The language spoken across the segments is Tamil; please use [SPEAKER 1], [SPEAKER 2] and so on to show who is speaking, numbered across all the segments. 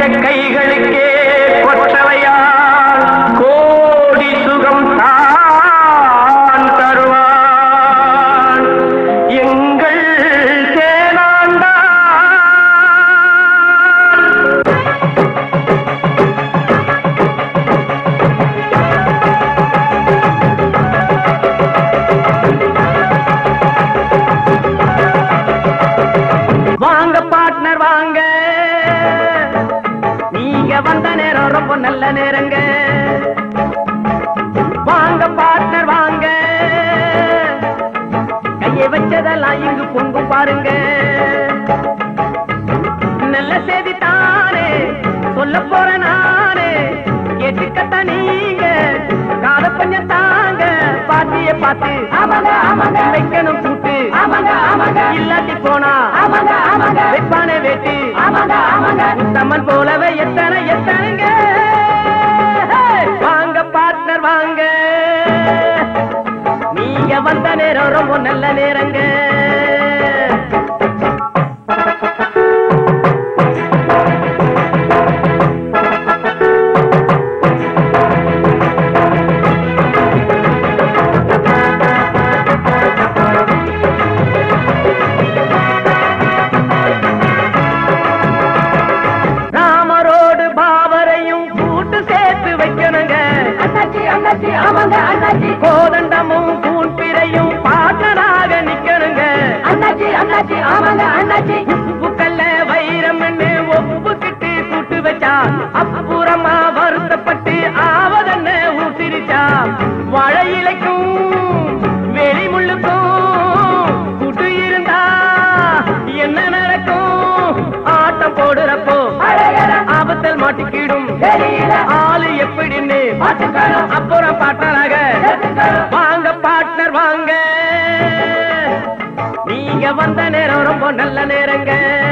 [SPEAKER 1] கைகளுக்கே கொற்றவையால் கோடி சுகம் தான் தருவான் எங்கள் தேனாண்டா வாங்க பார்ட்னர் வாங்க நீங்க வந்த நேரம் ரொம்ப நல்ல நேரங்க வாங்க பார்ட்னர் வாங்க கையை வச்சதெல்லாம் இங்கு பொங்கும் பாருங்க நல்ல செய்தி தானே சொல்ல போற நானே கேட்டுக்கத்த நீங்க காத கொஞ்சம் தாங்க பாட்டிய பார்த்து
[SPEAKER 2] ஆமாங்க ஆமாங்க
[SPEAKER 1] வைக்கணும் கூட்டு
[SPEAKER 2] ஆமாங்க ஆமாங்க
[SPEAKER 1] இல்லாட்டி போனா
[SPEAKER 2] ஆமாங்க ஆமாங்க
[SPEAKER 1] வைப்பானே வேட்டி
[SPEAKER 2] ஆமாங்க ஆமாங்க
[SPEAKER 1] முத்தம்மன் போலவே எத்தனை எத்தனைங்க வாங்க பார்ட்னர் வாங்க நீங்க வந்த நேரம் ரொம்ப நல்ல நேரங்க ராமரோடு பாவரையும் கூட்டு சேர்த்து வைக்கணுங்க
[SPEAKER 2] அண்ணாச்சி அண்ணாச்சி ஆமாங்க அண்ணாச்சி
[SPEAKER 1] கோதண்டமும் கூண்பிரையும் பாட்டனாக நிக்கணுங்க
[SPEAKER 2] அண்ணாச்சி அண்ணாச்சி ஆமாங்க அண்ணாச்சி
[SPEAKER 1] உப்புக்கல்ல வைரம்னு ஒப்புக்கிட்டு கூட்டு வச்சா அப்புறமா வருத்தப்பட்டு ஆவதென்ன ஊசிரிச்சா வாழை இலைக்கும் வெளிமுள்ளுக்கும் கூட்டு இருந்தா என்ன நடக்கும் ஆட்டம் போடுறப்போ
[SPEAKER 2] அழகர
[SPEAKER 1] ஆபத்தில் மாட்டிக்கிடும்
[SPEAKER 2] தெரியல
[SPEAKER 1] ஆளு எப்படின்னு
[SPEAKER 2] பாட்டுக்காரன்
[SPEAKER 1] அப்புறம் பாட்டனாக வாங்க பார்ட்னர் வாங்க நீங்க வந்த நேரம் ரொம்ப நல்ல நேரங்க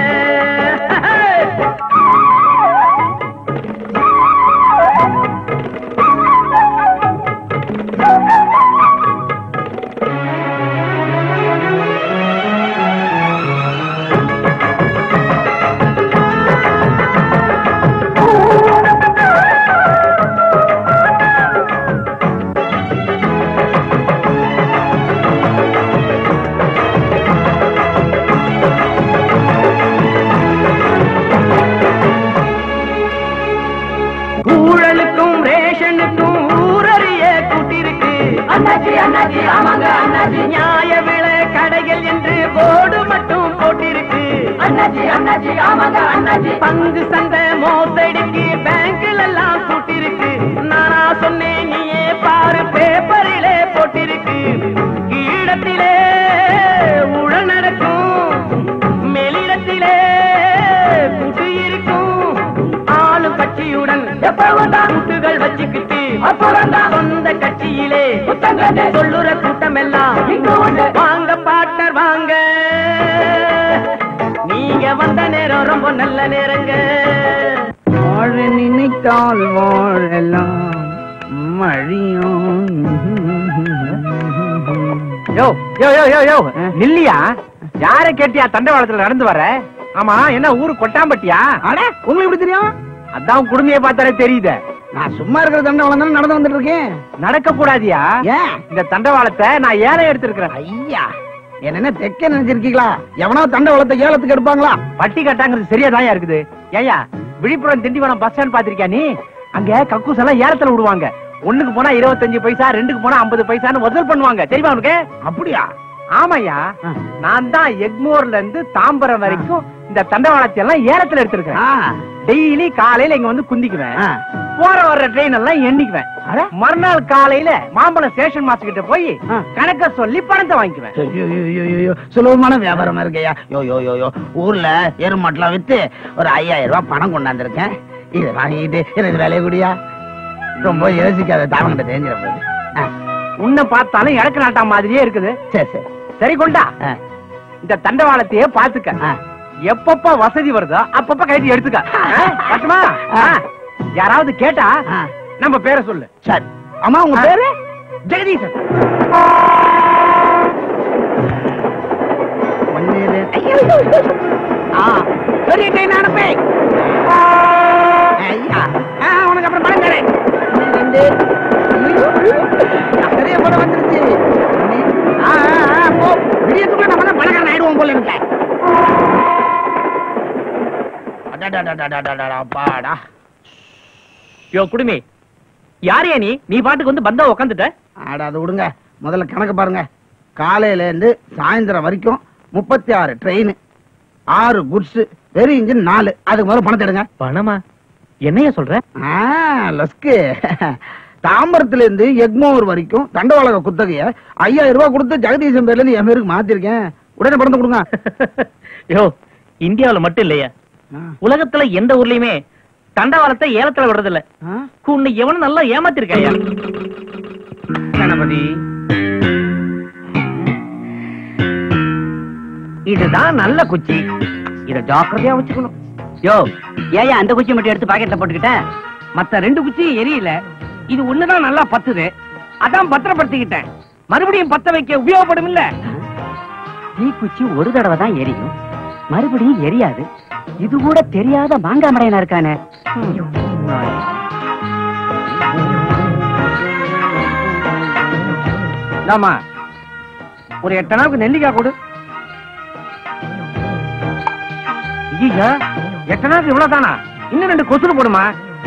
[SPEAKER 1] ஊழலுக்கும் ரேஷனுக்கும் ஊரறிய கூட்டிருக்கு
[SPEAKER 2] அண்ணாச்சி அண்ணாச்சி ஆமாங்க அண்ணாச்சி
[SPEAKER 1] நியாய விலை கடைகள் என்று போர்டு மட்டும் போட்டிருக்கு
[SPEAKER 2] அண்ணாச்சி அண்ணாச்சி ஆமாங்க அண்ணாச்சி
[SPEAKER 1] பங்கு சந்தை மோசடிக்கு பேங்க்ல எல்லாம் கூட்டிருக்கு நானா சொன்னேன் நீயே பாரு பேப்பரிலே போட்டிருக்கு கீழத்திலே உழல் நடக்கும் மேலிடத்திலே குட்டு இருக்கும் ஆளும் கட்சியுடன்
[SPEAKER 2] எப்பவும் தான்
[SPEAKER 1] கூட்டுகள் வச்சுக்கிட்டு
[SPEAKER 2] அப்புறம் தான்
[SPEAKER 1] சொந்த கட்சியிலே
[SPEAKER 2] புத்தங்கத்தை
[SPEAKER 1] சொல்லுற கூட்டம் எல்லாம்
[SPEAKER 2] இங்கு உண்டு
[SPEAKER 1] வாங்க பார்ட்னர் வாங்க நீங்க வந்த நேரம் ரொம்ப நல்ல நேரங்க
[SPEAKER 3] வாழ நினைத்தால் வாழலாம் மழியும்
[SPEAKER 4] யோ யோ யோ யோ யோ நில்லியா யார கேட்டியா தண்டவாளத்துல நடந்து வர ஆமா என்ன ஊரு கொட்டாம்பட்டியா
[SPEAKER 3] அட உங்களுக்கு எப்படி தெரியும்
[SPEAKER 4] அதான் குடுமையை பார்த்தாலே தெரியுது
[SPEAKER 3] நான் சும்மா இருக்கிற தண்டவாளம் தானே நடந்து வந்துட்டு இருக்கேன்
[SPEAKER 4] நடக்க கூடாதியா
[SPEAKER 3] ஏன்
[SPEAKER 4] இந்த தண்டவாளத்தை நான் ஏழை எடுத்திருக்கிறேன்
[SPEAKER 3] ஐயா என்ன தெக்க நினைச்சிருக்கீங்களா எவனோ தண்டவாளத்தை ஏலத்துக்கு எடுப்பாங்களா
[SPEAKER 4] பட்டி கட்டாங்கிறது சரியா இருக்குது ஏயா விழுப்புரம் திண்டிவனம் பஸ் ஸ்டாண்ட் பாத்திருக்கியா நீ அங்க கக்கூஸ் எல்லாம் ஏலத்துல விடுவாங்க ஒண்ணுக்கு போனா இருபத்தஞ்சு பைசா ரெண்டுக்கு போனா ஐம்பது பைசான்னு வசூல் பண்ணுவாங்க தெரியுமா உனக்கு
[SPEAKER 3] அப்படியா
[SPEAKER 4] ஆமாய்யா நான் தான் எக்மோர்ல இருந்து தாம்பரம் வரைக்கும் இந்த தண்டவாளத்தை எல்லாம் ஏலத்துல எடுத்திருக்கேன்
[SPEAKER 3] ஆ,
[SPEAKER 4] டெய்லி காலையில இங்க வந்து குந்திக்குவேன்
[SPEAKER 3] ஆ.
[SPEAKER 4] போற வர்ற ட்ரெயின் எல்லாம் எண்ணிக்குவேன் மறுநாள் காலையில மாம்பழம் ஸ்டேஷன் மாஸ்டர் கிட்ட போய்
[SPEAKER 3] ஆ.
[SPEAKER 4] கணக்க சொல்லி பணத்தை வாங்கிக்குவேன்
[SPEAKER 3] ஐயோ, ஐயோ, ஐயோ, ஐயோ, சுலபமான வியாபாரமா இருக்கையா யோ யோ யோ யோ ஊர்ல எருமாட்டெல்லாம் வித்து ஒரு ஐயாயிரம் ரூபாய் பணம் கொண்டாந்துருக்கேன் இதை வாங்கிட்டு எனக்கு வேலையை குடியா ரொம்ப யோசிக்காத தாவங்கிட்ட தெரிஞ்சிட போகுது ஆ,
[SPEAKER 4] உன்னை பார்த்தாலும் இழக்க நாட்டா மாதிரியே இருக்குது
[SPEAKER 3] சரி சரி
[SPEAKER 4] சரி கொண்டா
[SPEAKER 3] ஆ,
[SPEAKER 4] இந்த தண்டவாளத்தையே பாத்துக்க
[SPEAKER 3] ஆ.
[SPEAKER 4] எப்பப்ப வசதி வருதோ அப்பப்ப கைதி எடுத்துக்க ஆ, கட்டுமா ஆ. யாராவது கேட்டா
[SPEAKER 3] ஆ.
[SPEAKER 4] நம்ம பேரை சொல்லு
[SPEAKER 3] சரி அம்மா உங்க
[SPEAKER 4] ஆ.
[SPEAKER 3] பேரு
[SPEAKER 4] ஜெகதீசன்
[SPEAKER 3] ஒன்னு ரெண்டு- ஐயோ, ஐயோ, ஐயோ. ஆ, பெரிய ட்ரெயின் அனுப்பி வந்து நிறைய படம் வந்துருச்சு ஆ, ஆ, ஆ, போ. விடியத்துக்குள்ள நம்ம தான் பணக்காரன் ஆயிடுவோம் போல இருக்க அடடடடடடடடா, அப்பாடா
[SPEAKER 1] யோ குடுமி யாரையா நீ நீ பாட்டுக்கு வந்து பந்தா உக்காந்துட்ட
[SPEAKER 3] ஆட அதை விடுங்க முதல்ல கணக்கு பாருங்க காலையில இருந்து சாயந்தரம் வரைக்கும் முப்பத்தி ஆறு ட்ரெயின் ஆறு குட்ஸ் வெறும் இன்ஜின் நாலு அதுக்கு முதல்ல பணத்தை எடுங்க
[SPEAKER 1] பணமா என்னைய சொல்ற
[SPEAKER 3] ஆ, லஸ்கு தாம்பரத்துல இருந்து எக்மோர் வரைக்கும் தண்டவாளக குத்தகைய ஐயாயிரம் ரூபாய் கொடுத்து ஜெகதீசன் பேர்ல இருந்து என் பேருக்கு மாத்திருக்கேன் உடனே பணத்தை கொடுங்க
[SPEAKER 1] யோ இந்தியாவுல மட்டும் இல்லையா உலகத்துல எந்த ஊர்லயுமே தண்டவாளத்தை ஏலத்துல விடுறதில்ல
[SPEAKER 3] ஆ?
[SPEAKER 1] உன்னை எவனும் நல்லா ஏமாத்திருக்காயா
[SPEAKER 4] கணபதி இதுதான் நல்ல குச்சி இத ஜாக்கிரதையா வச்சுக்கணும்
[SPEAKER 2] யோ ஏன் அந்த குச்சி மட்டும் எடுத்து பாக்கெட்ல போட்டுக்கிட்டேன்
[SPEAKER 4] மத்த ரெண்டு குச்சி எரியல இது ஒண்ணுதான் நல்லா பத்துது அதான் பத்திரப்படுத்திக்கிட்டேன் மறுபடியும் பத்த வைக்க உபயோகப்படும் இல்ல
[SPEAKER 2] தீக்குச்சி ஒரு தடவை தான் எரியும் மறுபடியும் எரியாது இது கூட தெரியாத மாங்காய் மடையனா இருக்கானே
[SPEAKER 4] ஆமா ஒரு எட்டனாவுக்கு நெல்லிக்காய் கொடு ஐயா எட்டனாவுக்கு இவ்வளவு தானா இன்னும் ரெண்டு கொசுறு போடுமா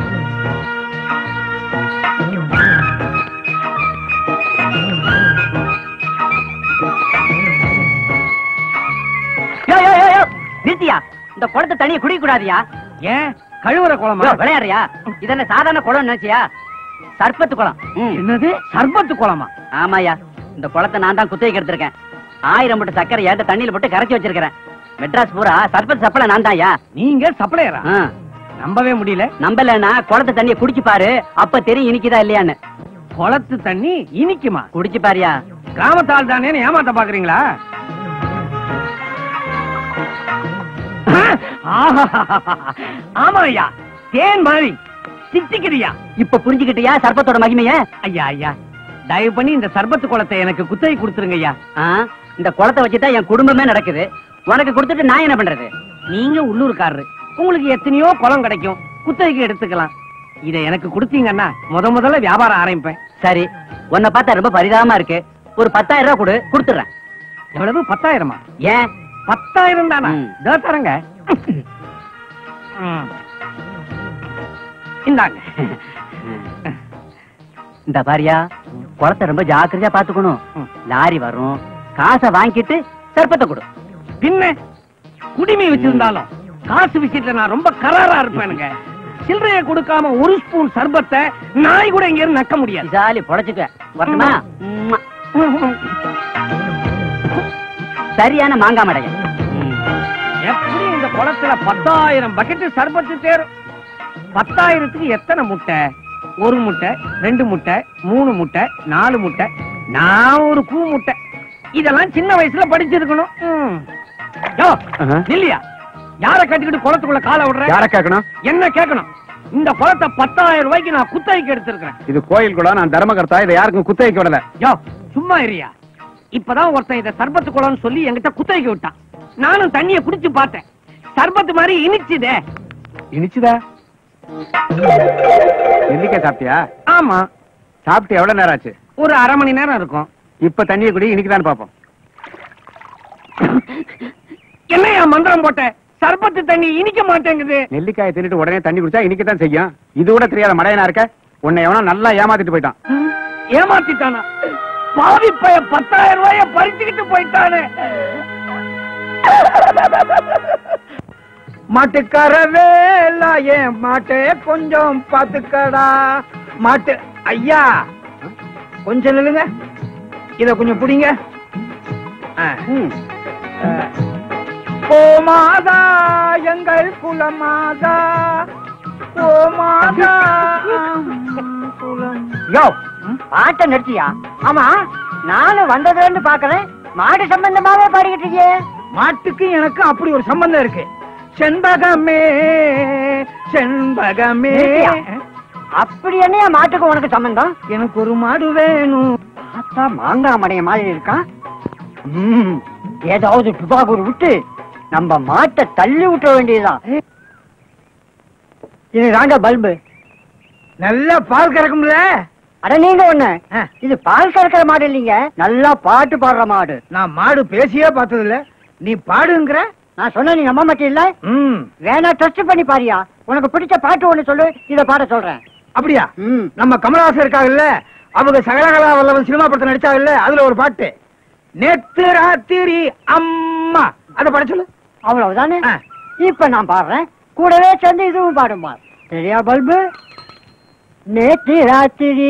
[SPEAKER 2] யோ யோ யோ யோ நிறுத்தியா இந்த குளத்தை தண்ணியை குடிக்க கூடாதியா
[SPEAKER 4] ஏன் கழுவுற குளமா
[SPEAKER 2] விளையாடுறியா இதென்ன சாதாரண குளம் நினைச்சியா சர்பத்து குளம் ம்.
[SPEAKER 4] என்னது சர்பத்து குளமா
[SPEAKER 2] ஆமாயா இந்த குளத்தை நான் தான் குத்தகைக்கு எடுத்திருக்கேன் ஆயிரம் மூட்டை சக்கரை ஏட்ட தண்ணியில போட்டு கரைச்சி வச்சிருக்கிறேன் மெட்ராஸ் பூரா சர்பத்து சப்பளை நான் தான்யா
[SPEAKER 4] நீங்க சப்ளையரா
[SPEAKER 2] ஆ.
[SPEAKER 4] நம்பவே முடியல
[SPEAKER 2] நம்பலன்னா குளத்து தண்ணியை குடிச்சு பாரு அப்ப தெரியும் இனிக்குதா இல்லையான்னு
[SPEAKER 4] குளத்து தண்ணி இனிக்குமா
[SPEAKER 2] குடிச்சு பாரியா
[SPEAKER 4] கிராமத்தால் தானே ஏமாத்த பாக்குறீங்களா ஆமா ஐயா தேன் மாதிரி சித்திக்கிறியா
[SPEAKER 2] இப்ப புரிஞ்சுக்கிட்டியா சர்பத்தோட மகிமைய
[SPEAKER 4] ஐயா ஐயா தயவு பண்ணி இந்த சர்பத்து குளத்தை எனக்கு குத்தகை கொடுத்துருங்க ஐயா
[SPEAKER 2] ஆ, இந்த குளத்தை வச்சுதான் என் குடும்பமே நடக்குது உனக்கு கொடுத்துட்டு நான் என்ன பண்றது
[SPEAKER 4] நீங்க உள்ளூர்காரரு உங்களுக்கு எத்தனையோ குளம் கிடைக்கும் குத்தகைக்கு எடுத்துக்கலாம் இத எனக்கு கொடுத்தீங்கன்னா முத முதல்ல வியாபாரம் ஆரம்பிப்பேன்
[SPEAKER 2] சரி உன்னை பார்த்தா ரொம்ப பரிதாபமா இருக்கு ஒரு பத்தாயிரம் ரூபாய் கொடு கொடுத்துறேன்
[SPEAKER 4] எவ்வளவு பத்தாயிரமா
[SPEAKER 2] ஏன்
[SPEAKER 4] பத்தாயிரம் தானா
[SPEAKER 2] ம்.
[SPEAKER 4] இதோ தரங்க ம். இந்தாங்க
[SPEAKER 2] இந்த பாரியா குளத்தை ரொம்ப ஜாக்கிரதையா பாத்துக்கணும்
[SPEAKER 4] ம்.
[SPEAKER 2] லாரி வரும் காசை வாங்கிட்டு சர்பத்தை கொடு
[SPEAKER 4] பின்ன குடிமை வச்சிருந்தாலும் காசு விஷயத்துல நான் ரொம்ப கராரா இருப்பேனுங்க சில்லறைய கொடுக்காம ஒரு ஸ்பூன் சர்பத்தை நாய் கூட இங்க இருந்து நக்க முடியாது
[SPEAKER 2] ஜாலி பொழைச்சுக்க வரட்டுமா உம்மா. சரியான மாங்காய் மடையன்
[SPEAKER 4] எப்படி இந்த குளத்துல பத்தாயிரம் பக்கெட் சர்பத்து தேரும் பத்தாயிரத்துக்கு எத்தனை முட்டை ஒரு முட்டை ரெண்டு முட்டை மூணு முட்டை நாலு முட்டை நான் ஒரு பூ முட்டை இதெல்லாம் சின்ன வயசுல படிச்சிருக்கணும் ம். யோ, இல்லையா யார கட்டிக்கிட்டு குளத்துக்குள்ள காலை விடுற
[SPEAKER 5] யார கேட்கணும்
[SPEAKER 4] என்ன கேட்கணும் இந்த குளத்தை பத்தாயிரம் ரூபாய்க்கு நான் குத்தகைக்கு எடுத்திருக்கிறேன்
[SPEAKER 5] இது கோயில் கூட நான் தர்மகர்த்தா இதை யாருக்கும் குத்தகைக்கு விடல
[SPEAKER 4] யோ சும்மா இருயா இப்பதான் ஒருத்தன் இத சர்பத்து குளம்னு சொல்லி என்கிட்ட குத்தகைக்கு விட்டான் நானும் தண்ணிய குடிச்சு பார்த்தேன் சர்பத்து மாதிரி இனிச்சுதே
[SPEAKER 5] இனிச்சுதா நெல்லிக்காய் சாப்பிட்டியா
[SPEAKER 4] ஆமா
[SPEAKER 5] சாப்பிட்டு எவ்வளவு நேரம் ஆச்சு
[SPEAKER 4] ஒரு அரை மணி நேரம் இருக்கும்
[SPEAKER 5] இப்ப தண்ணியை குடி இன்னைக்குதான் பாப்போம்
[SPEAKER 4] என்னையா மந்திரம் போட்ட சர்பத்து தண்ணி இனிக்க மாட்டேங்குது
[SPEAKER 5] நெல்லிக்காயை தின்னுட்டு உடனே தண்ணி குடிச்சா இன்னைக்குதான் செய்யும் இது கூட தெரியாத மடையனா இருக்க உன்னை எவனோ நல்லா ஏமாத்திட்டு போயிட்டான்
[SPEAKER 4] ஏமாத்திட்டானா பாவி பைய பத்தாயிரம் ரூபாய பறிச்சுக்கிட்டு போயிட்டானே
[SPEAKER 3] மாட்டுக்கார வேலா ஏன் மாட்டே கொஞ்சம் பாத்துக்கடா மாட்டு ஐயா கொஞ்சம் நில்லுங்க இத கொஞ்சம் புடிங்க ஆ. ஆ. ஓ மாதா எங்கள் குலமாதா ஓ மாதா குலம்
[SPEAKER 2] யோ பாட்டை நிறுத்தியா ஆமா நானும் வந்ததுன்னு பாக்குறேன் மாடு சம்பந்தமாவே பாடிக்கிட்டு இருக்கியே
[SPEAKER 3] மாட்டுக்கு எனக்கு அப்படி ஒரு சம்பந்தம் இருக்கு செண்பகமே செண்பகமே
[SPEAKER 2] நிறுத்தியா? அப்படி என்னையா மாட்டுக்கு உனக்கு சம்பந்தம்
[SPEAKER 3] எனக்கு ஒரு மாடு வேணும்
[SPEAKER 2] பார்த்தா மாங்காய் மடைய மாதிரி இருக்கான் ம், ஏதாவது துபாகூர் விட்டு நம்ம மாட்டை தள்ளி விட்ட வேண்டியதுதான் இது தாங்க பல்பு
[SPEAKER 4] நல்லா பால் கறக்கும்ல
[SPEAKER 6] அட நீங்க ஒண்ணு
[SPEAKER 4] ஆ.
[SPEAKER 6] இது பால் கறக்கிற மாடு இல்லைங்க நல்லா பாட்டு பாடுற மாடு
[SPEAKER 4] நான் மாடு பேசியே பார்த்தது இல்ல நீ பாடுங்கிற
[SPEAKER 6] நான் சொன்ன நீ நம்ப மாட்டீல்ல
[SPEAKER 4] ம்
[SPEAKER 6] வேணா டெஸ்ட் பண்ணி பாரியா உனக்கு பிடிச்ச பாட்டு ஒண்ணு சொல்லு இத பாட சொல்றேன்
[SPEAKER 4] அப்படியா
[SPEAKER 6] ம்
[SPEAKER 4] நம்ம கமலஹாசன் இருக்காங்கல்ல அவங்க சகலகலா வல்லவன் சினிமா படத்தை நடிச்சாங்கல்ல அதுல ஒரு பாட்டு நேத்து ராத்திரி அம்மா அத பாட சொல்லு
[SPEAKER 6] அவ்வளவுதானே
[SPEAKER 4] ஆ.
[SPEAKER 6] இப்ப நான் பாடுறேன் கூடவே சேர்ந்து இதுவும் பாடுமா சரியா பல்பு நேற்று ராத்திரி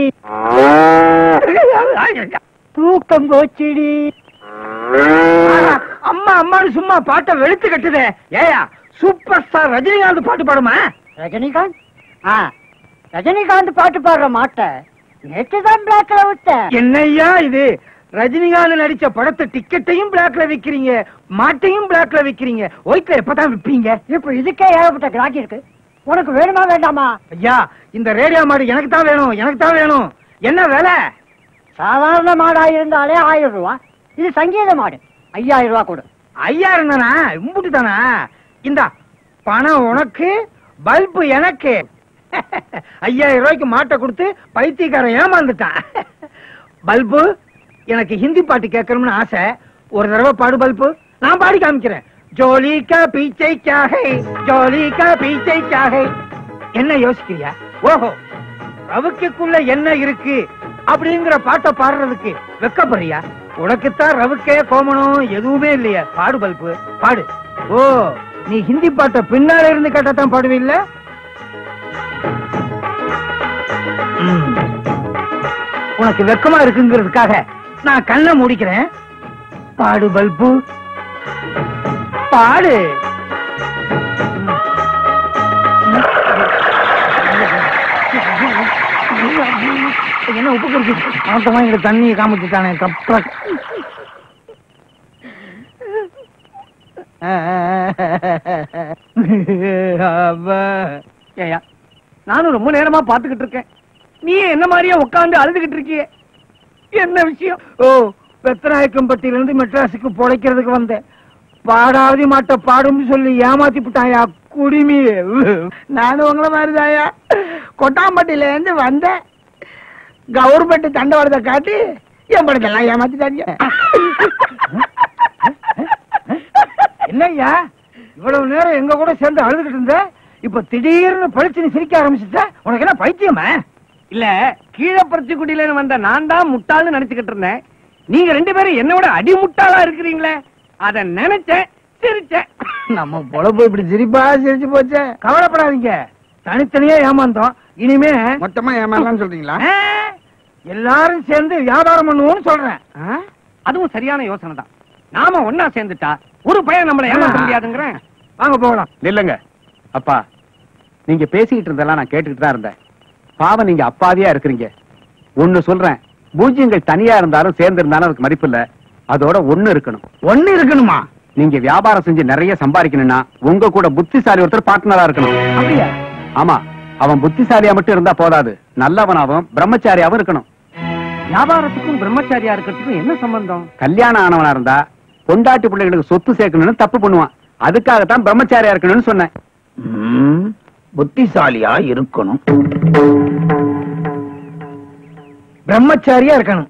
[SPEAKER 6] தூக்கம் போச்சுடி
[SPEAKER 4] ஆனா, அம்மா அம்மான்னு சும்மா பாட்டை வெளுத்து கட்டுதே ஏயா சூப்பர் ஸ்டார் ரஜினிகாந்த் பாட்டு பாடுமா
[SPEAKER 6] ரஜினிகாந்த் ஆ ரஜினிகாந்த் பாட்டு பாடுற மாட்டை நேற்று தான் பிளாக்ல விட்டேன்
[SPEAKER 4] என்னய்யா இது ரஜினிகாந்த் நடிச்ச படத்தை டிக்கெட்டையும் பிளாக்ல விக்கிறீங்க மாட்டையும் பிளாக்ல விக்கிறீங்க ஒயிட்ல எப்பதான் விப்பீங்க
[SPEAKER 6] இப்ப இதுக்கே ஏகப்பட்ட கிராக்கி இருக்கு உனக்கு வேணுமா வேண்டாமா
[SPEAKER 4] ஐயா இந்த ரேடியோ மாடு எனக்கு தான் வேணும் எனக்கு தான் வேணும் என்ன விலை
[SPEAKER 6] சாதாரண மாடா இருந்தாலே ஆயிரம் ரூபா இது சங்கீத மாடு ஐயாயிரம் ரூபா கொடு
[SPEAKER 4] ஐயாயிரம் தானா இம்புட்டு தானா இந்தா பணம் உனக்கு பல்பு எனக்கு ஐயாயிரம் ரூபாய்க்கு மாட்டை கொடுத்து பைத்தியக்காரன் ஏமாந்துட்டான் பல்பு எனக்கு ஹிந்தி பாட்டு கேட்கணும்னு ஆசை ஒரு தடவை பாடு பல்பு நான் பாடி காமிக்கிறேன் ஜோலி கா பீச்சை காகை ஜோலி கா பீச்சை காகை என்ன யோசிக்கிறியா ஓஹோ ரவுக்குள்ள என்ன இருக்கு அப்படிங்கிற பாட்டை பாடுறதுக்கு வெக்கப்படுறியா உனக்குத்தான் ரவுக்கே கோமணம் எதுவுமே இல்லையா பாடு பல்பு பாடு ஓ நீ ஹிந்தி பாட்டை பின்னால இருந்து கேட்டாதான் பாடுவீல்ல ம். உனக்கு வெக்கமா இருக்குங்கிறதுக்காக நான் கண்ணை மூடிக்கிறேன் பாடு பல்பு பாடு என்ன உப்பு கறிச்சு மொத்தமா இங்க தண்ணியை காமிச்சுட்டானே கப்ப
[SPEAKER 7] ஏயா நானும் ரொம்ப நேரமா பாத்துக்கிட்டு இருக்கேன் நீ என்ன மாதிரியே உட்கார்ந்து அழுதுகிட்டு இருக்கியே என்ன விஷயம்
[SPEAKER 4] ஓ பெத்தநாயக்கம்பட்டியில இருந்து மெட்ராஸுக்கு பொழைக்கிறதுக்கு வந்தேன் பாடாவதி மாட்ட பாடும்னு சொல்லி ஏமாத்தி விட்டாயா குடிமி நானும் உங்கள மாதிரிதாயா கொட்டாம்பட்டியில இருந்து வந்தேன் கவர்மெண்ட் தண்டவாளத்தை காட்டி என் படத்தெல்லாம் ஏமாத்திட்டாங்க என்னய்யா இவ்வளவு நேரம் எங்க கூட சேர்ந்து அழுதுகிட்டு இருந்த இப்ப திடீர்னு பழிச்சு நீ சிரிக்க ஆரம்பிச்சுட்ட உனக்கு என்ன பைத்தியமா
[SPEAKER 7] இல்ல கீழப்பரத்திக்குடியில வந்த நான் தான் முட்டாள்னு நினைச்சுக்கிட்டு இருந்தேன் நீங்க ரெண்டு பேரும் என்னோட அடி முட்டாளா இருக்கிறீங்களே அத நினைச்சேன் சிரிச்சேன்
[SPEAKER 4] நம்ம பொழப்பு இப்படி சிரிப்பா சிரிச்சு போச்சே கவலைப்படாதீங்க தனித்தனியா ஏமாந்தோம் இனிமே
[SPEAKER 5] மொத்தமா ஏமாறலாம்னு சொல்றீங்களா
[SPEAKER 4] ஆ, எல்லாரும் சேர்ந்து வியாபாரம் பண்ணுவோம்னு சொல்றேன்
[SPEAKER 7] ஆ? அதுவும் சரியான யோசனை தான் நாம ஒன்னா சேர்ந்துட்டா ஒரு பையன் நம்மள ஏமாத்த முடியாதுங்கிறேன்
[SPEAKER 4] வாங்க போகலாம்
[SPEAKER 5] இல்லங்க அப்பா நீங்க பேசிக்கிட்டு இருந்தெல்லாம் நான் கேட்டுக்கிட்டு தான் இருந்தேன் பாவம் நீங்க அப்பாவியா இருக்கிறீங்க ஒண்ணு சொல்றேன் பூஜ்யங்கள் தனியா இருந்தாலும் சேர்ந்து இருந்தாலும் அதுக்கு மதிப்பு இல்ல அதோட ஒண்ணு இருக்கணும்
[SPEAKER 4] ஒண்ணு இருக்கணுமா
[SPEAKER 5] நீங்க வியாபாரம் செஞ்சு நிறைய சம்பாதிக்கணும்னா உங்க கூட புத்திசாலி ஒருத்தர் பார்ட்னரா இருக்கணும்
[SPEAKER 4] அப்படியா
[SPEAKER 5] ஆமா அவன் புத்திசாலியா மட்டும் இருந்தா போதாது நல்லவனாவும் பிரம்மச்சாரியாவும் இருக்கணும்
[SPEAKER 7] வியாபாரத்துக்கும் பிரம்மச்சாரியா இருக்கிறதுக்கும் என்ன சம்பந்தம்
[SPEAKER 5] கல்யாணம் ஆனவனா இருந்தா பொண்டாட்டி பிள்ளைகளுக்கு சொத்து சேர்க்கணும்னு தப்பு பண்ணுவான் அதுக்காகத்தான் பிரம்மச்சாரியா இருக்கணும்னு சொன்னேன்
[SPEAKER 3] ம், புத்திசாலியா இருக்கணும்
[SPEAKER 4] பிரம்மச்சாரியா இருக்கணும்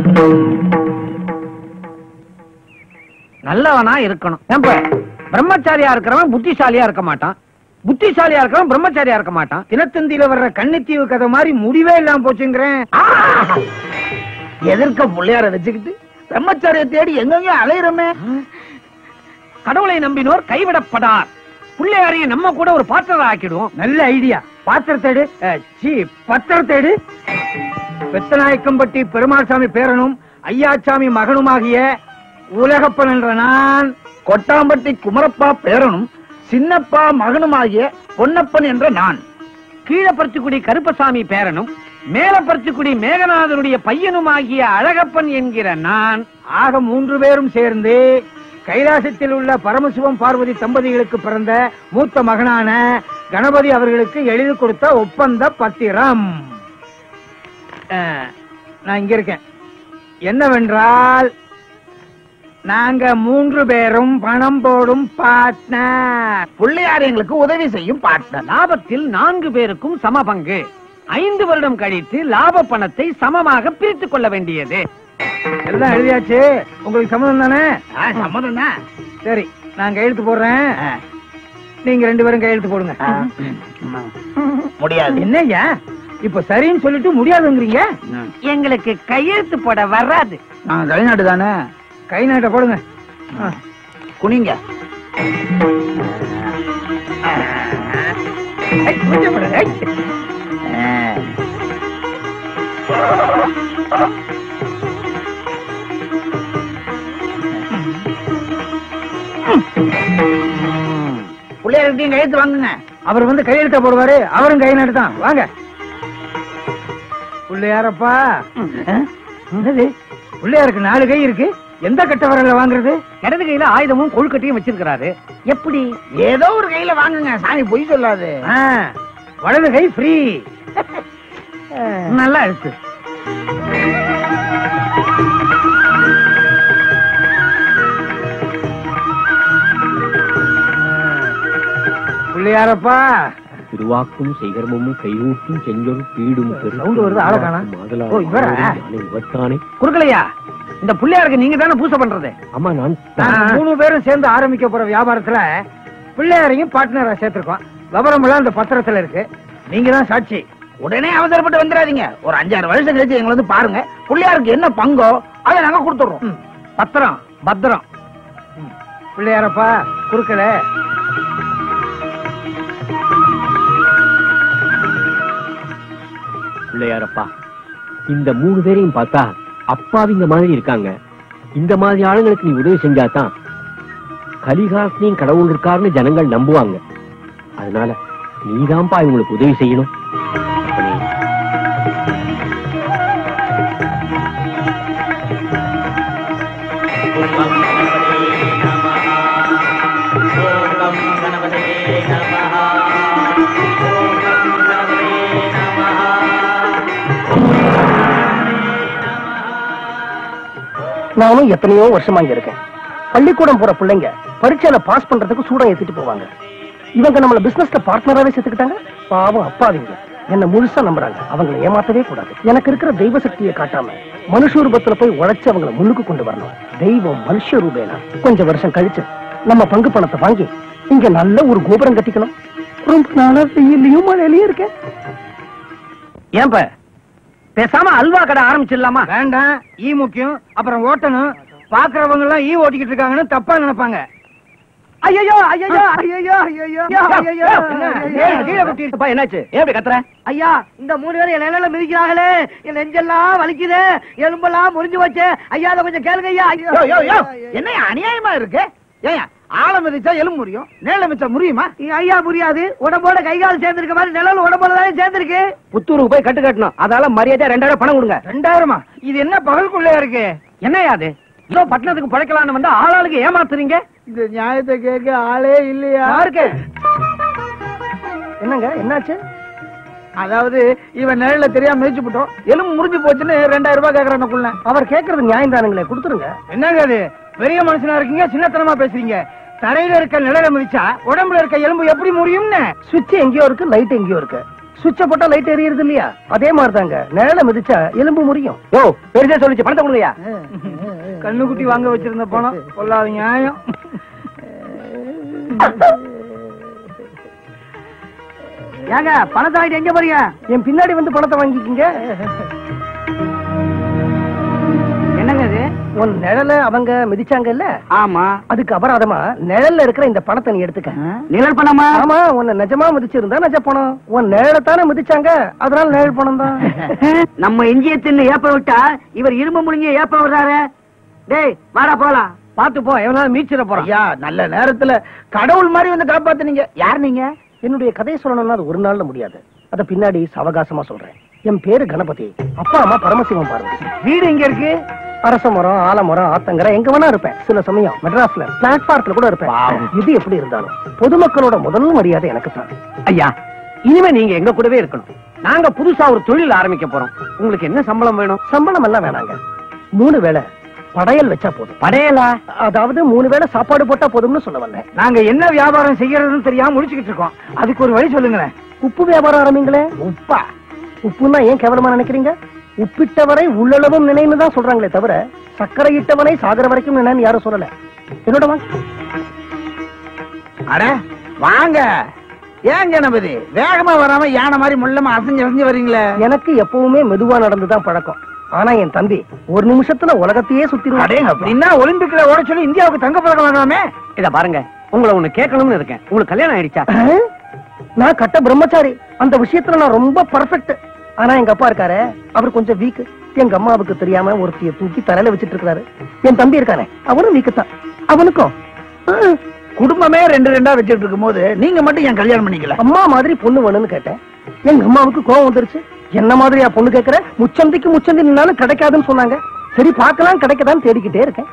[SPEAKER 4] நல்லவனா இருக்கணும் ஏன்பா பிரம்மச்சாரியா இருக்கிறவன் புத்திசாலியா இருக்க மாட்டான் புத்திசாலியா இருக்கிறவன் பிரம்மச்சாரியா இருக்க மாட்டான் தினத்தந்தியில வர்ற கன்னித்தீவு கதை மாதிரி முடிவே இல்லாம போச்சுங்கிறேன்
[SPEAKER 3] ஆ! எதிர்க்க பிள்ளையார வச்சுக்கிட்டு பிரம்மச்சாரிய தேடி எங்கெங்க அலையிறமே
[SPEAKER 7] கடவுளை நம்பினோர் கைவிடப்படார் பிள்ளையாரையும் நம்ம கூட ஒரு பாத்திரம் ஆக்கிடுவோம்
[SPEAKER 4] நல்ல ஐடியா பாத்திரத்தேடு அஹ், சீ பத்திரத்தேடு பெத்தநாயக்கம்பட்டி பெருமாள்சாமி பேரனும் ஐயாச்சாமி மகனுமாகிய உலகப்பன் என்ற நான்
[SPEAKER 3] கொட்டாம்பட்டி குமரப்பா பேரனும் சின்னப்பா மகனுமாகிய பொன்னப்பன் என்ற நான்
[SPEAKER 7] கீழப்பருத்திக்குடி கருப்பசாமி பேரனும் மேலப்பருத்திக்குடி மேகநாதனுடைய பையனுமாகிய அழகப்பன் என்கிற நான்
[SPEAKER 4] ஆக மூன்று பேரும் சேர்ந்து கைலாசத்தில் உள்ள பரமசிவம் பார்வதி தம்பதிகளுக்கு பிறந்த மூத்த மகனான கணபதி அவர்களுக்கு எழுதி கொடுத்த ஒப்பந்த பத்திரம் அஹ், நான் இங்க இருக்கேன் என்னவென்றால் நாங்க மூன்று பேரும் பணம் போடும் பார்ட்னர்
[SPEAKER 3] பிள்ளையார் எங்களுக்கு உதவி செய்யும் பார்ட்னர்
[SPEAKER 7] லாபத்தில் நான்கு பேருக்கும் சம பங்கு
[SPEAKER 4] ஐந்து வருடம் கழித்து லாப பணத்தை சமமாக பிரித்துக் கொள்ள வேண்டியது எல்லாம் எழுதியாச்சு உங்களுக்கு சம்மதம் தானே
[SPEAKER 3] சம்மதம் தான்
[SPEAKER 4] சரி நான் கையெழுத்து போடுறேன் நீங்க ரெண்டு பேரும் கையெழுத்து போடுங்க
[SPEAKER 3] முடியாது
[SPEAKER 4] என்னய்யா இப்ப சரின்னு சொல்லிட்டு முடியாதுங்கிறீங்க
[SPEAKER 2] எங்களுக்கு கையெழுத்து போட வராது
[SPEAKER 3] நாங்க வெளிநாட்டு தானே
[SPEAKER 4] கை நாட்ட போடுங்க ஆ.
[SPEAKER 3] குனிங்க
[SPEAKER 4] ஐ, கொஞ்சம் விடு, ஐ.
[SPEAKER 3] பிள்ளையார்கிட்டையும் கையெழுத்து வாங்குங்க
[SPEAKER 4] அவர் வந்து கையெழுத்த போடுவாரு அவரும் கை நாட்டு தான் வாங்க பிள்ளையாரப்பா என்னது பிள்ளையாருக்கு நாலு கை இருக்கு எந்த கட்ட வரல வாங்குறது இடது கையில ஆயுதமும் கொழுக்கட்டையும் வச்சிருக்கிறாரு எப்படி
[SPEAKER 3] ஏதோ ஒரு கையில வாங்குங்க சாமி பொய் சொல்லாது
[SPEAKER 4] ஆ, வலது கை ஃப்ரீ நல்லா இருக்கு பிள்ளையாரப்பா
[SPEAKER 8] திருவாக்கும் செய்கர்மமும் கைகூட்டும் செஞ்சொல் பீடும் பெரும்
[SPEAKER 4] சவுண்டு வருது, ஆளை காணோம். ஓ, இவரா?
[SPEAKER 8] இவத்தானே
[SPEAKER 4] குறுக்கலையா இந்த பிள்ளையாருக்கு நீங்க தானே பூசை பண்றது
[SPEAKER 8] ஆமா நான்
[SPEAKER 4] நாங்க மூணு பேரும் சேர்ந்து ஆரம்பிக்க போற வியாபாரத்துல பிள்ளையாரையும் பார்ட்னரா சேர்த்திருக்கோம் விவரம் எல்லாம் இந்த பத்திரத்துல இருக்கு நீங்க தான் சாட்சி
[SPEAKER 3] உடனே அவசரப்பட்டு வந்துடாதீங்க ஒரு அஞ்சாறு வருஷம் கழிச்சு எங்களை வந்து பாருங்க பிள்ளையாருக்கு என்ன பங்கோ அதை நாங்க கொடுத்துடுறோம்
[SPEAKER 4] ம், பத்திரம் பத்திரம் ம், பிள்ளையாரப்பா குறுக்கல
[SPEAKER 8] பிள்ளையாரப்பா இந்த மூணு பேரையும் பார்த்தா அப்பாவிங்க மாதிரி இருக்காங்க இந்த மாதிரி ஆளுங்களுக்கு நீ உதவி செஞ்சாதான் கலிகாலத்திலையும் கடவுள் இருக்காருன்னு ஜனங்கள் நம்புவாங்க அதனால நீதான்ப்பா இவங்களுக்கு உதவி செய்யணும் அப்பனே.
[SPEAKER 1] நானும் எத்தனையோ வருஷமா இங்க இருக்கேன் பள்ளிக்கூடம் போற பிள்ளைங்க பரீட்சையில பாஸ் பண்றதுக்கு சூடம் ஏத்திட்டு போவாங்க இவங்க நம்மள பிசினஸ்ல பார்ட்னராவே சேர்த்துக்கிட்டாங்க பாவம் அப்பாவிங்க என்ன முழுசா நம்புறாங்க அவங்களை ஏமாத்தவே கூடாது எனக்கு இருக்கிற தெய்வ சக்தியை காட்டாம மனுஷ ரூபத்துல போய் உழைச்சு அவங்கள முன்னுக்கு கொண்டு வரணும் தெய்வம் மனுஷ ரூபேனா கொஞ்சம் வருஷம் கழிச்சு நம்ம பங்கு பணத்தை வாங்கி இங்க நல்ல ஒரு கோபுரம் கட்டிக்கணும் ரொம்ப நாளா வெயிலையும் மழையிலயும் இருக்கேன்
[SPEAKER 4] ஏன்ப பேசாம அல்வா கடை ஆரம்பிச்சிடலாமா வேண்டாம் ஈ முக்கியம் அப்புறம் ஓட்டணும் பாக்குறவங்க எல்லாம் ஈ ஓட்டிக்கிட்டு இருக்காங்கன்னு தப்பா நினைப்பாங்க ஐயோ ஐயோ ஐயோ ஐயோ என்னாச்சு எப்படி கத்துற
[SPEAKER 6] ஐயா இந்த மூணு பேரும் என் நிலையில மிதிக்கிறாங்களே என் நெஞ்செல்லாம் வலிக்குது எலும்பெல்லாம் முறிஞ்சு வச்சு ஐயா அதை கொஞ்சம் கேளுங்க ஐயா
[SPEAKER 3] யோ, யோ, யோ, என்ன அநியாயமா இருக்கு ஏன் ஆழம் மிதிச்சா எலும்பு முறியும் நேல மிச்சா முறியுமா
[SPEAKER 6] ஐயா புரியாது உடம்போட கை கால் சேர்ந்திருக்க மாதிரி நிழல் உடம்போட தான் சேர்ந்திருக்கு
[SPEAKER 4] புத்தூருக்கு போய் கட்டு கட்டணும் அதால மரியாதை ரெண்டாயிரம் பணம் கொடுங்க ரெண்டாயிரமா இது என்ன பகல்குள்ளே இருக்கு என்னையா அது ஏதோ பட்டணத்துக்கு பழைக்கலாம்னு வந்தா ஆளாளுக்கு ஏமாத்துறீங்க
[SPEAKER 3] இந்த நியாயத்தை கேட்க ஆளே இல்லையா
[SPEAKER 4] யாருக்கு
[SPEAKER 1] என்னங்க என்னாச்சு
[SPEAKER 3] அதாவது இவன் நிழல தெரியாம மிதிச்சு போட்டோம் எலும்பு முறிஞ்சு போச்சுன்னு ரெண்டாயிரம் ரூபாய் கேக்குறானுக்குள்ள
[SPEAKER 1] அவர் கேக்குறது நியாயம் தானுங்களே கொடுத்துருங்க
[SPEAKER 4] என்னங்க அது பெரிய மனுஷனா இருக்கீங்க சின்னத்தனமா பேசுறீங்க தரையில இருக்க நிழல மிதிச்சா உடம்புல இருக்க எலும்பு எப்படி முடியும்னு
[SPEAKER 1] சுவிட்ச் எங்கேயோ இருக்கு லைட் எங்கேயோ இருக்கு சுவிட்ச போட்டா லைட் எரியுது இல்லையா அதே மாதிரி தாங்க நிழல மிதிச்சா எலும்பு முறியும்
[SPEAKER 4] யோ பெருசா சொல்லிச்சு பணத்தை கொடுங்கயா கண்ணுக்குட்டி வாங்க வச்சிருந்த பணம் கொள்ளாத நியாயம்
[SPEAKER 6] ஏங்க பணத்தை வாங்கிட்டு எங்க போறீங்க
[SPEAKER 1] என் பின்னாடி வந்து பணத்தை வாங்கிக்கிங்க
[SPEAKER 6] என்னங்க இது
[SPEAKER 1] உன் நிழல அவங்க மிதிச்சாங்க இல்ல
[SPEAKER 6] ஆமா
[SPEAKER 1] அதுக்கு அபராதமா நிழல்ல இருக்கிற இந்த பணத்தை நீ எடுத்துக்க
[SPEAKER 6] நிழல் பணமா
[SPEAKER 1] ஆமா உன்னை நிஜமா மிதிச்சிருந்தா நிஜ பணம் உன் நிழல தானே மிதிச்சாங்க அதனால நிழல் பணம் தான்
[SPEAKER 6] நம்ம இஞ்சிய தின்னு ஏப்ப விட்டா இவர் இரும்பு முழுங்கிய ஏப்ப விடுறாரு டேய் வாடா போலாம்
[SPEAKER 4] பாத்து போ எவனாலும் மீச்சிட போறான்
[SPEAKER 3] ஐயா நல்ல நேரத்துல கடவுள் மாதிரி வந்து காப்பாத்துனீங்க யார் நீங்க
[SPEAKER 1] என்னுடைய கதையை சொல்லணும்னா அது ஒரு நாள்ல முடியாது அத பின்னாடி சவகாசமா சொல்றேன் என் பேரு கணபதி அப்பா அம்மா பரமசிவம் பார்வதி
[SPEAKER 4] வீடு எங்க இருக்கு
[SPEAKER 1] அரச மரம் ஆலமரம் ஆத்தங்கரை எங்க வேணா இருப்பேன் சில சமயம் மெட்ராஸ்ல பிளாட்பாரத்துல கூட இருப்பேன் இது எப்படி இருந்தாலும் பொதுமக்களோட முதல் மரியாதை எனக்கு தான்
[SPEAKER 4] ஐயா இனிமே நீங்க எங்க கூடவே இருக்கணும் நாங்க புதுசா ஒரு தொழில் ஆரம்பிக்க போறோம் உங்களுக்கு என்ன சம்பளம் வேணும்
[SPEAKER 1] சம்பளம் எல்லாம் வேணாங்க மூணு வேளை படையல் வச்சா போதும்
[SPEAKER 4] படையலா
[SPEAKER 1] அதாவது மூணு வேளை சாப்பாடு போட்டா போதும்னு சொல்ல வந்தேன்
[SPEAKER 4] நாங்க என்ன வியாபாரம் செய்யறதுன்னு தெரியாம முடிச்சுக்கிட்டு இருக்கோம் அதுக்கு ஒரு வழி சொல்லுங்களேன்
[SPEAKER 1] உப்பு வியாபாரம் ஆரம்பிங்களே
[SPEAKER 3] உப்பா
[SPEAKER 1] உப்புன்னா ஏன் கேவலமா நினைக்கிறீங்க உப்பிட்டவரை உள்ளளவும் நினைன்னு தான் சொல்றாங்களே தவிர சர்க்கரை இட்டவனை சாகர வரைக்கும் நினைன்னு யாரும் சொல்லல என்னோட வாங்க
[SPEAKER 3] அட வாங்க ஏன் கணபதி வேகமா வராம யானை மாதிரி முள்ளமா அசைஞ்சு அசைஞ்சு வரீங்களே
[SPEAKER 1] எனக்கு எப்பவுமே மெதுவா நடந்துதான் பழக்கம் ஆனா என் தம்பி ஒரு நிமிஷத்துல உலகத்தையே சுத்திடுவான்
[SPEAKER 3] அடேங்க அப்படின்னா ஒலிம்பிக்ல ஓட சொல்லி இந்தியாவுக்கு தங்க பதக்கம் வாங்கலாமே
[SPEAKER 4] இத பாருங்க உங்களை ஒண்ணு கேட்கணும்னு இருக்கேன் உங்களுக்கு கல்யாணம் ஆயிடுச்சா
[SPEAKER 1] ஆ? நான் கட்ட பிரம்மச்சாரி அந்த விஷயத்துல நான் ரொம்ப பர்ஃபெக்ட் ஆனா எங்க அப்பா இருக்காரு அவர் கொஞ்சம் வீக் எங்க அம்மாவுக்கு தெரியாம ஒருத்திய தூக்கி தலையில வச்சிட்டு இருக்காரு என் தம்பி இருக்கானே அவனும் வீக்கு தான் அவனுக்கும் ஆ,
[SPEAKER 3] குடும்பமே ரெண்டு ரெண்டா வச்சுட்டு இருக்கும் போது நீங்க மட்டும் ஏன் கல்யாணம் பண்ணிக்கல
[SPEAKER 1] அம்மா மாதிரி பொண்ணு வேணும்னு கேட்டேன் எங்க அம்மாவுக்கு கோவம் வந்துருச்சு என்ன மாதிரியா பொண்ணு கேக்குற முச்சந்திக்கு முச்சந்தி நின்னாலும் கிடைக்காதுன்னு சொன்னாங்க சரி பார்க்கலாம் கிடைக்கதான்னு தேடிக்கிட்டே இருக்கேன்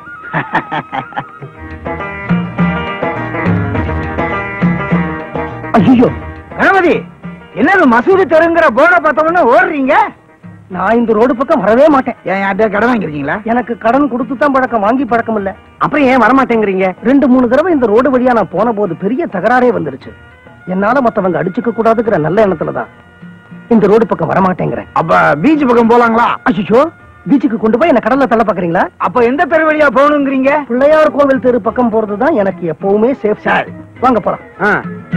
[SPEAKER 1] ஐயோ
[SPEAKER 3] கணபதி என்னது மசூதி தெருங்கிற போர்டை பார்த்தவொடனே ஓடுறீங்க
[SPEAKER 1] நான் இந்த ரோடு பக்கம் வரவே மாட்டேன்
[SPEAKER 3] ஏன் யார்கிட்ட கடன் வாங்கிருக்கீங்களா
[SPEAKER 1] எனக்கு கடன் கொடுத்து தான் பழக்கம் வாங்கி பழக்கம் இல்ல
[SPEAKER 4] அப்புறம் ஏன் வரமாட்டேங்கிறீங்க
[SPEAKER 1] ரெண்டு மூணு தடவை இந்த ரோடு வழியா நான் போன போது பெரிய தகராறே வந்துருச்சு என்னால மத்தவங்க அடிச்சுக்க கூடாதுங்கிற நல்ல எண்ணத்துல தான் இந்த ரோடு பக்கம் வரமாட்டேங்கிறேன்
[SPEAKER 3] அப்ப பீச் பக்கம் போலாங்களா
[SPEAKER 1] அச்சோ பீச்சுக்கு கொண்டு போய் என்ன கடல்ல தள்ள பாக்குறீங்களா
[SPEAKER 3] அப்ப எந்த தெரு வழியா போகணுங்கிறீங்க
[SPEAKER 1] பிள்ளையார் கோவில் தெரு பக்கம் போறதுதான் எனக்கு எப்பவுமே சேஃப் சார் வாங்க போலாம்
[SPEAKER 4] ஆ.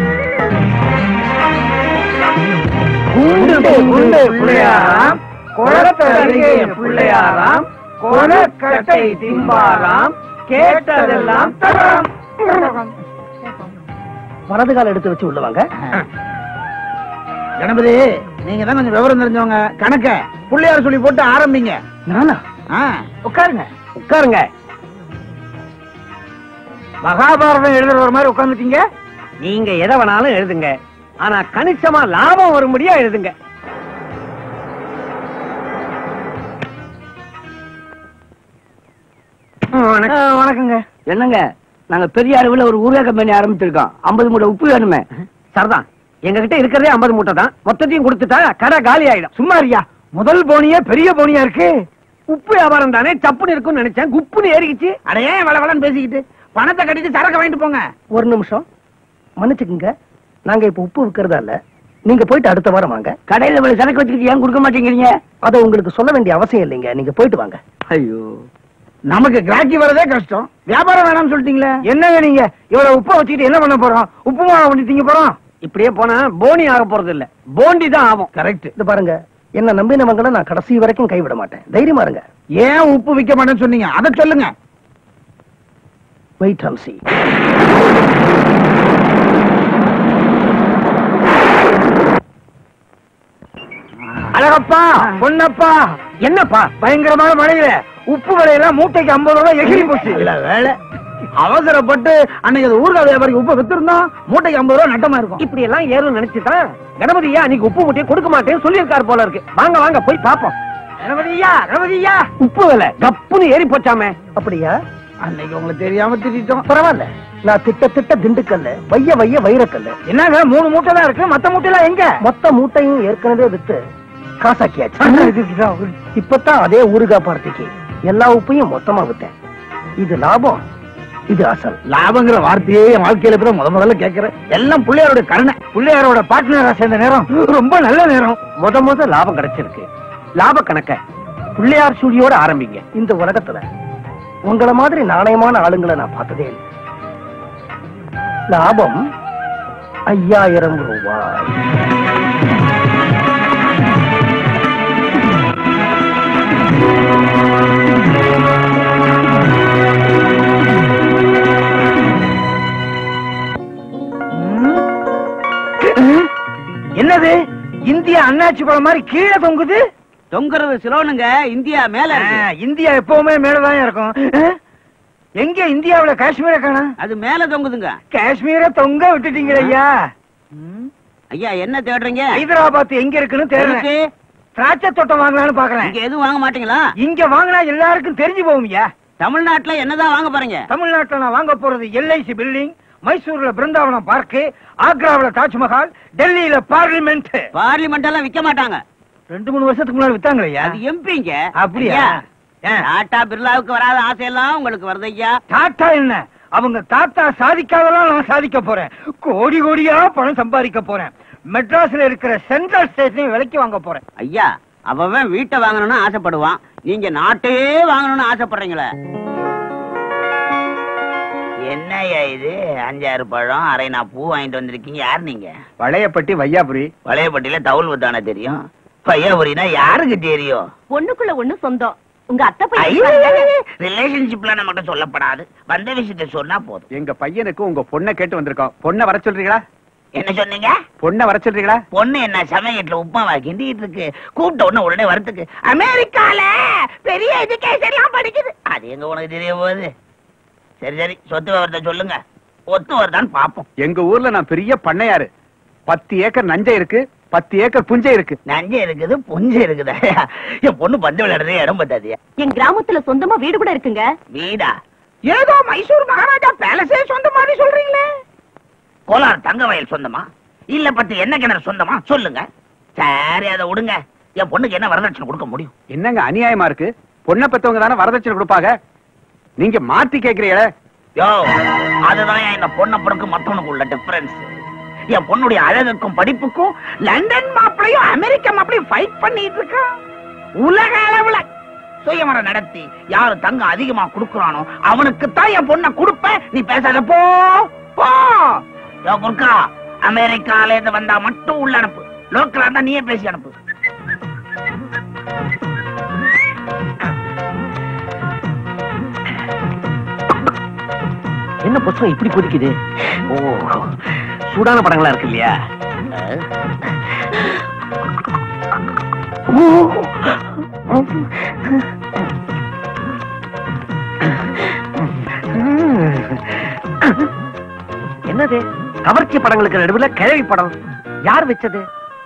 [SPEAKER 3] குண்டு குண்டு பிள்ளையாராம் குளத்தருகே பிள்ளையாராம் கொலக்கட்டை திம்பாராம் கேட்டதெல்லாம் தரம்
[SPEAKER 1] வலது கால் எடுத்து வச்சு உள்ள வாங்க
[SPEAKER 3] கணபதி நீங்க தான் கொஞ்சம் விவரம் தெரிஞ்சவங்க கணக்க பிள்ளையார் சொல்லி போட்டு ஆரம்பிங்க
[SPEAKER 1] நானா
[SPEAKER 3] ஆ, உட்காருங்க
[SPEAKER 4] உட்காருங்க
[SPEAKER 3] மகாபாரதம் எழுதுற மாதிரி உட்காந்துட்டீங்க
[SPEAKER 4] நீங்க எதை வேணாலும் எழுதுங்க ஆனா கணிசமா லாபம் வரும்படியா எழுதுங்க
[SPEAKER 3] வணக்கங்க
[SPEAKER 4] என்னங்க நாங்க பெரிய அளவுல ஒரு ஊரக கம்பெனி ஆரம்பிச்சிருக்கோம் ஐம்பது மூட்டை உப்பு வேணுமே சரிதான் எங்க கிட்ட இருக்கிறதே ஐம்பது மூட்டை தான் மொத்தத்தையும் கொடுத்துட்டா கடை காலி ஆயிடும்
[SPEAKER 3] சும்மா இருக்கியா முதல் போனியே பெரிய போனியா இருக்கு
[SPEAKER 4] உப்பு வியாபாரம் தானே சப்புன்னு இருக்கும்னு நினைச்சேன் குப்புன்னு ஏறிக்கிச்சு
[SPEAKER 3] அட ஏன் வள வளன்னு பேசிக்கிட்டு பணத்தை கட்டிட்டு சரக்கு வாங்கிட்டு போங்க
[SPEAKER 1] ஒரு நிமிஷம் மன்னிச்சுக்குங்க நாங்க இப்ப உப்பு விக்கிறதா இல்ல நீங்க போயிட்டு அடுத்த வாரம் வாங்க
[SPEAKER 4] கடையில இவ்வளவு சரக்கு வச்சுக்கிட்டு ஏன் கொடுக்க மாட்டேங்கிறீங்க
[SPEAKER 1] அதை உங்களுக்கு சொல்ல வேண்டிய அவசியம் இல்லைங்க நீங்க போயிட்டு வாங்க
[SPEAKER 4] ஐயோ
[SPEAKER 3] நமக்கு கிராக்கி வரதே கஷ்டம் வியாபாரம் வேணாம்னு சொல்லிட்டீங்களே என்னங்க நீங்க இவ்வளவு உப்பை வச்சுக்கிட்டு என்ன பண்ண போறோம் உப்பு மாவை பண்ணி திங்க போறோம்
[SPEAKER 4] இப்படியே போனா போனி ஆக போறது இல்ல போண்டி தான் ஆகும்
[SPEAKER 3] கரெக்ட்
[SPEAKER 1] இது பாருங்க என்ன நம்பினவங்களை நான் கடைசி வரைக்கும் கைவிட மாட்டேன் தைரியமா இருங்க
[SPEAKER 3] ஏன் உப்பு விக்க மாட்டேன்னு சொன்னீங்க அதை சொல்லுங்க
[SPEAKER 1] வெயிட் அண்ட் see
[SPEAKER 3] அழகப்பா பொன்னப்பா
[SPEAKER 4] என்னப்பா
[SPEAKER 3] பயங்கரமான மழையில உப்பு விலையெல்லாம் மூட்டைக்கு ஐம்பது ரூபாய் எகிரி போச்சு இல்ல வேலை அவசரப்பட்டு அன்னைக்கு அது ஊர்கால் வியாபாரிக்கு உப்பு வித்திருந்தோம் மூட்டைக்கு ஐம்பது ரூபாய் நட்டமா இருக்கும்
[SPEAKER 4] இப்படி எல்லாம் ஏறும் நினைச்சுதான் கணபதியா அன்னைக்கு உப்பு மூட்டையை கொடுக்க மாட்டேன்னு சொல்லியிருக்காரு போல இருக்கு வாங்க வாங்க போய் பாப்போம்
[SPEAKER 3] கணபதியா கணபதியா
[SPEAKER 4] உப்பு விலை கப்புன்னு ஏறி போச்சாமே
[SPEAKER 1] அப்படியா
[SPEAKER 3] அன்னைக்கு உங்களுக்கு தெரியாம திட்டோம்
[SPEAKER 1] பரவாயில்ல நான் திட்ட திட்ட திண்டுக்கல்ல வைய வைய வைரக்கல்ல
[SPEAKER 3] என்னங்க மூணு மூட்டை தான் இருக்கு மத்த மூட்டை எல்லாம் எங்க
[SPEAKER 1] மொத்த மூட்டையும் ஏற்கனவே வித்து காசாக்கியாச்சு இப்பதான் அதே ஊருகா பார்ட்டிக்கு எல்லா உப்பையும் மொத்தமா வித்தேன் இது லாபம் இது அசல்
[SPEAKER 3] லாபங்கிற வார்த்தையே என் வாழ்க்கையில இப்ப முத முதல்ல கேட்கிறேன் எல்லாம் பிள்ளையாரோட கருணை பிள்ளையாரோட பார்ட்னரா சேர்ந்த நேரம் ரொம்ப நல்ல நேரம்
[SPEAKER 4] முத முத லாபம் கிடைச்சிருக்கு லாப கணக்க பிள்ளையார் சுழியோட ஆரம்பிங்க
[SPEAKER 1] இந்த உலகத்துல உங்கள மாதிரி நாணயமான ஆளுங்களை நான் பார்த்ததே இல்லை லாபம் ஐயாயிரம் ரூபாய்
[SPEAKER 3] என்னது இந்தியா அண்ணாச்சி பழம் மாதிரி கீழே தொங்குது
[SPEAKER 2] தொங்குறது சிலோனுங்க இந்தியா மேல இருக்கு.
[SPEAKER 3] ஆ, இந்தியா எப்பவுமே மேலதான் இருக்கும் ஆ? எங்க இந்தியாவுல காஷ்மீரை காணோம்
[SPEAKER 2] அது மேல தொங்குதுங்க
[SPEAKER 3] காஷ்மீரை தொங்க விட்டுட்டீங்களே ஐயா
[SPEAKER 2] ஐயா என்ன தேடுறீங்க
[SPEAKER 3] ஹைதராபாத் எங்க இருக்குன்னு தெரியல
[SPEAKER 2] எதுக்கு?
[SPEAKER 3] திராட்சை தோட்டம் வாங்கலாம்னு பாக்குறேன்
[SPEAKER 2] இங்க எதுவும் வாங்க மாட்டீங்களா
[SPEAKER 3] இங்க வாங்கினா எல்லாருக்கும் தெரிஞ்சு போகும் ஐயா
[SPEAKER 2] தமிழ்நாட்டுல என்னதான் வாங்க போறீங்க
[SPEAKER 3] தமிழ்நாட்டுல நான் வாங்க போறது எல்ஐசி பில்டிங் மைசூர்ல பிருந்தாவனம் பார்க் ஆக்ராவுல தாஜ்மஹால் டெல்லியில பார்லிமெண்ட்
[SPEAKER 2] பார்லிமெண்ட் எல்லாம் விக்க மாட்டாங்க
[SPEAKER 3] ரெண்டு மூணு வருஷத்துக்கு முன்னாடி வித்தாங்களே ஐயா
[SPEAKER 2] அது எம்பிங்க
[SPEAKER 3] அப்படியா? ஏன்?
[SPEAKER 2] டாடா பிர்லாவுக்கு வராத ஆசையெல்லாம் உங்களுக்கு வருது ஐயா
[SPEAKER 3] தாத்தா என்ன அவங்க தாத்தா சாதிக்காதெல்லாம் நான் சாதிக்க போறேன் கோடி கோடியா பணம் சம்பாதிக்க போறேன்
[SPEAKER 4] மெட்ராஸ்ல இருக்கிற சென்ட்ரல் ஸ்டேஷனையும் விலைக்கு வாங்க போறேன்
[SPEAKER 3] ஐயா அவன் வீட்டை வாங்கணும்னு ஆசைப்படுவான் நீங்க நாட்டையே வாங்கணும்னு ஆசைப்படுறீங்களே என்னய்யா இது அஞ்சாறு பழம் அரை நான் பூ வாங்கிட்டு வந்திருக்கீங்க யார் நீங்க
[SPEAKER 5] வளையப்பட்டி வையாபுரி
[SPEAKER 3] வளையப்பட்டியில தவுல் தானே தெரியும் பையாபுரினா யாருக்கு தெரியும்
[SPEAKER 9] ஒண்ணுக்குள்ள ஒண்ணு சொந்தம் உங்க அத்தை பையன்
[SPEAKER 3] ரிலேஷன்ஷிப்ல நம்மகிட்ட சொல்லப்படாது வந்த விஷயத்த சொன்னா போதும்
[SPEAKER 5] எங்க பையனுக்கு உங்க பொண்ணை கேட்டு வந்திருக்கோம் பொண்ணை வர சொல்றீங்களா
[SPEAKER 3] என்ன சொன்னீங்க
[SPEAKER 5] பொண்ணை வர சொல்றீங்களா
[SPEAKER 3] பொண்ணு என்ன சமயத்துல உப்புமாவா கிண்டிட்டு இருக்கு கூப்பிட்ட உடனே உடனே வரத்துக்கு அமெரிக்கால பெரிய எஜுகேஷன்லாம் படிக்குது அது எங்க உனக்கு தெரிய போகுது சரி சரி சொத்து விவரத்தை சொல்லுங்க ஒத்து வருதான்னு பாப்போம்
[SPEAKER 5] எங்க ஊர்ல நான் பெரிய பண்ணையாரு பத்து ஏக்கர் நஞ்சை இருக்கு பத்து ஏக்கர் புஞ்சை இருக்கு
[SPEAKER 3] நஞ்சை இருக்குது புஞ்சை இருக்குது என் பொண்ணு பந்து விளையாடுறதே இடம் பத்தாதியா
[SPEAKER 9] என் கிராமத்துல சொந்தமா வீடு கூட இருக்குங்க
[SPEAKER 3] வீடா ஏதோ மைசூர் மகாராஜா பேலஸே சொந்த மாதிரி சொல்றீங்களே கோலார் தங்க வயல் சொந்தமா இல்ல பத்து என்ன கிணறு சொந்தமா சொல்லுங்க சரி அதை விடுங்க என் பொண்ணுக்கு என்ன வரதட்சணை கொடுக்க முடியும்
[SPEAKER 5] என்னங்க அநியாயமா இருக்கு பொண்ணை பெத்தவங்க தானே வரதட்சணை கொடுப்பாங்க நீங்க மாத்தி கேக்குறீங்களே
[SPEAKER 3] யோ அதுதான் இந்த பொண்ணை பொண்ணுக்கு மற்றவனுக்கு உள்ள டிஃபரன்ஸ் என் பொண்ணுடைய அழகுக்கும் படிப்புக்கும் லண்டன் மாப்பிளையும் அமெரிக்க மாப்பிளையும் ஃபைட் பண்ணிட்டு இருக்கான் உலக அளவுல சுயமரம் நடத்தி யாரு தங்கம் அதிகமா குடுக்கறானோ அவனுக்கு தான் என் பொண்ணை கொடுப்பேன் நீ பேசாத போ போ யோ குர்கா அமெரிக்கால இருந்து வந்தா மட்டும் உள்ள அனுப்பு லோக்கலா இருந்தா நீயே பேசி அனுப்பு
[SPEAKER 1] என்ன புத்தகம் இப்படி கொதிக்குது ஓ சூடான படங்களா இருக்கு இல்லையா என்னது கவர்ச்சி படங்களுக்கு நடுவுல கிழவி படம் யார் வச்சது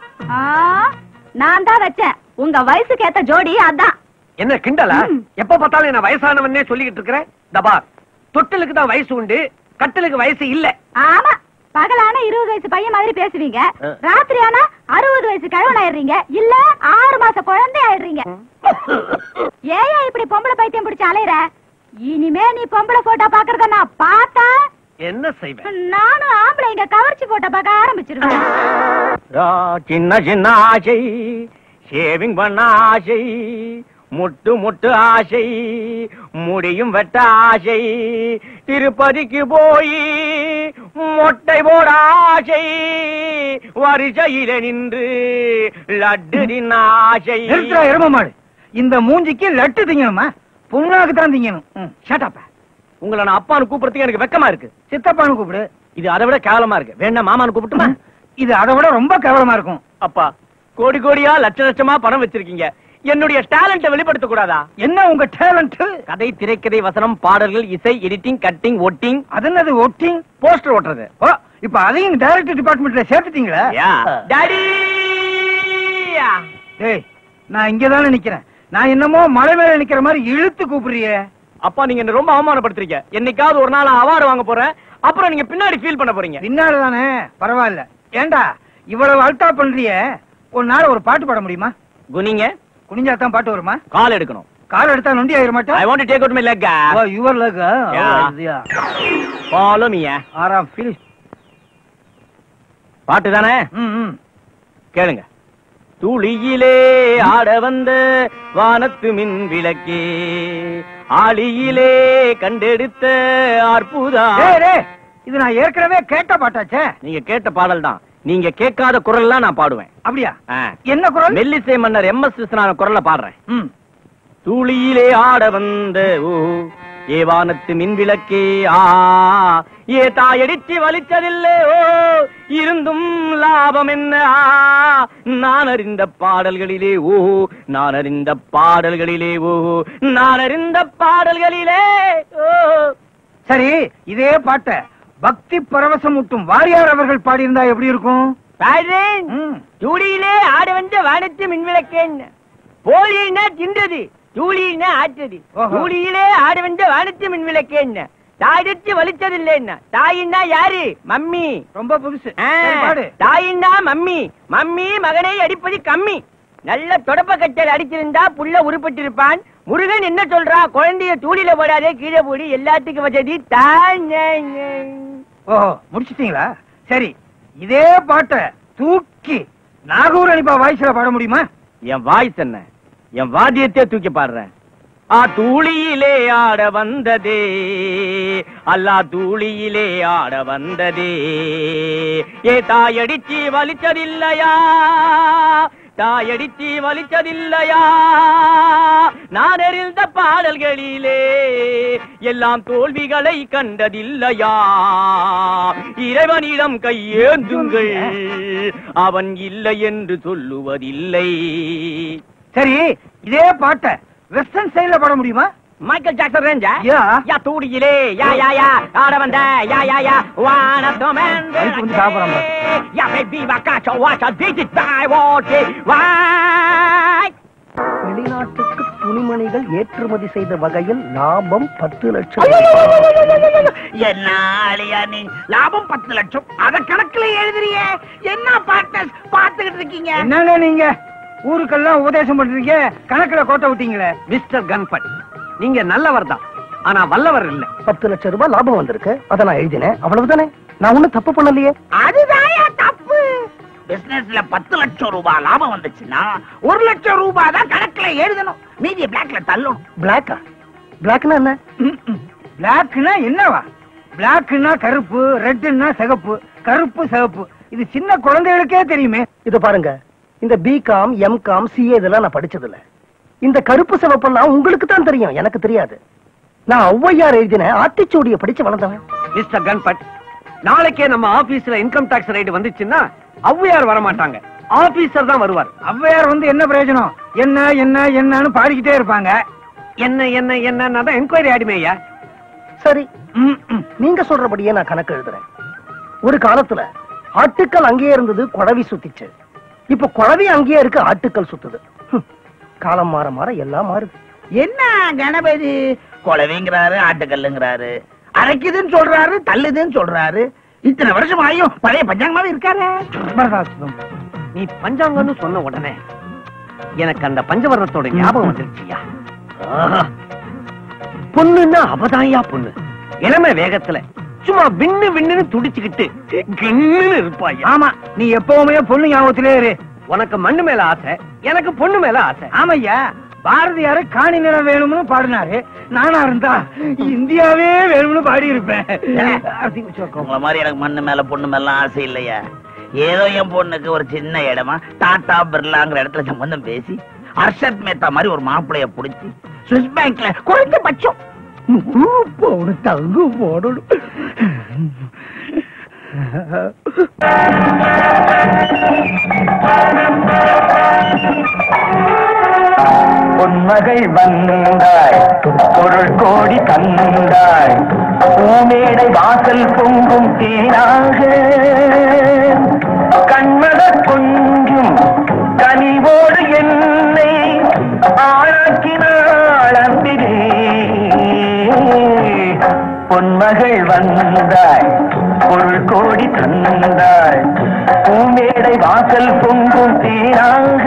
[SPEAKER 9] நான் தான் வச்சேன் உங்க வயசுக்கு ஏத்த ஜோடி அதான்
[SPEAKER 4] என்ன கிண்டலா எப்ப பார்த்தாலும் என்ன வயசானவன்னே சொல்லிக்கிட்டு இருக்கிறேன் தபா தொட்டிலுக்கு தான் வயசு உண்டு கட்டிலுக்கு வயசு இல்ல
[SPEAKER 9] ஆமா பகலான இருபது வயசு பையன் மாதிரி பேசுவீங்க ராத்திரி ஆனா அறுபது வயசு கிழவன் ஆயிடுறீங்க இல்ல ஆறு மாச குழந்தை ஆயிடுறீங்க ஏயா இப்படி பொம்பளை பைத்தியம் பிடிச்சு அலையற இனிமே நீ பொம்பளை போட்டோ பாக்குறத நான் பார்த்தா
[SPEAKER 1] என்ன செய்வேன்
[SPEAKER 9] நானும் ஆம்பளைங்க கவர்ச்சி போட்டோ பார்க்க ஆரம்பிச்சிருவேன்
[SPEAKER 4] சின்ன சின்ன ஆசை ஷேவிங் பண்ண ஆசை முட்டு முட்டு ஆசை முடியும் வெட்ட ஆசை திருப்பதிக்கு போய் மொட்டை போட ஆசை வரிசையில நின்று லட்டு தின்ன ஆசை
[SPEAKER 7] எருமமாடு இந்த மூஞ்சிக்கு லட்டு திங்கணுமா புண்ணாக்கு தான் திங்கணும் ஷட்டப்ப
[SPEAKER 4] உங்களை நான் அப்பான்னு கூப்பிடுறதுக்கு எனக்கு வெக்கமா இருக்கு
[SPEAKER 7] சித்தப்பான்னு கூப்பிடு
[SPEAKER 4] இது அதை விட கேவலமா இருக்கு வேண்டாம் மாமான்னு கூப்பிட்டுமா
[SPEAKER 7] இது அதை விட ரொம்ப கேவலமா இருக்கும்
[SPEAKER 4] அப்பா கோடி கோடியா லட்ச லட்சமா பணம் வச்சிருக்கீங்க என்னுடைய டேலண்ட வெளிப்படுத்த கூடாதா
[SPEAKER 7] என்ன உங்க டேலண்ட்
[SPEAKER 4] கதை திரைக்கதை வசனம் பாடல்கள் இசை எடிட்டிங் கட்டிங் ஒட்டிங்
[SPEAKER 7] அது என்னது ஒட்டிங்
[SPEAKER 4] போஸ்டர் ஓட்டுறது
[SPEAKER 7] ஓ இப்ப அதையும் டைரக்டர் டிபார்ட்மெண்ட்ல சேர்த்துட்டீங்களா
[SPEAKER 4] டாடி
[SPEAKER 7] டேய் நான் இங்க தானே நிக்கிறேன் நான் என்னமோ மலை மேல நிக்கிற மாதிரி இழுத்து கூப்பிடுறியே
[SPEAKER 4] அப்பா நீங்க என்ன ரொம்ப அவமானப்படுத்துறீங்க என்னைக்காவது ஒரு நாள் அவார்டு வாங்க போறேன் அப்புறம் நீங்க பின்னாடி ஃபீல் பண்ண போறீங்க
[SPEAKER 7] பின்னால தானே பரவாயில்ல ஏண்டா இவ்வளவு அல்டா பண்றிய ஒரு நாள் ஒரு பாட்டு பாட முடியுமா
[SPEAKER 4] குனிங்க
[SPEAKER 7] குனிஞ்சா தான் பாட்டு வருமா
[SPEAKER 4] கால் எடுக்கணும்
[SPEAKER 7] கால் எடுத்தா நொண்டி ஆயிர
[SPEAKER 4] ஐ
[SPEAKER 7] மாட்டேன்
[SPEAKER 4] want to take out my leg
[SPEAKER 7] your luck
[SPEAKER 4] Yeah. Follow me
[SPEAKER 7] ஆறாம் ஃபீல்
[SPEAKER 4] பாட்டு தானே
[SPEAKER 7] ம் ம்
[SPEAKER 4] கேளுங்க துளியிலே ஆட வந்த வானத்து மின் விளக்கே ஆளியிலே கண்டெடுத்த அற்புதா
[SPEAKER 7] டேய் டேய் இது நான் ஏற்கனவே கேட்ட பாட்டாச்சே
[SPEAKER 4] நீங்க கேட்ட பாடல் தான் நீங்க கேட்காத குரல்லாம் நான் பாடுவேன்
[SPEAKER 7] அப்படியா
[SPEAKER 4] ஆ.
[SPEAKER 7] என்ன குரல்
[SPEAKER 4] மெல்லிசை மன்னர் எம் எஸ் விஸ்வநாதன் குரல்ல பாடுறேன்
[SPEAKER 7] ம்
[SPEAKER 4] துளியிலே ஆட வந்த ஓ ஏ வானத்து மின் விளக்கே ஆ ஏ தாயடிச்சு வலிச்சதில்லை ஓ இருந்தும் லாபம் என்ன ஆ நான் அறிந்த பாடல்களிலே ஓ நான் அறிந்த பாடல்களிலே ஓ நான் அறிந்த பாடல்களிலே ஓ
[SPEAKER 7] சரி இதே பாட்ட பக்தி பரவசம் ஊட்டும் வாரியார் அவர்கள் பாடியிருந்தா எப்படி இருக்கும்
[SPEAKER 4] பாடுறேன்
[SPEAKER 7] ம்.
[SPEAKER 4] ஜூலியிலே ஆட வந்த வானத்து மின்விளக்கேன் போலினா தின்றது ஜூலியினா ஆற்றது
[SPEAKER 7] ஓஹோ.
[SPEAKER 4] ஜூலியிலே ஆட வந்த வானத்து மின்விளக்கேன் தாயடிச்சு வலிச்சதில்லை என்ன தாயின்னா யாரு மம்மி
[SPEAKER 7] ரொம்ப புதுசு
[SPEAKER 4] ஆ,
[SPEAKER 7] சரி, பாடு
[SPEAKER 4] தாயின்னா மம்மி மம்மி மகனை அடிப்பது கம்மி நல்ல தொடப்ப கட்டல் அடிச்சிருந்தா புள்ள உருப்பட்டிருப்பான் முருகன் என்ன சொல்றா குழந்தைய தூளில போடாதே கீழே போடி எல்லாத்துக்கும் வசதி தான்
[SPEAKER 7] ஓஹோ முடிச்சிட்டீங்களா சரி இதே பாட்ட தூக்கி
[SPEAKER 4] லக்கி நாகூர் அனிப்பா வாய்ஸ்ல பாட முடியுமா
[SPEAKER 10] என் வாய்ஸ் என்ன என் வாத்தியத்தையே தூக்கி பாடுறேன் ஆ தூளியிலே ஆட வந்ததே அல்லா தூளியிலே ஆட வந்ததே ஏ தாயடிச்சு வலிச்சதில்லையா தாயடிச்சு வலிச்சதில்லையா நான் எறிந்த பாடல்களிலே எல்லாம் தோல்விகளை கண்டதில்லையா இறைவனிடம் கையேந்துங்கள் அவன் இல்லை என்று சொல்லுவதில்லை
[SPEAKER 4] சரி இதே பாட்ட வெஸ்டர்ன் ஸ்டைல்ல பாட முடியுமா
[SPEAKER 10] மைக்கேல் ஜாக்சன் ரேஞ்சா
[SPEAKER 4] யா.
[SPEAKER 10] யா தூடியிலே யா யா யா ஆட வந்த யா யா யா வானத்தோமன்
[SPEAKER 4] அதுக்கு வந்து சாப்பிடுறாங்க.
[SPEAKER 10] யா பேபி வக்காச்சோ வாச்சா டிஜி டாய் வாட்டி வாய்
[SPEAKER 1] வெளிநாட்டுக்கு துணிமணிகள் ஏற்றுமதி செய்த வகையில் லாபம் பத்து லட்சம்
[SPEAKER 3] என்ன ஆளியா நீ லாபம் பத்து லட்சம் அத கணக்குல எழுதுறியே என்ன பார்ட்னர்ஸ் பாத்துக்கிட்டு இருக்கீங்க
[SPEAKER 4] என்னங்க நீங்க ஊருக்கெல்லாம் உபதேசம் பண்றீங்க கணக்குல கோட்டை விட்டீங்களே
[SPEAKER 7] மிஸ்டர் கன்பட் நீங்க நல்லவர் தான் ஆனா வல்லவர் இல்ல
[SPEAKER 1] பத்து லட்சம் ரூபாய் லாபம் வந்திருக்கு அதை நான் எழுதினேன் அவ்வளவுதானே நான் ஒண்ணும் தப்பு பண்ணலையே
[SPEAKER 3] அதுதான் தப்பு பிசினஸ்ல பத்து லட்சம் ரூபாய் லாபம் வந்துச்சுன்னா ஒரு லட்சம் ரூபாய் தான் கணக்குல எழுதணும் மீதி பிளாக்ல தள்ளணும்
[SPEAKER 1] பிளாக்கா பிளாக்னா என்ன
[SPEAKER 4] பிளாக்னா என்னவா பிளாக்னா கருப்பு ரெட்னா சிகப்பு கருப்பு சிகப்பு இது சின்ன குழந்தைகளுக்கே தெரியுமே
[SPEAKER 1] இது பாருங்க இந்த பிகாம் எம்காம் சிஏ இதெல்லாம் நான் படிச்சது இல்ல இந்த கருப்பு சிவப்பெல்லாம் உங்களுக்கு தான் தெரியும் எனக்கு தெரியாது நான் ஔவையார் எழுதின ஆத்திச்சூடிய படிச்சு வளர்ந்தவன்
[SPEAKER 7] மிஸ்டர் கன்பட் நாளைக்கே நம்ம ஆபீஸ்ல இன்கம் டாக்ஸ் ரைடு வந்துச்சுன்னா ஔவையார் வர மாட்டாங்க ஆபீசர் தான் வருவார்
[SPEAKER 4] ஔவையார் வந்து என்ன பிரயோஜனம் என்ன என்ன என்னன்னு பாடிக்கிட்டே இருப்பாங்க
[SPEAKER 7] என்ன என்ன என்ன தான் என்கொயரி ஆடுமேயா
[SPEAKER 1] சரி
[SPEAKER 4] ம், ம்.
[SPEAKER 1] நீங்க சொல்றபடியே நான் கணக்கு எழுதுறேன் ஒரு காலத்துல ஆட்டுக்கள் அங்கேயே இருந்தது குழவி சுத்திச்சு இப்ப குழவி அங்கேயே இருக்கு ஆட்டுக்கள் சுத்துது ஹம். காலம் மாற மாற எல்லாம் மாறுது
[SPEAKER 3] என்ன கணபதி குழவைங்கிறாரு ஆட்டுக்கல்லுங்கிறாரு அரைக்குதுன்னு சொல்றாரு தள்ளுதுன்னு சொல்றாரு இத்தனை வருஷம் ஆயும் பழைய பஞ்சாங்கமாவே இருக்காரு
[SPEAKER 4] ஜபர்தஸ்தம்.
[SPEAKER 7] நீ பஞ்சாங்கன்னு சொன்ன உடனே எனக்கு அந்த பஞ்சவர்ணத்தோட ஞாபகம் வந்துருச்சுயா ஆஹா. பொண்ணுன்னா அவதாயா பொண்ணு இளமை வேகத்துல சும்மா விண்ணு விண்ணுன்னு துடிச்சுக்கிட்டு கிண்ணுன்னு இருப்பாயா
[SPEAKER 4] ஆமா நீ எப்பவுமே பொண்ணு ஞாபகத்திலே இரு
[SPEAKER 7] உனக்கு மண்ணு மேல ஆசை எனக்கு பொண்ணு மேல ஆசை
[SPEAKER 4] ஆமையா பாரதியாரு காணி நிலம் வேணும்னு பாடினாரு நானா இருந்தா இந்தியாவே வேணும்னு பாடி இருப்பேன்
[SPEAKER 3] உங்கள மாதிரி எனக்கு மண்ணு மேல பொண்ணு மேல ஆசை இல்லையா ஏதோ என் பொண்ணுக்கு ஒரு சின்ன இடமா டாடா பிர்லாங்கிற இடத்துல சம்பந்தம் பேசி ஹர்ஷத் மேத்தா மாதிரி ஒரு மாப்பிளைய புடிச்சு சுவிஸ் பேங்க்ல குறைந்தபட்சம்
[SPEAKER 4] போடு தங்கு போடணும்
[SPEAKER 10] பொன்மகள் வந்தாய் பொருள் கோடி தந்தாய் பூமேடை வாசல் பொங்கும் தேனாக கண்மத கொஞ்சும் கனிவோடு என்னை ஆளாக்கினாள் அன்பிலே பொன்மகள் வந்தாய் பொருள் கோடி தந்தாய் பூமேடை வாசல் பொங்கும் தேனாக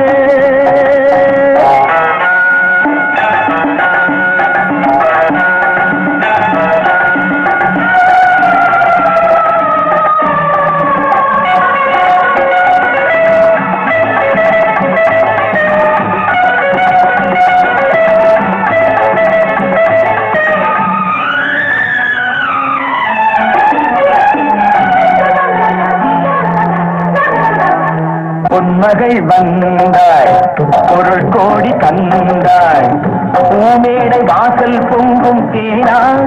[SPEAKER 10] பொன்மகள் வந்தாய் பொருள் கோடி தந்தாய் பூமேடை வாசல் பொங்கும் தேனாக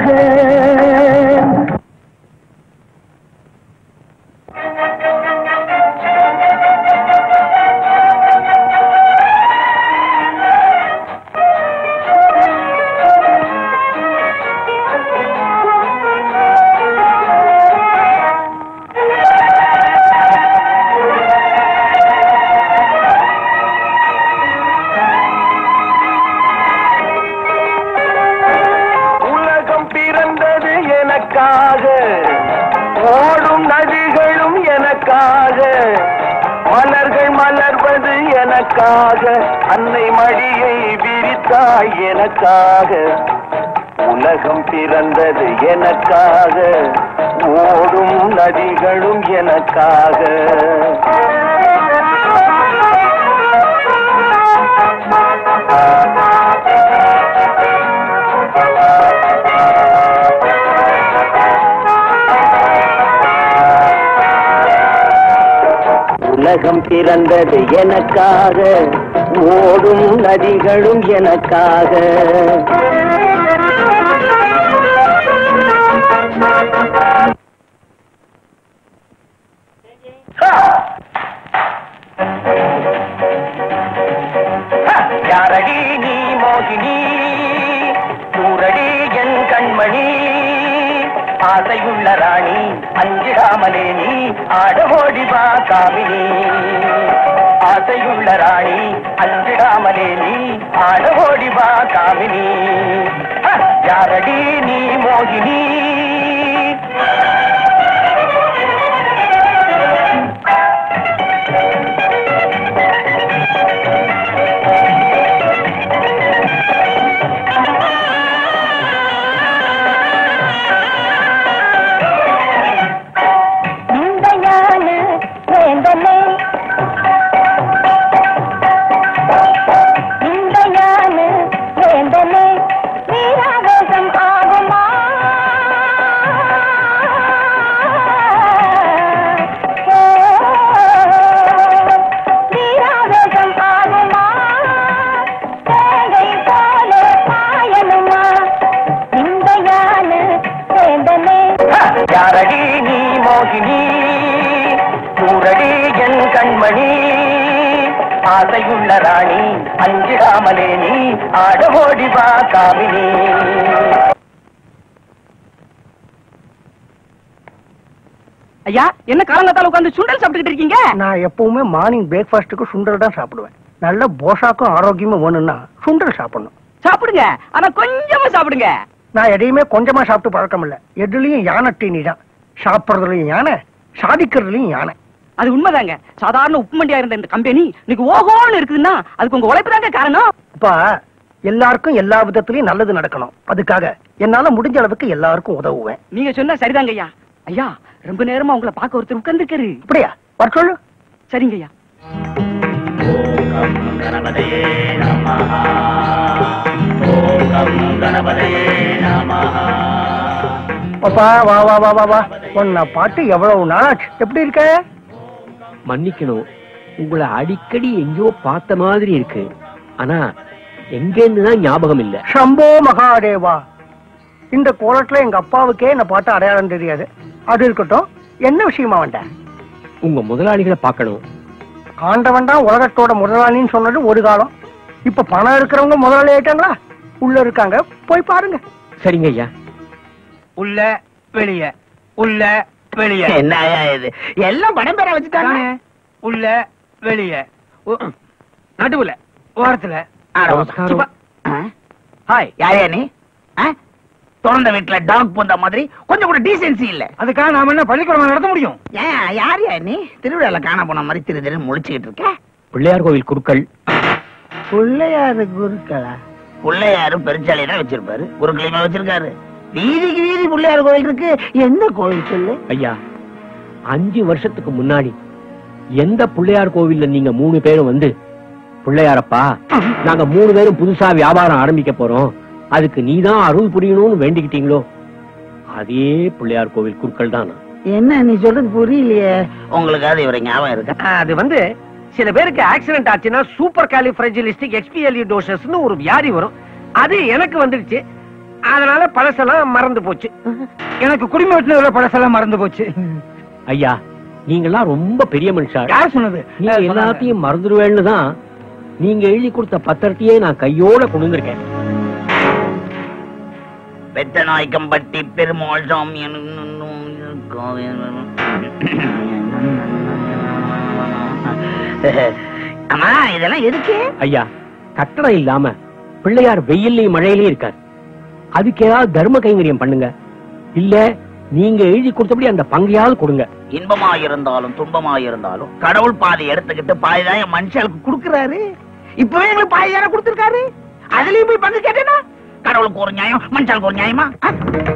[SPEAKER 10] உலகம் பிறந்தது எனக்காக ஓடும் நதிகளும் எனக்காக மலர்கள் மலர்வது எனக்காக அன்னை மடியை விரித்தாய் எனக்காக உலகம் பிறந்தது எனக்காக ஓடும் நதிகளும் எனக்காக
[SPEAKER 11] உலகம் பிறந்தது எனக்காக ஓடும் நதிகளும் எனக்காக
[SPEAKER 10] யாரடி நீ மோகினி நூறடி என் கண்மணி ஆசையுள்ள ராணி அஞ்சிடாமலே நீ ஆட ஓடி வா காமினி ஆசையுள்ள ராணி அஞ்சிடாமலே நீ ஆட ஓடி வா காமினி ஹ! யாரடி நீ மோகினி
[SPEAKER 9] நிந்தையான வேந்தனே நிந்தையான வேந்தனே வீராவேசம் ஆகுமா ஓ, வீராவேசம் ஆகுமா தேங்கை போல பாயணுமா நிந்தையான வேந்தனே
[SPEAKER 10] யாரடி நீ மோகினி நூறடி என் கண்மணி ஆசையுள்ள ராணி அஞ்சிடாமலே நீ ஆட ஓடி வா காமினி
[SPEAKER 2] ஐயா என்ன காலங்காத்தால உட்கார்ந்து சுண்டல் சாப்பிட்டுக்கிட்டு இருக்கீங்க
[SPEAKER 1] நான் எப்பவுமே மார்னிங் பிரேக்ஃபாஸ்ட்டுக்கு சுண்டல் தான் சாப்பிடுவேன் நல்ல போஷாக்கும் ஆரோக்கியமும் வேணும்னா சுண்டல் சாப்பிடணும்
[SPEAKER 2] சாப்பிடுங்க ஆனா கொஞ்சமா சாப்பிடுங்க
[SPEAKER 1] நான் எதையுமே கொஞ்சமா சாப்பிட்டு பழக்கம் இல்ல எதுலயும் யானை தீனி தான் சாப்பிடுறதுலயும் யானை சாதிக்கிறதுலயும் யானை
[SPEAKER 2] அது உண்மைதாங்க சாதாரண உப்பு மண்டியா இருந்த இந்த கம்பெனி இன்னைக்கு ஓஹோன்னு இருக்குதுன்னா அதுக்கு உங்க உழைப்பு தாங்க காரணம்
[SPEAKER 1] அப்பா எல்லாருக்கும் எல்லா விதத்திலயும் நல்லது நடக்கணும் அதுக்காக என்னால முடிஞ்ச அளவுக்கு எல்லாருக்கும் உதவுவேன்
[SPEAKER 2] நீங்க சொன்னா சரிதாங்க ஐயா ஐயா ரொம்ப நேரமா உங்களை பார்க்க ஒருத்தர் உட்கார்ந்துருக்காரு
[SPEAKER 1] அப்படியா வர சொல்லு
[SPEAKER 2] சரிங்க ஐயா
[SPEAKER 1] பாப்பா வா வா வா வா வா உன்னை பாட்டு எவ்வளவு நாளாச்சு எப்படி இருக்க
[SPEAKER 8] மன்னிக்கணும் உங்களை அடிக்கடி எங்கேயோ பார்த்த மாதிரி இருக்கு ஆனா எங்கேன்னு தான் ஞாபகம் இல்ல
[SPEAKER 1] சம்போ மகாதேவா இந்த கோலத்துல எங்க அப்பாவுக்கே என்ன பாட்டு அடையாளம் தெரியாது அது இருக்கட்டும் என்ன விஷயமா வந்தேன்
[SPEAKER 8] உங்க முதலாளிகளை பார்க்கணும்
[SPEAKER 1] ஆண்டவன் தான் உலகத்தோட முதலாளின்னு சொன்னது ஒரு காலம் இப்ப பணம் இருக்கிறவங்க முதலாளி ஆயிட்டாங்களா உள்ள இருக்காங்க போய் பாருங்க
[SPEAKER 8] சரிங்க ஐயா
[SPEAKER 4] உள்ள வெளிய உள்ள வெளிய
[SPEAKER 3] என்ன ஐயா இது எல்லாம் படம் பெற வச்சுட்டாங்க
[SPEAKER 4] தானே? உள்ள வெளிய உ- நடுவுல ஓரத்துல
[SPEAKER 3] அட,
[SPEAKER 8] நமஸ்காரம்.
[SPEAKER 3] சுப்பா. ஆ?
[SPEAKER 4] ஹாய்
[SPEAKER 3] யாரையா நீ ஆ? திறந்த வீட்டுல டாக் பூந்த மாதிரி கொஞ்சம் கூட டீசென்சி இல்ல
[SPEAKER 4] அதுக்காக நாம என்ன பள்ளிக்கூடம் நடத்த முடியும்
[SPEAKER 3] ஏன் யாரையா நீ திருவிழால காண போன மாதிரி திரு திரு முழிச்சுக்கிட்டு இருக்க
[SPEAKER 8] பிள்ளையார் கோவில் குருக்கள்
[SPEAKER 3] பிள்ளையாரு குருக்களா பிள்ளையாரு பெருச்சாலி தான் வச்சிருப்பாரு குருக்களையுமே வச்சிருக்காரு வீதிக்கு வீதி பிள்ளையார் கோயில் இருக்கு எந்த கோயில் சொல்லு
[SPEAKER 8] ஐயா அஞ்சு வருஷத்துக்கு முன்னாடி எந்த பிள்ளையார் கோவில்ல நீங்க மூணு பேரும் வந்து பிள்ளையாரப்பா நாங்க மூணு பேரும் புதுசா வியாபாரம் ஆரம்பிக்க போறோம் அதுக்கு நீதான் அருள் புரியணும்னு வேண்டிக்கிட்டீங்களோ அதே பிள்ளையார் கோவில் குருக்கள் தான் நான்.
[SPEAKER 3] என்ன நீ சொல்றது புரியலையே உங்களுக்கு அது இவரை ஞாபகம் இருக்கா
[SPEAKER 4] அது வந்து சில பேருக்கு ஆக்சிடென்ட் ஆச்சுன்னா சூப்பர் காலிஃபிரஜிலிஸ்டிக் எக்ஸ்பிஎல்இ டோசஸ்னு ஒரு வியாதி வரும் அது எனக்கு வந்துடுச்சு அதனால பழசெல்லாம் மறந்து போச்சு எனக்கு குடிமை வெட்டினதுல பழசெல்லாம் மறந்து போச்சு
[SPEAKER 8] ஐயா நீங்கெல்லாம் ரொம்ப பெரிய மனுஷா
[SPEAKER 4] யார் சொன்னது
[SPEAKER 8] நீங்க எல்லாத்தையும் மறந்துடுவேன்னு தான் நீங்க எழுதி கொடுத்த பத்திரத்தையே நான் கையோட கொண்டு வந்திருக்கேன்
[SPEAKER 3] பெத்த நாய்க்கம்பட்டி பெருமாள் சாமி அம்மா இதெல்லாம் எதுக்கு
[SPEAKER 8] ஐயா கட்டடம் இல்லாம பிள்ளையார் வெயில்லையும் மழையிலயும் இருக்காரு அதுக்கு ஏதாவது தர்ம கைங்கரியம் பண்ணுங்க இல்ல நீங்க எழுதி கொடுத்தபடி அந்த பங்கையாவது கொடுங்க
[SPEAKER 3] இன்பமா இருந்தாலும் துன்பமா இருந்தாலும் கடவுள் பாதி எடுத்துக்கிட்டு பாதி தான் என் மனுஷனுக்கு கொடுக்கறாரு இப்பவே எங்களுக்கு பாதி தானே கொடுத்திருக்காரு அதுலயும் போய் பங்கு கேட்டேனா கடவுளுக்கு ஒரு நியாயம் மனுஷனுக்கு ஒரு நியாயமா ஆ?